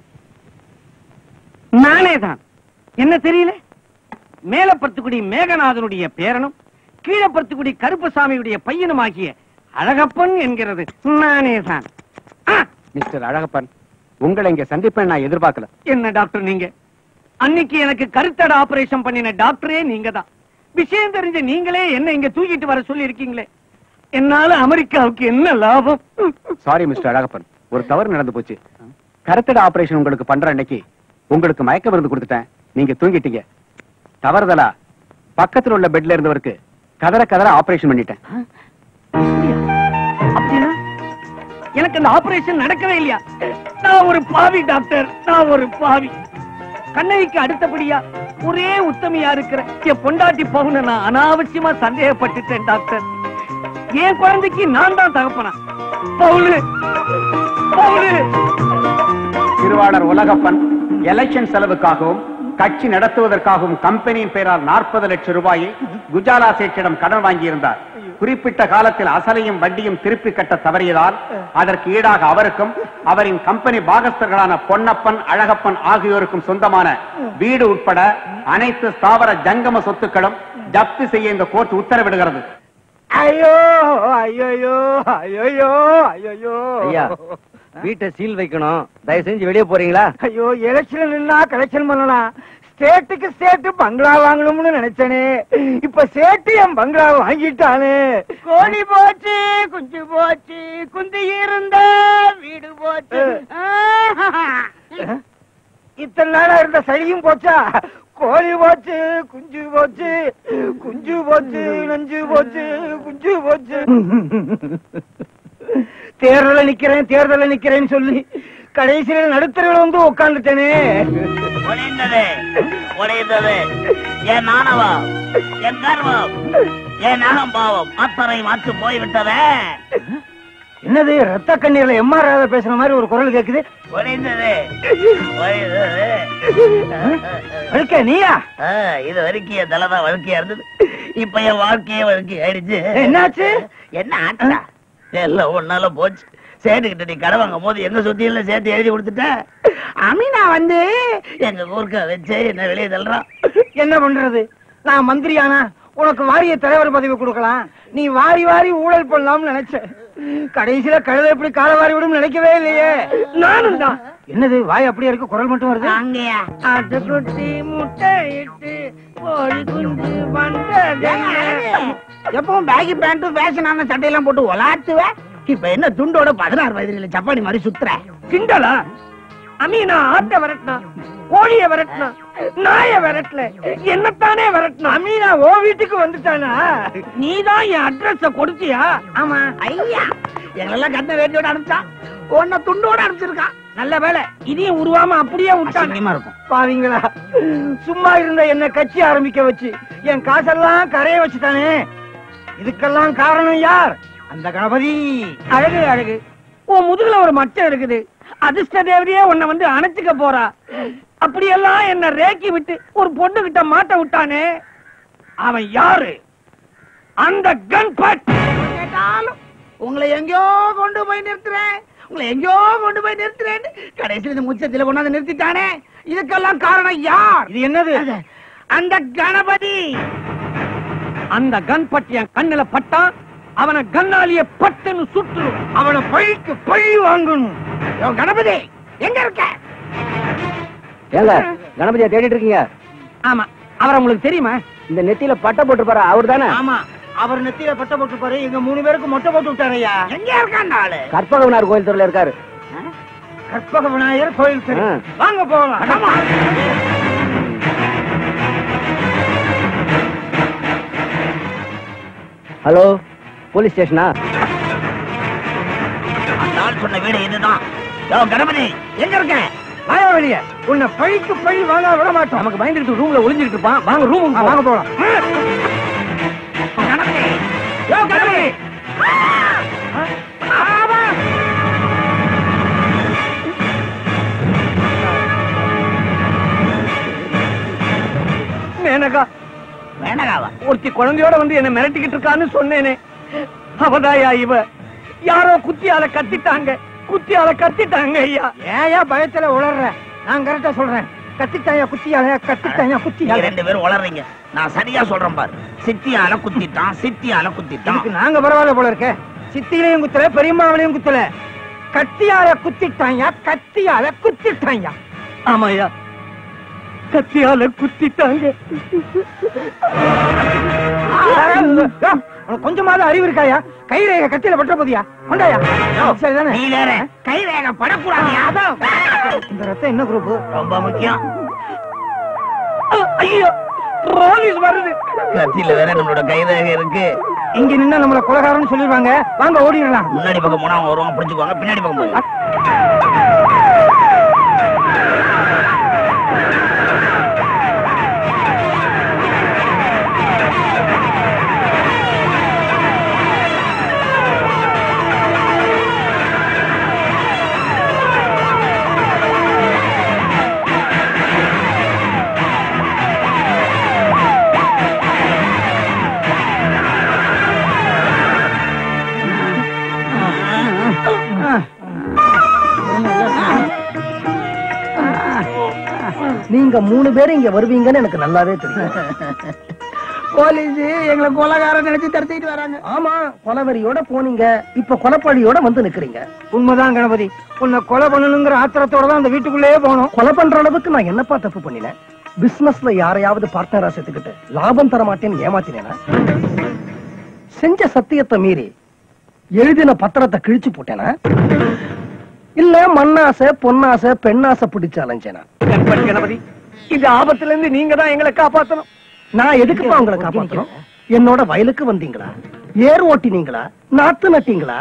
[SPEAKER 4] நானே தான் என்ன தெரியல மேல பத்துக்குடி மேகநாதனுடைய பேரனும் கீழே பத்துக்குடி கருப்பசாமியுடைய பையனுமாகிய அழகப்பன் என்கிறது நானே தான்
[SPEAKER 5] மிஸ்டர் அழகப்பன் உங்களை இங்க சந்திப்பேன் நான் எதிர்பார்க்கல
[SPEAKER 4] என்ன டாக்டர் நீங்க அன்னைக்கு எனக்கு கருத்தட ஆபரேஷன் பண்ணின டாக்டரே நீங்க தான் விஷயம் தெரிஞ்ச நீங்களே என்ன இங்க தூக்கிட்டு வர சொல்லி இருக்கீங்களே என்னால அமெரிக்காவுக்கு என்ன லாபம்
[SPEAKER 5] சாரி மிஸ்டர் அழகப்பன் ஒரு தவறு நடந்து போச்சு கருத்தட ஆபரேஷன் உங்களுக்கு பண்ற அன்னைக்கு உங்களுக்கு மயக்க மருந்து கொடுத்துட்டேன் நீங்க தூங்கிட்டீங்க தவறுதலா பக்கத்துல உள்ள பெட்ல இருந்தவருக்கு கதற கதற ஆபரேஷன் பண்ணிட்டேன்
[SPEAKER 4] அப்படின்னா எனக்கு அந்த ஆபரேஷன் நடக்கவே இல்லையா நான் ஒரு பாவி டாக்டர் நான் ஒரு பாவி கண்ணகிக்கு அடுத்தபடியா ஒரே உத்தமியா இருக்கிற என் பொண்டாட்டி பவுன நான் அனாவசியமா சந்தேகப்பட்டுட்டேன் டாக்டர் என் குழந்தைக்கு நான் தான் தகப்பனா பவுலு பவுலு
[SPEAKER 5] திருவாளர் உலகப்பன் எலெக்ஷன் செலவுக்காகவும் கட்சி நடத்துவதற்காகவும் கம்பெனியின் பெயரால் நாற்பது லட்சம் ரூபாயை குஜாலா சேட்டிடம் கடன் வாங்கியிருந்தார் குறிப்பிட்ட காலத்தில் அசலையும் வட்டியும் திருப்பி கட்ட தவறியதால் அதற்கு ஈடாக அவருக்கும் அவரின் கம்பெனி பாகஸ்தர்களான பொன்னப்பன் அழகப்பன் ஆகியோருக்கும் சொந்தமான வீடு உட்பட அனைத்து ஸ்தாவர ஜங்கம சொத்துக்களும் ஜப்தி செய்ய இந்த கோர்ட் உத்தரவிடுகிறது
[SPEAKER 6] ஐயோ ஐயோ ஐயோ ஐயோ
[SPEAKER 7] ஐயா வீட்டை சீல் வைக்கணும் தயவு செஞ்சு வெளியே போறீங்களா
[SPEAKER 6] ஐயோ எலெக்ஷன் நின்னா கலெக்ஷன் பண்ணலாம் ஸ்டேட்டுக்கு ஸ்டேட் பங்களா வாங்கணும்னு நினைச்சனே இப்ப ஸ்டேட் என் பங்களா வாங்கிட்டானே
[SPEAKER 14] கோழி போச்சு குஞ்சு போச்சு குந்தி இருந்தா வீடு போச்சு
[SPEAKER 6] இத்தனை நாளா இருந்த சளியும் போச்சா கோழி போச்சு குஞ்சு போச்சு குஞ்சு போச்சு நஞ்சு போச்சு குஞ்சு போச்சு தேர்தல நிக்கிறேன் தேர்தல நிக்கிறேன்னு சொல்லி கடைசியில நடுத்தரவுல வந்து உட்காந்துட்டேனே
[SPEAKER 11] ஒளிந்தது ஒளிந்தது என் நாணவம் என் கர்வம் என் அகம்பாவம் அத்தனை மாற்று போய்விட்டதே
[SPEAKER 6] என்னது ரத்த கண்ணீர்ல எம்ஆர் ராதா பேசுற மாதிரி ஒரு குரல் கேக்குது
[SPEAKER 11] ஒளிந்தது ஒளிந்தது
[SPEAKER 6] வழுக்க நீயா
[SPEAKER 11] ஆ, இது வரைக்கும் என் தலைதான் வழுக்கையா இருந்தது இப்ப என் வாழ்க்கையே வழுக்கை ஆயிடுச்சு
[SPEAKER 6] என்னாச்சு
[SPEAKER 11] என்ன ஆட்டா எல்லாம் ஒன்னால போச்சு சேட்டுக்கிட்ட நீ கடை வாங்கும் போது எங்க சுத்தியில சேர்த்து எழுதி கொடுத்துட்ட அமீனா வந்து எங்க ஊர்க்க வச்சு என்ன வெளியே தள்ளுறான்
[SPEAKER 6] என்ன பண்றது நான் மந்திரியானா உனக்கு வாரிய தலைவர் பதவி கொடுக்கலாம் நீ வாரி வாரி ஊழல் பண்ணலாம்னு நினைச்சேன் கடைசியில கழுதை எப்படி கால வாரி விடும் நினைக்கவே இல்லையே நானும் தான் என்னது வாய் அப்படியே இருக்கு குரல் மட்டும் வருது
[SPEAKER 11] அங்கயா
[SPEAKER 14] ஆட்டுக்குட்டி முட்டை இட்டு கோழி குஞ்சு வந்தது
[SPEAKER 11] எப்பவும் பேகி பேண்ட்டும் ஃபேஷனான சட்டையெல்லாம் போட்டு ஒலாத்துவ இப்ப என்ன துண்டோட பதினாறு வயதுல ஜப்பானி மாதிரி சுத்துற
[SPEAKER 4] கிண்டலா அமீனா ஆட்ட விரட்டினா கோழிய விரட்டினா நாய விரட்டல என்னத்தானே விரட்டினா அமீனா ஓ வீட்டுக்கு வந்துட்டானா நீதான் என் அட்ரஸ கொடுத்தியா
[SPEAKER 3] ஆமா ஐயா எங்களெல்லாம் கண்ண வேண்டியோட அனுப்பிச்சான் உன்னை துண்டோட அனுப்பிச்சிருக்கான்
[SPEAKER 4] நல்ல வேலை இதையும் உருவாம அப்படியே விட்டான்
[SPEAKER 3] இருக்கும்
[SPEAKER 6] பாவீங்களா சும்மா இருந்த என்ன கட்சி ஆரம்பிக்க வச்சு என் காசெல்லாம் கரைய வச்சுட்டானே இதுக்கெல்லாம் காரணம் யார் அந்த கணபதி
[SPEAKER 4] அழகு அழகு உன் முதுகுல ஒரு மச்சம் இருக்குது அதிர்ஷ்ட தேவதையே உன்னை வந்து அணைச்சுக்க போறா அப்படியெல்லாம் என்ன ரேக்கி விட்டு ஒரு பொண்ணு கிட்ட மாட்ட விட்டானே அவன் யாரு அந்த கன்பட்
[SPEAKER 3] கேட்டாலும் உங்களை எங்கேயோ கொண்டு போய் நிறுத்துறேன் உங்களை எங்கேயோ கொண்டு போய் நிறுத்துறேன் கடைசியில் இந்த முச்சத்தில கொண்டாந்து நிறுத்திட்டானே இதுக்கெல்லாம் காரணம் யார்
[SPEAKER 6] இது என்னது
[SPEAKER 3] அந்த கணபதி
[SPEAKER 4] அந்த கன்பட் என் கண்ணுல பட்டான் அவனை கண்ணாலிய பட்டுன்னு சுட்டுரும்
[SPEAKER 6] அவனை பழிக்கு பழி வாங்கணும்
[SPEAKER 3] யோ, கணபதி எங்க இருக்க
[SPEAKER 1] ஏங்க கணபதியா தேடிட்டு இருக்கீங்க
[SPEAKER 4] ஆமா அவர் உங்களுக்கு தெரியுமா
[SPEAKER 1] இந்த நெத்தியில பட்டை போட்டுப்பாரு அவர் தானே
[SPEAKER 6] ஆமா அவர் நெத்தியில பட்ட போட்டு பாரு எங்க மூணு பேருக்கு மொட்டை போட்டு விட்டாரையா
[SPEAKER 3] எங்க இருக்க அந்த ஆளு
[SPEAKER 1] கற்பகவனார் கோயில் தெருல இருக்காரு
[SPEAKER 6] கற்பக விநாயகர் கோயில் சரி
[SPEAKER 1] ஆ.
[SPEAKER 6] வாங்க போகலாம்
[SPEAKER 1] ஹலோ போலீஸ் ஸ்டேஷனா
[SPEAKER 3] அந்த ஆள் சொன்ன வீடு இதுதான் யோ, கணபதி எங்க இருக்க
[SPEAKER 6] வாயா வெளிய உன்னை பழிக்கு பழி வாங்க விட மாட்டோம்
[SPEAKER 4] நமக்கு பயந்துட்டு ரூம்ல ஒளிஞ்சுட்டு இருப்பான் வாங்க ரூம்
[SPEAKER 6] வாங்க போகலாம்
[SPEAKER 3] கணபதி யோ, கணபதி
[SPEAKER 4] மேனகா
[SPEAKER 3] வேணகாவா
[SPEAKER 4] ஒருத்தி குழந்தையோட வந்து என்ன மிரட்டிக்கிட்டு இருக்கான்னு சொன்னேனே அவதாயா இவ யாரோ குத்தியால கத்திட்டாங்க குத்தியால கத்திட்டாங்க ஐயா
[SPEAKER 6] ஏயா பயத்துல உளர்ற நான் கரெக்டா சொல்றேன் கத்திட்டாயா குத்தியால கத்திட்டாயா
[SPEAKER 3] நீங்க
[SPEAKER 6] குத்தியால
[SPEAKER 3] ரெண்டு பேரும் வளர்றீங்க நான் சரியா சொல்றேன் பாரு சித்தியால குத்திட்டான் சித்தியால குத்திட்டான்
[SPEAKER 6] இதுக்கு நாங்க பரவாயில்ல போல இருக்க சித்தியிலையும் குத்தல பெரியம்மாவிலையும் குத்தல கத்தியால குத்திட்டாயா கத்தியால குத்திட்டாயா
[SPEAKER 4] ஆமாயா கத்தியால குத்திட்டாங்க
[SPEAKER 6] உனக்கு கொஞ்சமாவது அறிவு இருக்காயா கை ரேகை கத்தியில பற்ற போதியா கொண்டாயா சரிதானே
[SPEAKER 3] நீ வேற கை வேக படக்கூடாது
[SPEAKER 6] இந்த ரத்தம் என்ன குரூப்
[SPEAKER 3] ரொம்ப முக்கியம்
[SPEAKER 4] ஐயோ போலீஸ் வருது
[SPEAKER 3] கத்தியில வேற நம்மளோட கை ரேகை இருக்கு
[SPEAKER 6] இங்க நின்னா நம்மள கொலகாரன்னு சொல்லிடுவாங்க வாங்க ஓடிடலாம்
[SPEAKER 3] முன்னாடி பக்கம் போனா அவங்க வருவாங்க பிடிச்சுக்குவாங்க பின்னாடி பக்கம் போய்
[SPEAKER 1] நீங்க மூணு பேரும் இங்க வருவீங்கன்னு எனக்கு நல்லாவே தெரியும்
[SPEAKER 3] போலீஸ் எங்களை கொலகாரம் நினைச்சு தடுத்துட்டு வராங்க
[SPEAKER 1] ஆமா கொலவெறியோட போனீங்க இப்ப கொலப்பழியோட வந்து நிக்கிறீங்க
[SPEAKER 6] உண்மைதான் கணபதி உன்னை கொலை பண்ணணுங்கிற ஆத்திரத்தோட தான் அந்த வீட்டுக்குள்ளேயே போனோம்
[SPEAKER 1] கொலை பண்ற அளவுக்கு நான் என்னப்பா தப்பு பண்ணினேன் பிசினஸ்ல யாரையாவது பார்ட்னரா சேர்த்துக்கிட்டு லாபம் தர மாட்டேன்னு ஏமாத்தினேனா செஞ்ச சத்தியத்தை மீறி எழுதின பத்திரத்தை கிழிச்சு போட்டேனா இல்ல மண்ணாசை பொன்னாசை பெண்ணாசை பிடிச்சு அலைஞ்சேனா
[SPEAKER 4] கண்பட் கணபதி இந்த ஆபத்துல இருந்து நீங்க தான் எங்களை காப்பாத்தணும்
[SPEAKER 1] நான் எதுக்குப்பா உங்களை காப்பாத்தணும் என்னோட வயலுக்கு வந்தீங்களா ஏர் ஓட்டினீங்களா நாத்து நட்டீங்களா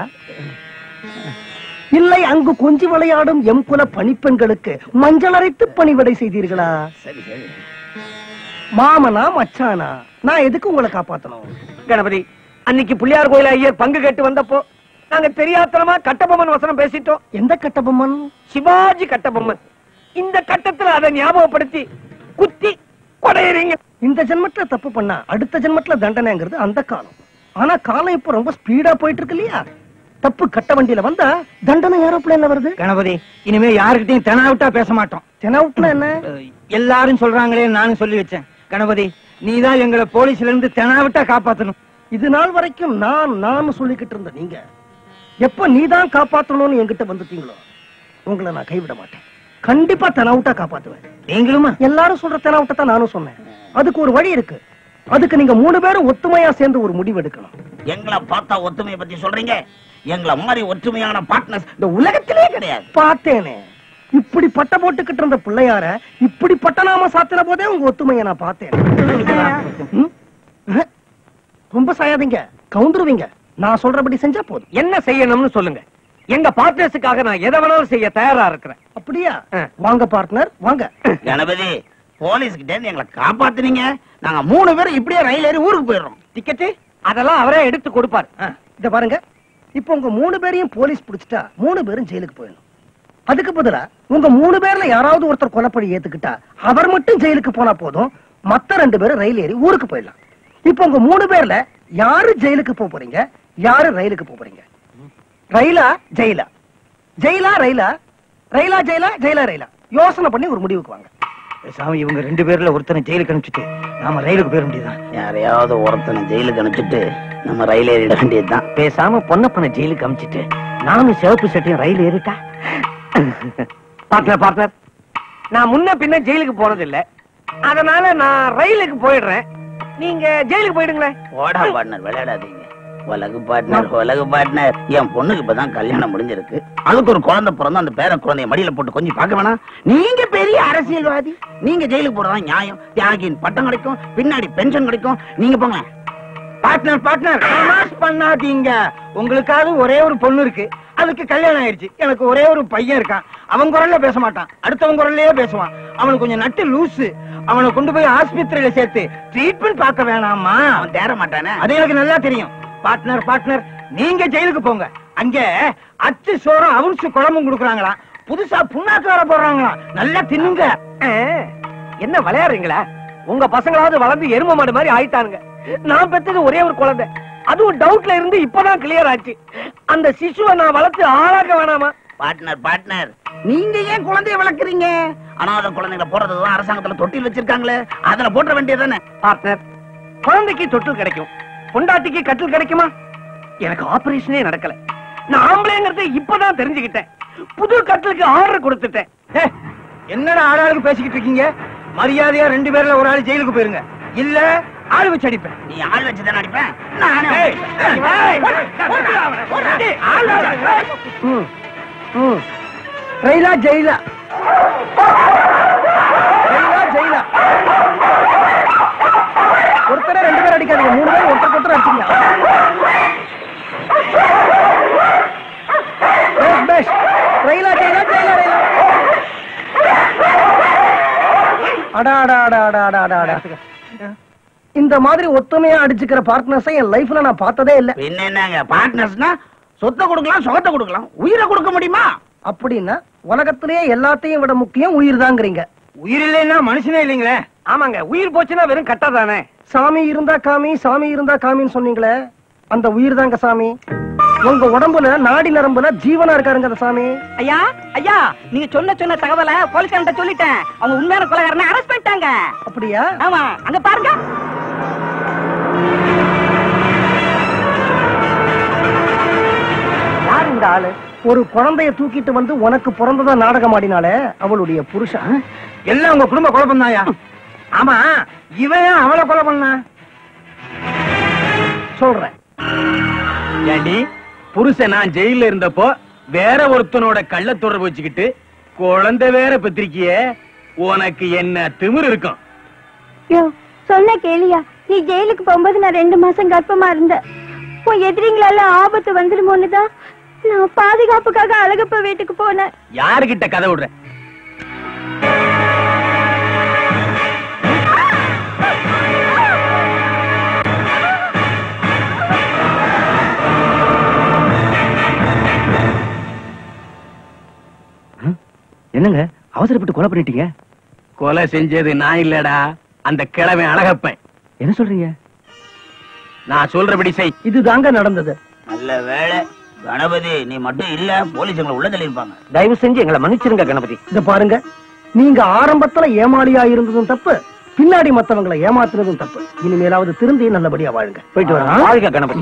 [SPEAKER 1] இல்லை அங்கு கொஞ்சி விளையாடும் எம் குல பணிப்பெண்களுக்கு மஞ்சள் அரைத்து பணிவிடை செய்தீர்களா
[SPEAKER 3] சரி சரி
[SPEAKER 1] மாமனா மச்சானா நான் எதுக்கு உங்களை காப்பாத்தணும்
[SPEAKER 4] கணபதி அன்னைக்கு பிள்ளையார் கோயில ஐயர் பங்கு கேட்டு வந்தப்போ நாங்க தெரியாத்தனமா கட்டபொம்மன் வசனம் பேசிட்டோம்
[SPEAKER 1] எந்த கட்டபொம்மன்
[SPEAKER 4] சிவாஜி கட்டபொம்மன் இந்த கட்டத்துல அதை ஞாபகப்படுத்தி குத்தி கொடையறீங்க
[SPEAKER 1] இந்த ஜென்மத்துல தப்பு பண்ணா அடுத்த ஜென்மத்துல தண்டனைங்கிறது அந்த காலம் ஆனா காலம் இப்ப ரொம்ப ஸ்பீடா போயிட்டு இருக்கு இல்லையா தப்பு கட்ட வண்டியில வந்தா தண்டனை ஏரோப்ளேன்ல வருது
[SPEAKER 6] கணபதி இனிமே யாருக்கிட்டையும் தெனாவிட்டா பேச மாட்டோம்
[SPEAKER 1] தெனாவுட்னா என்ன
[SPEAKER 6] எல்லாரும் சொல்றாங்களே நானும் சொல்லி வச்சேன் கணபதி நீதான் எங்களை போலீஸ்ல இருந்து தெனாவிட்டா காப்பாத்தணும்
[SPEAKER 1] இது நாள் வரைக்கும் நான் நான் சொல்லிக்கிட்டு இருந்த நீங்க எப்ப நீதான் காப்பாத்தணும்னு என்கிட்ட வந்துட்டீங்களோ உங்களை நான் கைவிட மாட்டேன் கண்டிப்பா தெனாவுட்டா காப்பாத்துவேன்
[SPEAKER 6] நீங்களுமா
[SPEAKER 1] எல்லாரும் சொல்ற தெனாவுட்டை தான் நானும் சொன்னேன் அதுக்கு ஒரு வழி இருக்கு அதுக்கு நீங்க மூணு பேரும் ஒத்துமையா சேர்ந்து ஒரு முடிவு எடுக்கணும்
[SPEAKER 3] எங்களை பார்த்தா ஒத்துமையை பத்தி சொல்றீங்க எங்களை மாதிரி ஒற்றுமையான பார்ட்னர்ஸ் இந்த உலகத்திலே கிடையாது
[SPEAKER 1] பார்த்தேனே இப்படி பட்ட போட்டுக்கிட்டு இருந்த பிள்ளையார இப்படி பட்டநாம சாத்தின போதே உங்க ஒத்துமையை நான் பார்த்தேன் ம்? அஹ். ரொம்ப சாயாதீங்க கவுந்துருவீங்க நான் சொல்றபடி செஞ்சா போதும்
[SPEAKER 7] என்ன செய்யணும்னு சொல்லுங்க எங்க பார்ட்னர்ஸுக்காக நான் எதை வேணாலும் செய்ய தயாரா இருக்கிறேன்
[SPEAKER 1] அப்படியா வாங்க பார்ட்னர் வாங்க
[SPEAKER 3] கணபதி போலீஸ் கிட்ட இருந்து எங்களை காப்பாத்துனீங்க நாங்க மூணு பேரும் இப்படியே ரயில் ஏறி ஊருக்கு போயிடுறோம்
[SPEAKER 7] டிக்கெட்டு அதெல்லாம் அவரே எடுத்து கொடுப்பாரு
[SPEAKER 1] இத பாருங்க இப்போ உங்க மூணு பேரையும் போலீஸ் பிடிச்சிட்டா மூணு பேரும் ஜெயிலுக்கு போயிடணும் அதுக்கு பதிலா உங்க மூணு பேர்ல யாராவது ஒருத்தர் கொலைப்படி ஏத்துக்கிட்டா அவர் மட்டும் ஜெயிலுக்கு போனா போதும் மத்த ரெண்டு பேரும் ரயில் ஏறி ஊருக்கு போயிடலாம் இப்போ உங்க மூணு பேர்ல யாரு ஜெயிலுக்கு போக போறீங்க யாரு ரயிலுக்கு போக போறீங்க ரயிலா ஜெயிலா ஜெயிலா ரயிலா ரயிலா ஜெயிலா ஜெயிலா ரயிலா யோசனை பண்ணி ஒரு முடிவுக்கு வாங்க
[SPEAKER 6] சாமி இவங்க ரெண்டு பேர்ல ஒருத்தனை ஜெயிலுக்கு அனுப்பிச்சிட்டு நாம ரயிலுக்கு போயிட முடியுதான்
[SPEAKER 3] யாரையாவது ஒருத்தனை ஜெயிலுக்கு அனுப்பிச்சிட்டு நம்ம ரயில் ஏறிட வேண்டியதுதான்
[SPEAKER 7] பேசாம பொன்னப்பனை ஜெயிலுக்கு அமிச்சிட்டு நானும் சிவப்பு சட்டையும் ரயில் ஏறிட்டா பார்ட்னர் பார்ட்னர் நான் முன்ன பின்ன ஜெயிலுக்கு போனது இல்ல அதனால நான் ரயிலுக்கு போயிடுறேன் நீங்க ஜெயிலுக்கு போயிடுங்களேன்
[SPEAKER 3] ஓடா பார்ட்னர் விளையாடாதீங்க உலகு பார்ட்னர் உலகு பார்ட்னர் என் பொண்ணுக்கு இப்பதான் கல்யாணம் முடிஞ்சிருக்கு அதுக்கு ஒரு குழந்தை பிறந்து அந்த பேர குழந்தைய மடியில போட்டு கொஞ்சம் பார்க்க வேணாம் நீங்க பெரிய அரசியல்வாதி நீங்க ஜெயிலுக்கு போறதா நியாயம் தியாகியின் பட்டம் கிடைக்கும் பின்னாடி பென்ஷன் கிடைக்கும் நீங்க போங்க
[SPEAKER 6] பார்ட்னர் பார்ட்னர் தமாஷ் பண்ணாதீங்க உங்களுக்காவது ஒரே ஒரு பொண்ணு இருக்கு அதுக்கு கல்யாணம் ஆயிருச்சு எனக்கு ஒரே ஒரு பையன் இருக்கான் அவன் குரல்ல பேச மாட்டான் அடுத்தவன் குரல்லயே பேசுவான் அவனுக்கு கொஞ்சம் நட்டு லூசு அவனை கொண்டு போய் ஆஸ்பத்திரியில சேர்த்து ட்ரீட்மெண்ட் பார்க்க வேணாமா
[SPEAKER 3] அவன் தேர மாட்டானே
[SPEAKER 6] அது எனக்கு நல்லா தெரியும் பார்ட்னர் பார்ட்னர் நீங்க ஜெயிலுக்கு போங்க அங்க அச்சு சோறும் அவுன்சு குழம்பும் கொடுக்குறாங்களாம் புதுசா புண்ணாக்கு வர போடுறாங்களாம் நல்லா தின்னுங்க
[SPEAKER 7] என்ன விளையாடுறீங்களா உங்க பசங்களாவது வளர்ந்து எரும மாடு மாதிரி ஆயிட்டானுங்க நான் பெத்தது ஒரே ஒரு குழந்தை அதுவும் டவுட்ல இருந்து இப்பதான் கிளியர் ஆச்சு அந்த சிசுவை நான் வளர்த்து ஆளாக்க வேணாமா
[SPEAKER 3] பார்ட்னர் பார்ட்னர் நீங்க ஏன் குழந்தைய வளர்க்குறீங்க அனாதை குழந்தைகளை போறதுதான் அரசாங்கத்துல தொட்டில் வச்சிருக்காங்களே அதுல போட்ட வேண்டியதானே
[SPEAKER 7] பார்ட்னர் குழந்தைக்கு தொட்டில் கிடைக்கும் பொண்டாட்டிக்கு கட்டில் கிடைக்குமா எனக்கு ஆபரேஷனே நடக்கல நான் ஆம்பளைங்கிறத இப்பதான் தெரிஞ்சுக்கிட்டேன் புது கட்டிலுக்கு ஆர்டர் கொடுத்துட்டேன்
[SPEAKER 6] ஹே, என்னடா ஆளாளுக்கு பேசிக்கிட்டு இருக்கீங்க மரியாதையா ரெண்டு பேர்ல ஒரு ஆள் ஜெயிலுக்கு போயிருங்க இல்ல ஆள் வச்சு அடிப்பேன்
[SPEAKER 3] நீ ஆள் வச்சு தானே அடிப்பேன் நானே
[SPEAKER 6] ஏய், ஏய், ஆள் வச்சு.
[SPEAKER 1] ம், ம். ரயிலா ஜெயிலா ரயிலா ஜெயிலா ஒருத்தர ரெண்டு பேர் அடிக்காதீங்க மூணு பேர் ஒருத்தர் ஒருத்தர் அடிச்சீங்க பேஷ், பேஷ். ரயிலா ஜெயிலா ஜெயிலா ரயிலா அடா அடா அடா அடா அடா அடா அடா இந்த மாதிரி ஒத்துமையா அடிச்சுக்கிற பார்ட்னர்ஸை என் லைஃப்ல நான் பார்த்ததே இல்ல
[SPEAKER 3] பின்ன என்னங்க பார்ட்னர்ஸ்னா சொத்தை கொடுக்கலாம் சுகத்தை கொடுக்கலாம் உயிரை கொடுக்க முடியுமா
[SPEAKER 1] அப்படின்னா உலகத்திலேயே எல்லாத்தையும் விட முக்கியம் உயிர் தாங்கிறீங்க
[SPEAKER 6] உயிர் இல்லைன்னா மனுஷனே இல்லைங்களே
[SPEAKER 7] ஆமாங்க உயிர் போச்சுன்னா வெறும் கட்டா தானே
[SPEAKER 1] சாமி இருந்தா காமி சாமி இருந்தா காமின்னு சொன்னீங்களே அந்த உயிர் தாங்க சாமி உங்க உடம்புல நாடி நரம்புல ஜீவனா இருக்காருங்க அந்த சாமி
[SPEAKER 16] ஐயா ஐயா நீங்க சொன்ன சொன்ன தகவலை போலீஸ்காரன்ட்ட சொல்லிட்டேன் அவங்க உண்மையான கொலைகாரனை அரெஸ்ட் பண்ணிட்டாங்க
[SPEAKER 1] அப்படியா
[SPEAKER 16] ஆமா அங்க பாருங்க
[SPEAKER 1] யார் இந்த ஆளு ஒரு குழந்தைய தூக்கிட்டு வந்து உனக்கு பிறந்ததா நாடகம் ஆடினாலே அவளுடைய புருஷன்
[SPEAKER 6] எல்லாம் உங்க குடும்ப குழப்பம் தாயா ஆமா இவன் ஏன் அவளை கொலை பண்ணா
[SPEAKER 1] சொல்றேன்
[SPEAKER 5] ஏண்டி புருஷன் நான் ஜெயில இருந்தப்போ வேற ஒருத்தனோட கள்ள தொடர்பு வச்சுக்கிட்டு குழந்தை வேற பெற்றிருக்கிய உனக்கு என்ன திமிரு இருக்கும்
[SPEAKER 12] யோ சொன்ன கேளியா நீ ஜெயிலுக்கு போகும்போது நான் ரெண்டு மாசம் கர்ப்பமா இருந்தேன் உன் எதிரிங்களால ஆபத்து வந்துருமோன்னு தான் நான் பாதுகாப்புக்காக அழகப்ப வீட்டுக்கு போனேன்
[SPEAKER 5] யாருகிட்ட கதை விடுற
[SPEAKER 7] என்னங்க அவசரப்பட்டு கொலை பண்ணிட்டீங்க
[SPEAKER 5] கொலை செஞ்சது நான் இல்லடா அந்த கிழமை அழகப்பன்
[SPEAKER 7] என்ன சொல்றீங்க
[SPEAKER 5] நான் சொல்றபடி செய்
[SPEAKER 1] இது தாங்க நடந்தது
[SPEAKER 3] நல்ல வேலை கணபதி நீ மட்டும் இல்ல போலீஸ் எங்களை உள்ள தள்ளியிருப்பாங்க
[SPEAKER 7] தயவு செஞ்சு எங்களை மன்னிச்சிருங்க கணபதி
[SPEAKER 1] இத பாருங்க நீங்க ஆரம்பத்துல ஏமாளியா இருந்ததும் தப்பு பின்னாடி மத்தவங்களை ஏமாத்துறதும் தப்பு இனிமேலாவது திருந்தி நல்லபடியா வாழுங்க போயிட்டு வரேன்
[SPEAKER 7] வாழ்க கணபதி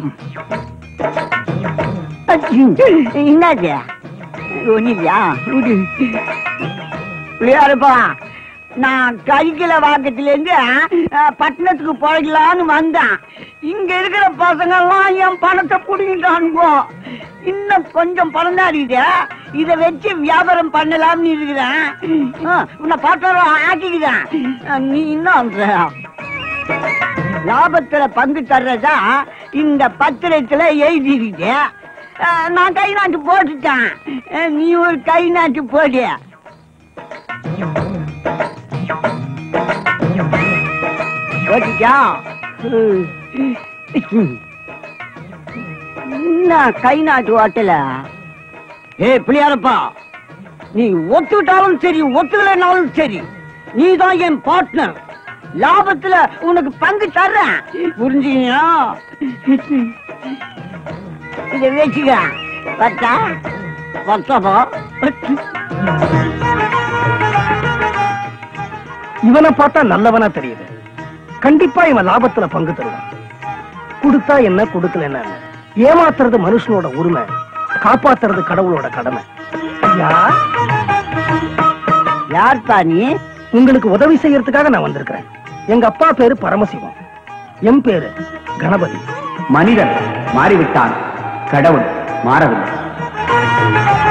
[SPEAKER 16] என்னாச்சு ஒண்ணியா விளையாடுப்பா
[SPEAKER 19] நான் கைக்கில வாக்கத்துல இருந்து அஹ், பட்டணத்துக்கு போயிடலான்னு வந்தேன் இங்க இருக்கிற பசங்க எல்லாம் என் பணத்தை புடிங்கிட்டானுங்கோ இன்னும் கொஞ்சம் பணம் தான் இருக்குது இத வச்சு வியாபாரம் பண்ணலாம்னு இருக்கிறேன் அஹ், உன்னை பாட்டாரம் ஆக்கிக்கிறேன் அஹ், நீ என்ன லாபத்துல பங்கு தர்றதா இந்த பத்திரத்துல எழுதி இருக்கு அஹ், நான் கை நாட்டு போட்டுட்டேன் அஹ், நீ ஒரு கை நாட்டு போடு போட்டுட்டா என்ன கை நாட்டு ஓட்டல ஏ பிள்ளையாரப்பா நீ ஒத்துக்கிட்டாலும் சரி ஒத்துக்கலைனாலும் சரி நீ தான் என் பார்ட்னர் லாபத்துல உனக்கு பங்கு தர்றேன் புரிஞ்சுக்கியா இதை வச்சுக்க பத்தா பத்தாப்பா
[SPEAKER 1] இவனை பார்த்தா நல்லவனா தெரியுது கண்டிப்பா இவன் லாபத்துல பங்கு தருவான் கொடுத்தா என்ன கொடுக்கல என்ன ஏமாத்துறது மனுஷனோட உரிமை காப்பாத்துறது கடவுளோட கடமை ஐயா
[SPEAKER 19] யார்ப்பா நீ
[SPEAKER 1] உங்களுக்கு உதவி செய்யறதுக்காக நான் வந்திருக்கிறேன் எங்க அப்பா பேரு பரமசிவம் என் பேரு கணபதி
[SPEAKER 5] மனிதன் மாறிவிட்டான் கடவுள் மாறவில்லை